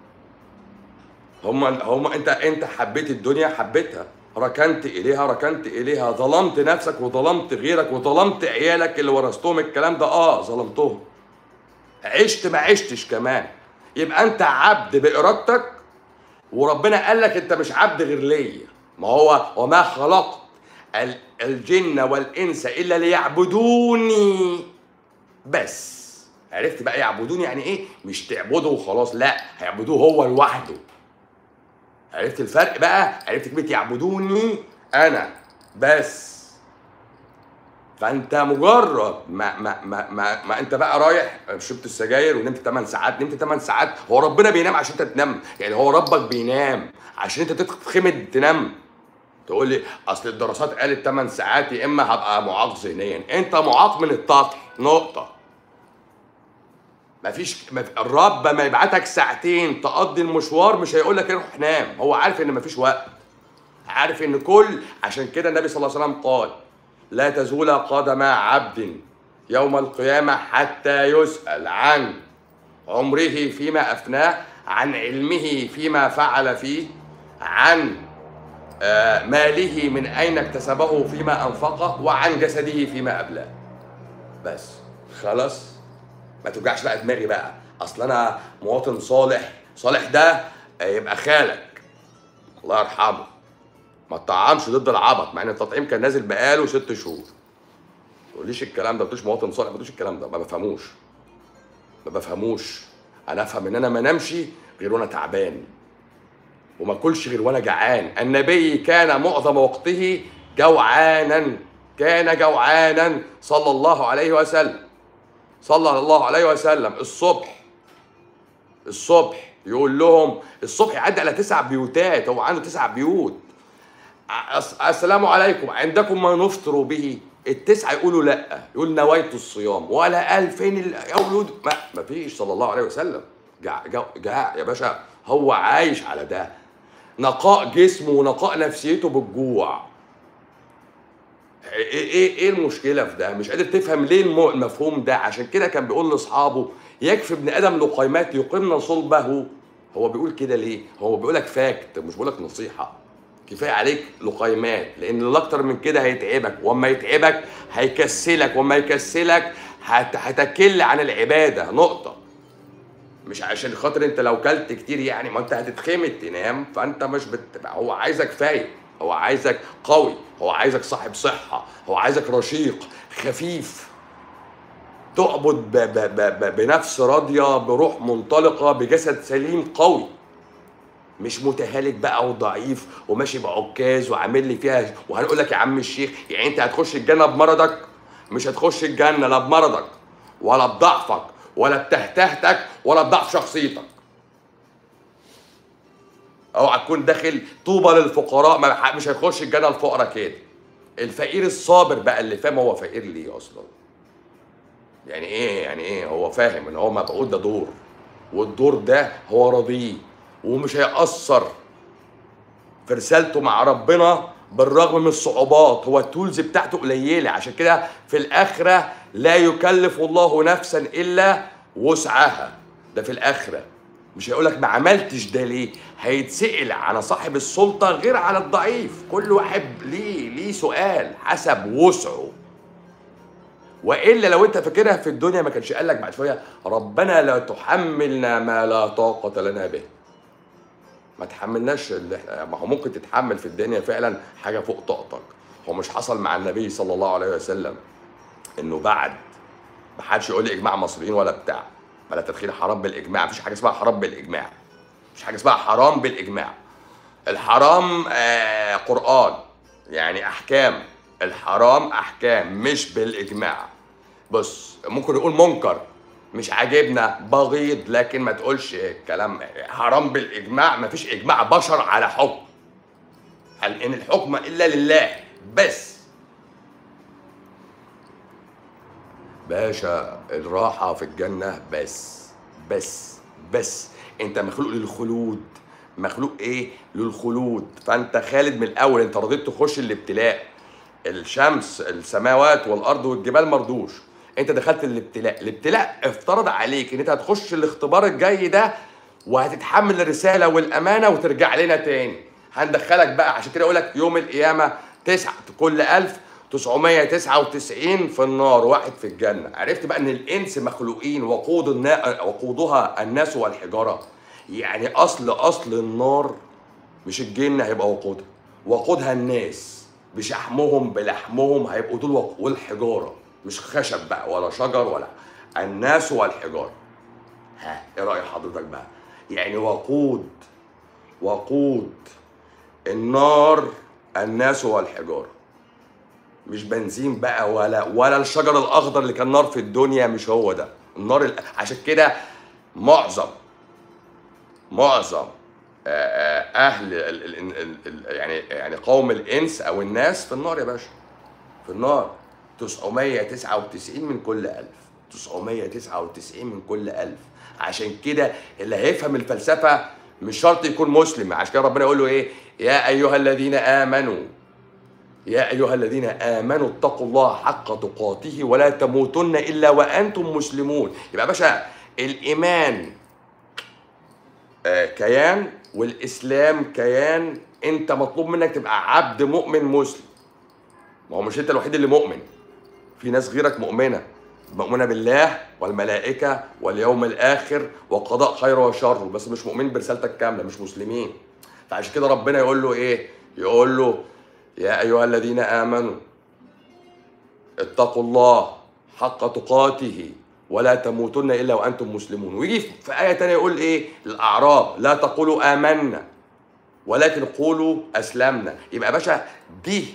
هم هم انت انت حبيت الدنيا حبيتها ركنت اليها ركنت اليها ظلمت نفسك وظلمت غيرك وظلمت عيالك اللي ورثتهم الكلام ده اه ظلمتهم عشت ما عشتش كمان يبقى انت عبد بارادتك وربنا قال لك انت مش عبد غير ليا ما هو وما خلقت ال- الجن والانس الا ليعبدوني بس عرفت بقى يعبدوني يعني ايه مش تعبده وخلاص لا هيعبدوه هو لوحده عرفت الفرق بقى عرفت كلمه يعبدوني انا بس فانت مجرد ما ما ما ما, ما انت بقى رايح شربت السجاير ونمت 8 ساعات نمت 8 ساعات هو ربنا بينام عشان انت تنام يعني هو ربك بينام عشان انت تتخمد تنام تقول لي اصل الدراسات قالت 8 ساعات يا اما هبقى معاق ذهنيا انت معاق من الطفل نقطه مفيش مف... الرب ما يبعتك ساعتين تقضي المشوار مش هيقول لك روح نام هو عارف ان مفيش وقت عارف ان كل عشان كده النبي صلى الله عليه وسلم قال لا تزول قدم عبد يوم القيامة حتى يسأل عن عمره فيما أفناه عن علمه فيما فعل فيه عن آه، ماله من أين اكتسبه فيما أنفقه وعن جسده فيما أبلاه بس خلاص ما توجعش بقى دماغي بقى اصل انا مواطن صالح صالح ده آه، يبقى خالك الله يرحمه ما تطعمش ضد العبط مع ان التطعيم كان نازل بقاله ست شهور ما تقوليش الكلام ده ما تقوليش مواطن صالح ما تقوليش الكلام ده ما بفهموش ما بفهموش انا افهم ان انا ما نمشي غير وانا تعبان وما اكلش غير وانا جعان النبي كان معظم وقته جوعانا كان جوعانا صلى الله عليه وسلم صلى الله عليه وسلم الصبح الصبح يقول لهم الصبح يعدي على تسع بيوتات هو عنده تسع بيوت أس- السلام عليكم عندكم ما نفطر به التسعة يقولوا لا يقول نويت الصيام ولا قال فين الأولود ما, ما فيش صلى الله عليه وسلم جاع, جاع, جاع يا باشا هو عايش على ده نقاء جسمه ونقاء نفسيته بالجوع ايه ايه ايه المشكله في ده مش قادر تفهم ليه الم- المفهوم ده عشان كده كان بيقول لاصحابه يكفي ابن ادم لقيمات يقمن صلبه هو بيقول كده ليه هو بيقول لك فاكت مش بيقول لك نصيحه كفايه عليك لقيمات لان اللي اكتر من كده هيتعبك واما يتعبك هيكسلك واما يكسلك هت... هتكل عن العباده نقطه مش عشان خاطر انت لو كلت كتير يعني ما انت هتتخمد تنام فانت مش بت... هو عايزك فايق هو عايزك قوي هو عايزك صاحب صحة هو عايزك رشيق خفيف تعبد ب... ب... ب... ب... بنفس راضية بروح منطلقة بجسد سليم قوي مش متهالك بقى وضعيف وماشي بعكاز وعامل لي فيها وهنقول لك يا عم الشيخ يعني انت هتخش الجنه بمرضك مش هتخش الجنه لا بمرضك ولا بضعفك ولا بتهتهتك ولا بضعف شخصيتك اوعى تكون داخل طوبى للفقراء ما مش هيخش الجنه الفقراء كده الفقير الصابر بقى اللي فاهم هو فقير ليه اصلا يعني ايه يعني ايه هو فاهم ان هو مبعوث ده دور والدور ده هو راضيه ومش هيأثر في رسالته مع ربنا بالرغم من الصعوبات هو التولز بتاعته قليله عشان كده في الاخره لا يكلف الله نفسا الا وسعها ده في الاخره مش هيقولك ما عملتش ده ليه هيتسأل على صاحب السلطة غير على الضعيف كل واحد ليه ليه سؤال حسب وسعه والا لو انت فاكرها في الدنيا ما كانش قال لك بعد شويه ربنا لا تحملنا ما لا طاقه لنا به ما تحملناش اللي احنا ما هو ممكن تتحمل في الدنيا فعلا حاجه فوق طاقتك هو مش حصل مع النبي صلى الله عليه وسلم انه بعد ما حدش يقول لي اجماع مصريين ولا بتاع ولا تدخين حرام بالاجماع مفيش حاجه اسمها حرام بالاجماع مفيش حاجه اسمها حرام بالاجماع الحرام آه قران يعني احكام الحرام احكام مش بالاجماع بص ممكن نقول منكر مش عاجبنا بغيض لكن ما تقولش كلام حرام بالاجماع مفيش اجماع بشر على حكم هل ان الحكم الا لله بس باشا الراحة في الجنة بس بس بس انت مخلوق للخلود مخلوق ايه للخلود فانت خالد من الاول انت رضيت تخش الابتلاء الشمس السماوات والارض والجبال مرضوش انت دخلت الابتلاء الابتلاء افترض عليك ان انت هتخش الاختبار الجاي ده وهتتحمل الرساله والامانه وترجع لنا تاني هندخلك بقى عشان كده اقول لك يوم القيامه تسعة كل ألف 999 في النار واحد في الجنة عرفت بقى ان الانس مخلوقين وقود النا... وقودها الناس والحجارة يعني اصل اصل النار مش الجن هيبقى وقودها وقودها الناس بشحمهم بلحمهم هيبقوا دول وق- والحجارة مش خشب بقى ولا شجر ولا الناس والحجارة ها ايه رأي حضرتك بقى يعني وقود وقود النار الناس والحجاره مش بنزين بقى ولا ولا الشجر الاخضر اللي كان نار في الدنيا مش هو ده النار ال- عشان كده معظم معظم آه، آه، اهل ال- ال- ال- ال- ال- يعني يعني قوم الانس او الناس في النار يا باشا في النار 999 من كل ألف 999 من كل ألف عشان كده اللي هيفهم الفلسفة مش شرط يكون مسلم عشان كده ربنا يقول له ايه يا ايها الذين امنوا يا ايها الذين امنوا اتقوا الله حق تقاته ولا تموتن الا وانتم مسلمون يبقى يا باشا الايمان آه، كيان والاسلام كيان انت مطلوب منك تبقى عبد مؤمن مسلم ما هو مش انت الوحيد اللي مؤمن في ناس غيرك مؤمنه مؤمنه بالله والملائكه واليوم الاخر وقضاء خير وشر بس مش مؤمن برسالتك كامله مش مسلمين فعشان كده ربنا يقول له ايه يقول له يا ايها الذين امنوا اتقوا الله حق تقاته ولا تموتن الا وانتم مسلمون ويجي في ايه تانية يقول ايه الاعراب لا تقولوا امنا ولكن قولوا اسلمنا يبقى يا باشا دي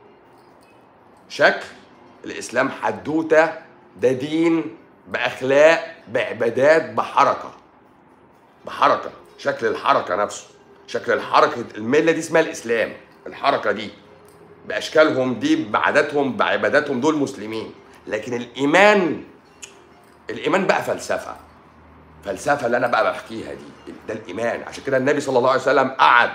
شكل الاسلام حدوته ده دين باخلاق بعبادات بحركه بحركه شكل الحركه نفسه شكل الحركه المله دي اسمها الاسلام الحركه دي باشكالهم دي بعاداتهم بعباداتهم دول مسلمين لكن الايمان الايمان بقى فلسفه فلسفه اللي انا بقى بحكيها دي ده الايمان عشان كده النبي صلى الله عليه وسلم قعد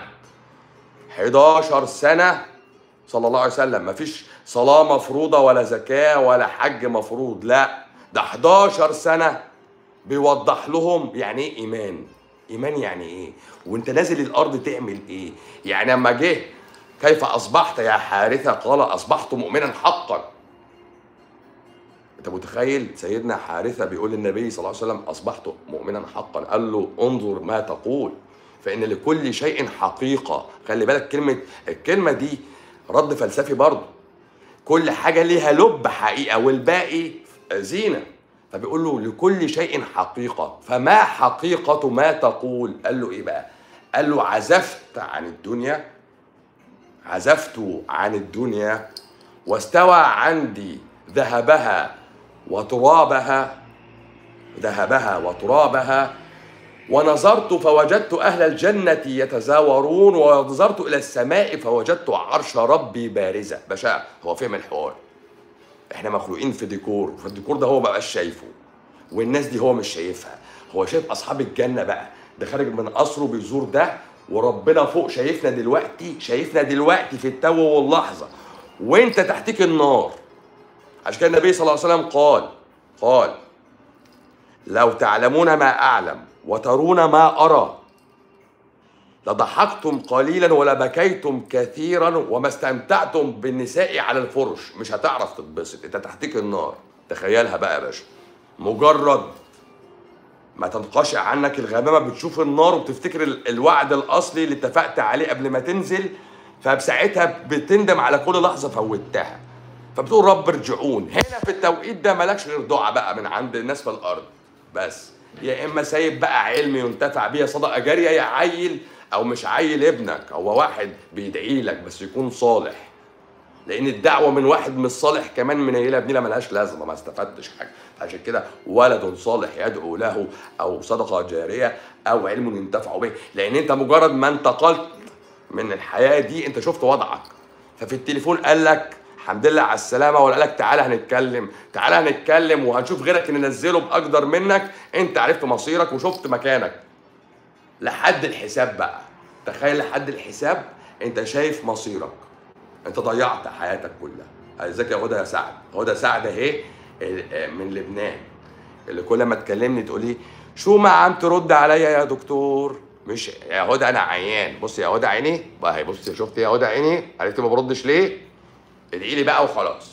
11 سنه صلى الله عليه وسلم مفيش صلاه مفروضه ولا زكاه ولا حج مفروض لا ده 11 سنه بيوضح لهم يعني ايه ايمان ايمان يعني ايه وانت نازل الارض تعمل ايه يعني لما جه كيف اصبحت يا حارثه قال اصبحت مؤمنا حقا انت متخيل سيدنا حارثه بيقول للنبي صلى الله عليه وسلم اصبحت مؤمنا حقا قال له انظر ما تقول فان لكل شيء حقيقه خلي بالك كلمه الكلمه دي رد فلسفي برضه كل حاجه ليها لب حقيقه والباقي زينه فبيقول له لكل شيء حقيقه فما حقيقه ما تقول قال له ايه بقى قال له عزفت عن الدنيا عزفت عن الدنيا واستوى عندي ذهبها وترابها ذهبها وترابها ونظرت فوجدت أهل الجنة يتزاورون ونظرت إلى السماء فوجدت عرش ربي بارزة باشا هو فهم الحوار احنا مخلوقين في ديكور فالديكور ده هو مبقاش شايفه والناس دي هو مش شايفها هو شايف أصحاب الجنة بقى ده خارج من قصره بيزور ده وربنا فوق شايفنا دلوقتي شايفنا دلوقتي في التو واللحظة وانت تحتك النار عشان كده النبي صلى الله عليه وسلم قال قال لو تعلمون ما أعلم وترون ما أرى لضحكتم قليلا ولبكيتم كثيرا وما استمتعتم بالنساء على الفرش مش هتعرف تتبسط انت تحتك النار تخيلها بقى يا باشا مجرد ما تنقشع عنك الغمامة بتشوف النار وبتفتكر ال- الوعد الأصلي اللي اتفقت عليه قبل ما تنزل فبساعتها بتندم على كل لحظة فوتها فبتقول رب ارجعون هنا في التوقيت ده مالكش غير دعاء بقى من عند الناس في الأرض بس يا إما سايب بقى علم ينتفع بيها صدقة جارية يا عيل أو مش عيل ابنك هو واحد بيدعي لك بس يكون صالح لان الدعوه من واحد مش صالح كمان منيله بنيله ملهاش لازمه ما استفدتش حاجه عشان كده ولد صالح يدعو له او صدقه جاريه او علم ينتفع به لان انت مجرد ما انتقلت من الحياه دي انت شفت وضعك ففي التليفون قال لك الحمد لله على السلامه ولا قال لك تعالى هنتكلم تعالى هنتكلم وهنشوف غيرك ننزله باقدر منك انت عرفت مصيرك وشفت مكانك لحد الحساب بقى تخيل لحد الحساب انت شايف مصيرك انت ضيعت حياتك كلها ازيك يا هدى يا سعد هدى سعد اهي ال- من لبنان اللي كل ما تكلمني تقول لي شو ما عم ترد عليا يا دكتور مش يا هدى انا عيان بص يا هدى عيني بقى هي بص شفت يا هدى عيني عرفت ما بردش ليه ادعي لي بقى وخلاص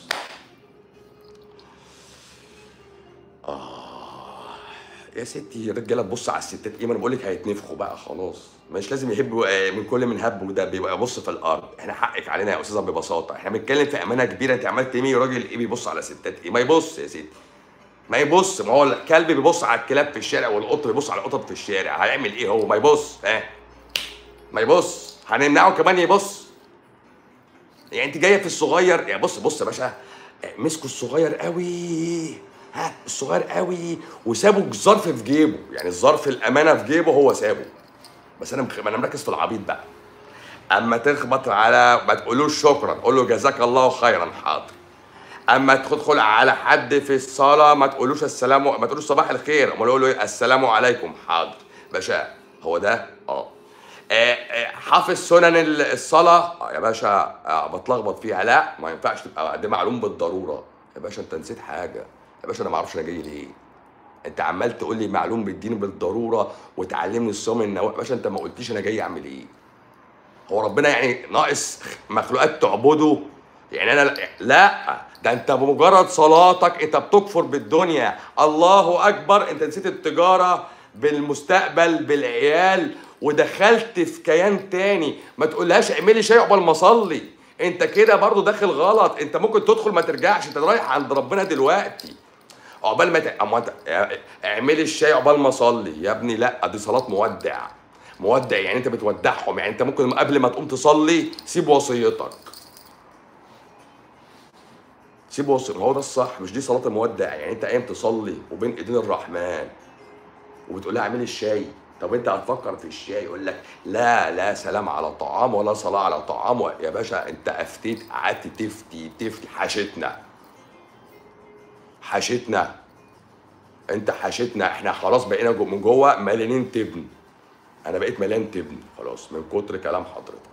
يا ستي الرجاله تبص على الستات ايه ما انا بقول لك هيتنفخوا بقى خلاص مش لازم يحبوا آه، من كل من هب وده بيبقى بص في الارض احنا حقك علينا يا استاذه ببساطه احنا بنتكلم في امانه كبيره انت عمال تمي راجل ايه بيبص على ستات ايه ما يبص يا ستي ما يبص ما هو الكلب بيبص على الكلاب في الشارع والقط بيبص على القطط في الشارع هيعمل ايه هو ما يبص ها ما يبص هنمنعه كمان يبص يعني انت جايه في الصغير يعني بص بص يا باشا مسكوا الصغير قوي ها الصغير قوي وسابوا الظرف في جيبه يعني الظرف الامانه في جيبه هو سابه بس انا مخ... انا مركز في العبيط بقى اما تخبط على ما تقولوش شكرا قول له جزاك الله خيرا حاضر اما تدخل على حد في الصلاه ما تقولوش السلام ما تقولوش صباح الخير امال قول له إيه؟ السلام عليكم حاضر باشا هو ده اه آه، آه، حافظ سنن ال- الصلاه آه، يا باشا آه، بتلخبط فيها لا ما ينفعش تبقى ده معلوم بالضروره يا باشا انت نسيت حاجه يا باشا انا ما اعرفش انا جاي ليه انت عمال تقول لي معلوم بالدين بالضروره وتعلمني الصوم النوافل يا باشا انت ما قلتيش انا جاي اعمل ايه هو ربنا يعني ناقص مخلوقات تعبده يعني انا لا ده انت بمجرد صلاتك انت بتكفر بالدنيا الله اكبر انت نسيت التجاره بالمستقبل بالعيال ودخلت في كيان تاني ما تقولهاش اعملي شيء عقبال ما اصلي انت كده برضو داخل غلط انت ممكن تدخل ما ترجعش انت رايح عند ربنا دلوقتي عقبال ما ت... أما انت اعملي الشاي عقبال ما اصلي يا ابني لا دي صلاه مودع مودع يعني انت بتودعهم يعني انت ممكن قبل ما تقوم تصلي سيب وصيتك سيب وصي ما هو ده الصح مش دي صلاه المودع يعني انت قايم تصلي وبين ايدين الرحمن وبتقول لها اعملي الشاي طب انت هتفكر في الشاي يقول لك لا لا سلام على طعام ولا صلاه على طعام يا باشا انت افتيت قعدت تفتي تفتي حاشتنا حاشتنا انت حاشتنا احنا خلاص بقينا جو من جوه مليانين تبن انا بقيت مليان تبن خلاص من كتر كلام حضرتك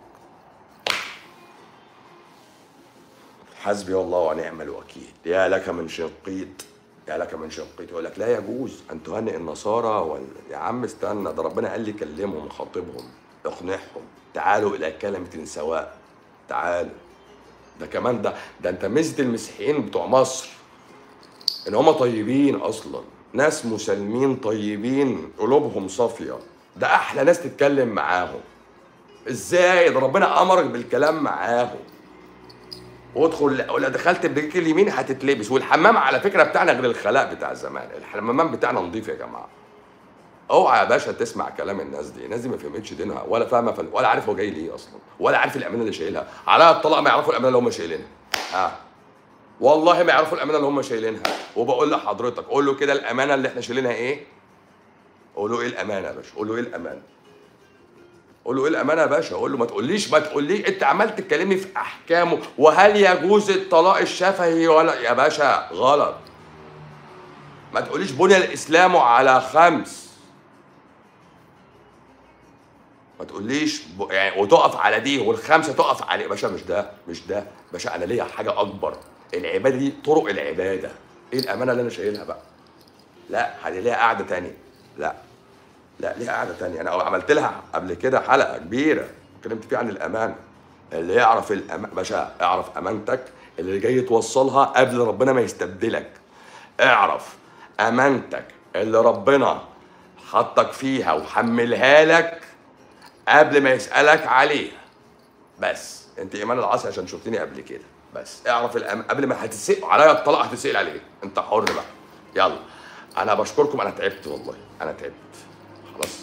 حسبي الله ونعم الوكيل يا لك من شقيط يا لك من شقيط يقول لك لا يجوز ان تهنئ النصارى ولا يا عم استنى ده ربنا قال لي كلمهم خاطبهم اقنعهم تعالوا الى كلمه سواء تعالوا ده كمان ده ده انت ميزه المسيحيين بتوع مصر ان هم طيبين اصلا ناس مسالمين طيبين قلوبهم صافيه ده احلى ناس تتكلم معاهم ازاي ده ربنا امرك بالكلام معاهم وادخل ولا دخلت برجلك اليمين هتتلبس والحمام على فكره بتاعنا غير الخلاء بتاع زمان الحمام بتاعنا نظيف يا جماعه اوعى يا باشا تسمع كلام الناس دي الناس دي ما فهمتش دينها ولا فاهمه فل... ولا عارف هو جاي ليه اصلا ولا عارف الامانه اللي شايلها على الطلاق ما يعرفوا الامانه اللي هم شايلينها ها والله ما يعرفوا الامانه اللي هم شايلينها وبقول لحضرتك قول له كده الامانه اللي احنا شايلينها ايه قول له ايه الامانه يا باشا قول له ايه الامانه قول له ايه الامانه يا باشا قول له ما تقوليش ما تقوليش انت عمال تتكلمي في احكامه وهل يجوز الطلاق الشفهي ولا يا باشا غلط ما تقوليش بني الاسلام على خمس ما تقوليش ب... يعني وتقف على دي والخمسه تقف عليه باشا مش ده مش ده باشا انا ليا حاجه اكبر العباده دي طرق العباده ايه الامانه اللي انا شايلها بقى لا هذه ليها قاعده تانية لا لا ليها قاعده تانية انا عملت لها قبل كده حلقه كبيره اتكلمت فيها عن الامانه اللي يعرف الأم... باشا اعرف امانتك اللي جاي توصلها قبل ربنا ما يستبدلك اعرف امانتك اللي ربنا حطك فيها وحملها لك قبل ما يسألك عليها بس انت ايمان العصر عشان شفتني قبل كده بس اعرف الأم... قبل ما هتسأل عليا الطلاق هتسأل عليه انت حر بقى يلا انا بشكركم انا تعبت والله انا تعبت خلاص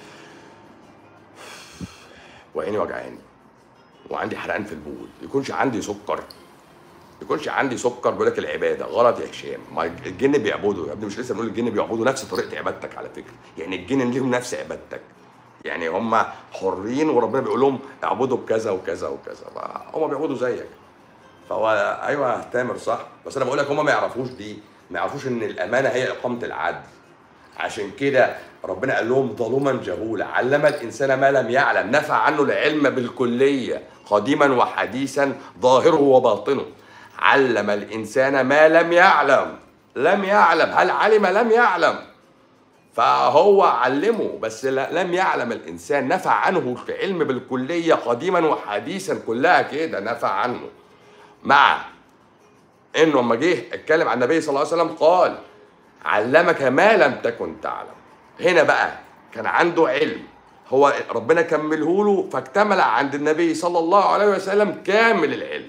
وعيني وجعاني وعندي حرقان في البول يكونش عندي سكر يكونش عندي سكر بيقول لك العباده غلط يا هشام ما الجن بيعبدوا يا ابني مش لسه بنقول الجن بيعبدوا نفس طريقه عبادتك على فكره يعني الجن ليهم نفس عبادتك يعني هم حرين وربنا بيقول لهم اعبدوا بكذا وكذا وكذا هم بيعبدوا زيك فهو ايوه يا تامر صح بس انا بقول لك هم ما يعرفوش دي ما يعرفوش ان الامانه هي اقامه العدل عشان كده ربنا قال لهم ظلوما جهولا علم الانسان ما لم يعلم نفى عنه العلم بالكليه قديما وحديثا ظاهره وباطنه علم الانسان ما لم يعلم لم يعلم هل علم لم يعلم فهو علمه بس لا- لم يعلم الانسان نفى عنه العلم بالكليه قديما وحديثا كلها كده نفى عنه مع انه لما جه اتكلم عن النبي صلى الله عليه وسلم قال علمك ما لم تكن تعلم هنا بقى كان عنده علم هو ربنا كمله له فاكتمل عند النبي صلى الله عليه وسلم كامل العلم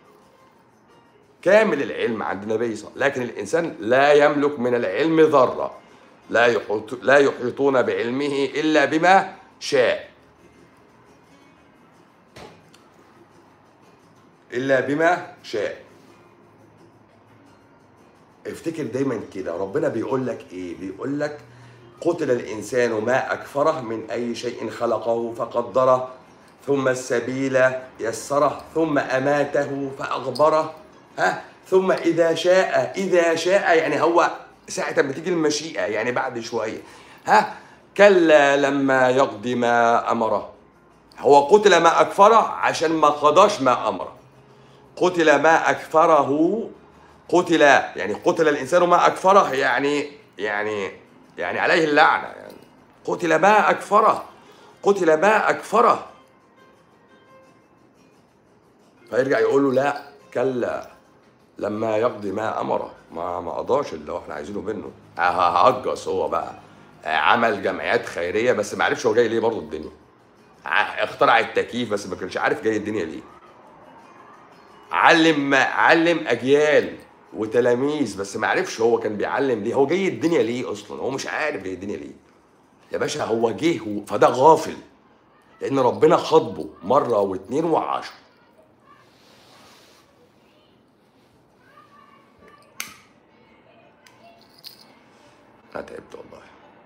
كامل العلم عند النبي صلى الله عليه وسلم لكن الانسان لا يملك من العلم ذره لا يحيط لا يحيطون بعلمه الا بما شاء الا بما شاء افتكر دايما كده ربنا بيقول لك ايه بيقول لك قتل الانسان ما اكفره من اي شيء خلقه فقدره ثم السبيل يسره ثم اماته فاغبره ها ثم اذا شاء اذا شاء يعني هو ساعة ما تيجي المشيئة يعني بعد شوية ها كلا لما يقضي ما أمره هو قتل ما اكفره عشان ما قضاش ما امره قتل ما اكفره قتل يعني قتل الانسان ما اكفره يعني يعني يعني عليه اللعنه يعني قتل ما اكفره قتل ما اكفره فيرجع يقول له لا كلا لما يقضي ما امره ما ما قضاش اللي هو احنا عايزينه منه ههجص هو بقى عمل جمعيات خيريه بس ما عرفش هو جاي ليه برضه الدنيا ع- اخترع التكييف بس ما كانش عارف جاي الدنيا ليه علم علم اجيال وتلاميذ بس ما عرفش هو كان بيعلم ليه هو جاي الدنيا ليه اصلا هو مش عارف جاي الدنيا ليه يا باشا هو جه و- فده غافل لان ربنا خاطبه مره واثنين وعشرة انا تعبت والله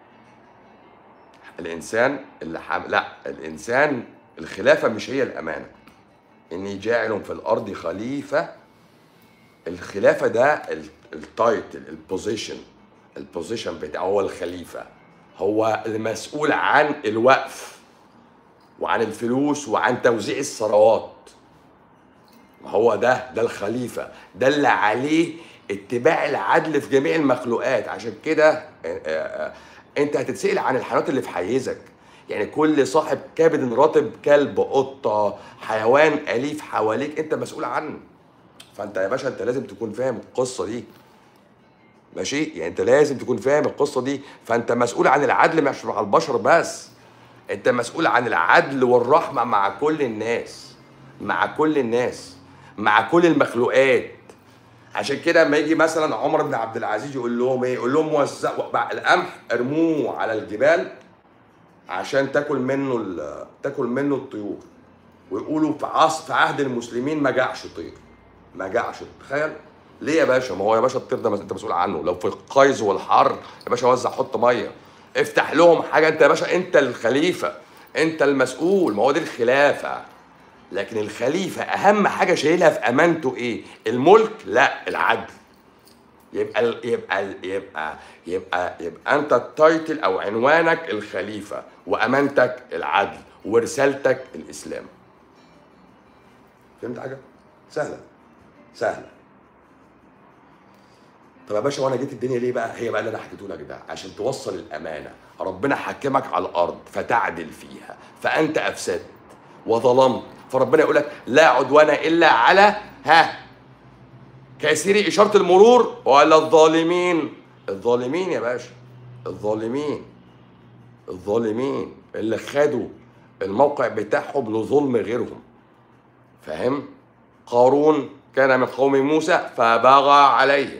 الانسان اللي حام... لا الانسان الخلافه مش هي الامانه اني جاعل في الارض خليفه الخلافه ده ال- التايتل البوزيشن البوزيشن بتاعه هو الخليفه هو المسؤول عن الوقف وعن الفلوس وعن توزيع الثروات ما هو ده ده الخليفه ده اللي عليه اتباع العدل في جميع المخلوقات عشان كده آه، آه، انت هتتسال عن الحيوانات اللي في حيزك يعني كل صاحب كبد رطب كلب قطه حيوان اليف حواليك انت مسؤول عنه فانت يا باشا انت لازم تكون فاهم القصه دي ماشي يعني انت لازم تكون فاهم القصه دي فانت مسؤول عن العدل مش مع البشر بس انت مسؤول عن العدل والرحمه مع كل الناس مع كل الناس مع كل المخلوقات عشان كده لما يجي مثلا عمر بن عبد العزيز يقول لهم ايه يقول لهم وزعوا بقى القمح ارموه على الجبال عشان تاكل منه ال- تاكل منه الطيور ويقولوا في عصر في عهد المسلمين ما جاعش طير ما جاعش تخيل ليه يا باشا ما هو يا باشا الطير ده انت مسؤول عنه لو في القيظ والحر يا باشا وزع حط ميه افتح لهم حاجه انت يا باشا انت الخليفه انت المسؤول ما هو دي الخلافه لكن الخليفه اهم حاجه شايلها في امانته ايه الملك لا العدل يبقى ال- يبقى ال- يبقى يبقى يبقى انت التايتل او عنوانك الخليفه وامانتك العدل ورسالتك الاسلام فهمت حاجه سهله سهله طب يا باشا وانا جيت الدنيا ليه بقى هي بقى اللي انا حكيته لك ده عشان توصل الامانه ربنا حكمك على الارض فتعدل فيها فانت افسدت وظلمت فربنا يقول لك لا عدوان الا على ها كاسري اشاره المرور ولا الظالمين الظالمين يا باشا الظالمين الظالمين اللي خدوا الموقع بتاعهم لظلم غيرهم فاهم قارون كان من قوم موسى فبغى عليهم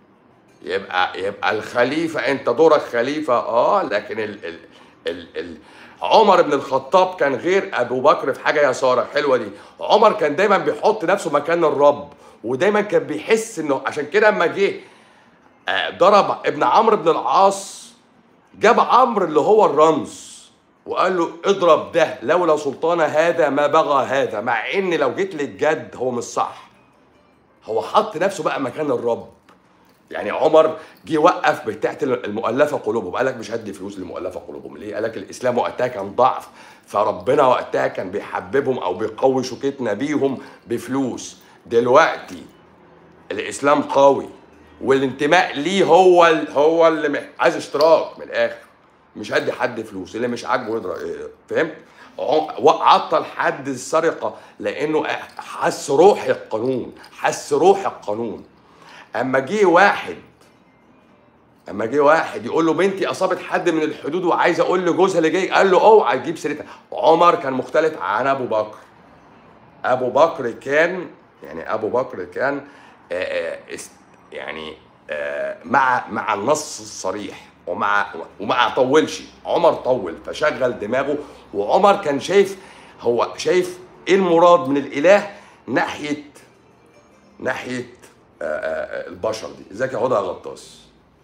يبقى يبقى الخليفه انت دورك خليفه اه لكن ال ال ال ال عمر بن الخطاب كان غير ابو بكر في حاجه يا ساره حلوه دي عمر كان دايما بيحط نفسه مكان الرب ودايما كان بيحس انه عشان كده اما جه آه، ضرب ابن عمرو بن العاص جاب عمرو اللي هو الرمز وقال له اضرب ده لولا سلطان هذا ما بغى هذا مع ان لو جيت للجد هو مش صح هو حط نفسه بقى مكان الرب يعني عمر جه وقف بتاعت المؤلفه قلوبهم قال لك مش هدي فلوس للمؤلفه قلوبهم ليه؟ قال لك الاسلام وقتها كان ضعف فربنا وقتها كان بيحببهم او بيقوي شوكتنا بيهم بفلوس دلوقتي الاسلام قوي والانتماء ليه هو ال- هو اللي مح- عايز اشتراك من الاخر مش هدي حد فلوس اللي مش عاجبه يضرب إيه، فهمت عم- عطل حد السرقه لانه حس روح القانون حس روح القانون اما جه واحد اما جه واحد يقول له بنتي اصابت حد من الحدود وعايز اقول لجوزها اللي جاي قال له اوعى تجيب سيرتها عمر كان مختلف عن ابو بكر ابو بكر كان يعني ابو بكر كان آه، آه، است- يعني آه، مع مع النص الصريح ومع ومع طولش عمر طول فشغل دماغه وعمر كان شايف هو شايف ايه المراد من الاله ناحيه ناحيه آه، آه، آه، البشر دي ازيك يا هدى يا غطاس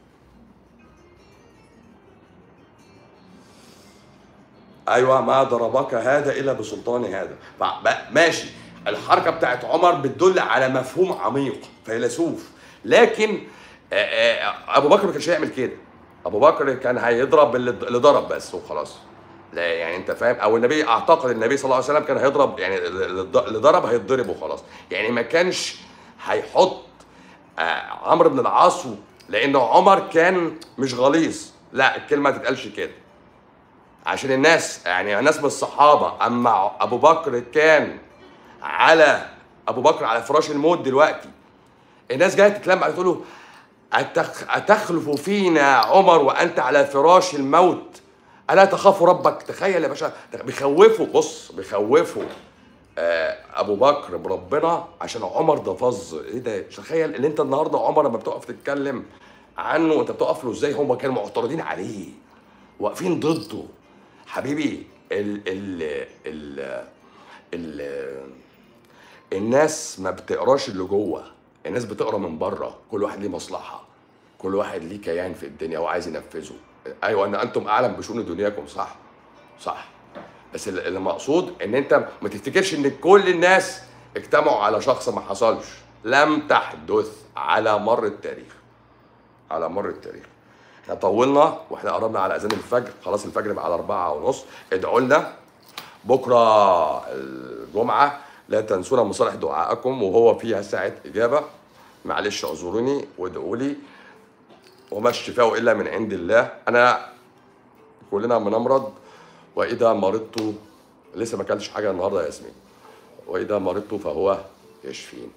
ايوه ما ضربك هذا الا بسلطان هذا ف- ب- ماشي الحركه بتاعت عمر بتدل على مفهوم عميق فيلسوف لكن آه، آه، ابو بكر ما كانش هيعمل كده ابو بكر كان هيضرب اللي اللي ضرب بس وخلاص لا يعني انت فاهم او النبي اعتقد النبي صلى الله عليه وسلم كان هيضرب يعني اللي ضرب هيتضرب وخلاص يعني ما كانش هيحط آه، عمرو بن العاص لانه عمر كان مش غليظ لا الكلمه ما تتقالش كده عشان الناس يعني ناس من الصحابه اما ابو بكر كان على ابو بكر على فراش الموت دلوقتي الناس جايه تتلم عليه تقول له أتخ... أتخلف فينا عمر وأنت على فراش الموت ألا تخاف ربك تخيل يا باشا بيخوفوا بص بيخوفوا آه ابو بكر بربنا عشان عمر ده فظ ايه ده تخيل ان انت النهارده عمر لما بتقف تتكلم عنه انت بتقف له ازاي هم كانوا معترضين عليه واقفين ضده حبيبي ال ال ال ال الناس ما بتقراش اللي جوه الناس بتقرا من بره كل واحد ليه مصلحه كل واحد ليه كيان في الدنيا وعايز ينفذه ايوه ان انتم اعلم بشؤون دنياكم صح صح بس اللي مقصود ان انت ما تفتكرش ان كل الناس اجتمعوا على شخص ما حصلش لم تحدث على مر التاريخ على مر التاريخ احنا طولنا واحنا قربنا على اذان الفجر خلاص الفجر بقى على أربعة ونص ادعوا لنا بكره الجمعه لا تنسونا من صالح دعائكم وهو فيها ساعه اجابه معلش اعذروني وادعوا لي وما الشفاء الا من عند الله انا كلنا بنمرض واذا مرضت لسه ما اكلتش حاجه النهارده يا ياسمين واذا مرضت فهو يشفين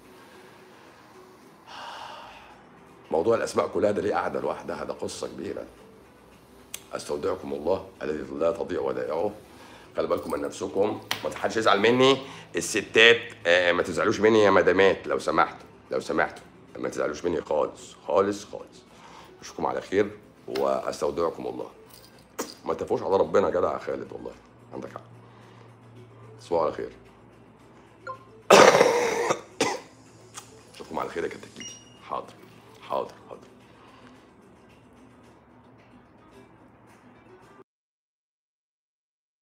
موضوع الاسماء كلها ده ليه قاعده لوحدها ده قصه كبيره استودعكم الله الذي لا تضيع ودائعه خلي بالكم من نفسكم ما حدش يزعل مني الستات آه ما تزعلوش مني يا مدامات لو سمحتوا لو سمحتوا ما تزعلوش مني خالص خالص خالص اشوفكم على خير واستودعكم الله ما تفوش على ربنا جدع يا خالد والله عندك حق تصبحوا على خير اشوفكم على خير يا كتاكيتي حاضر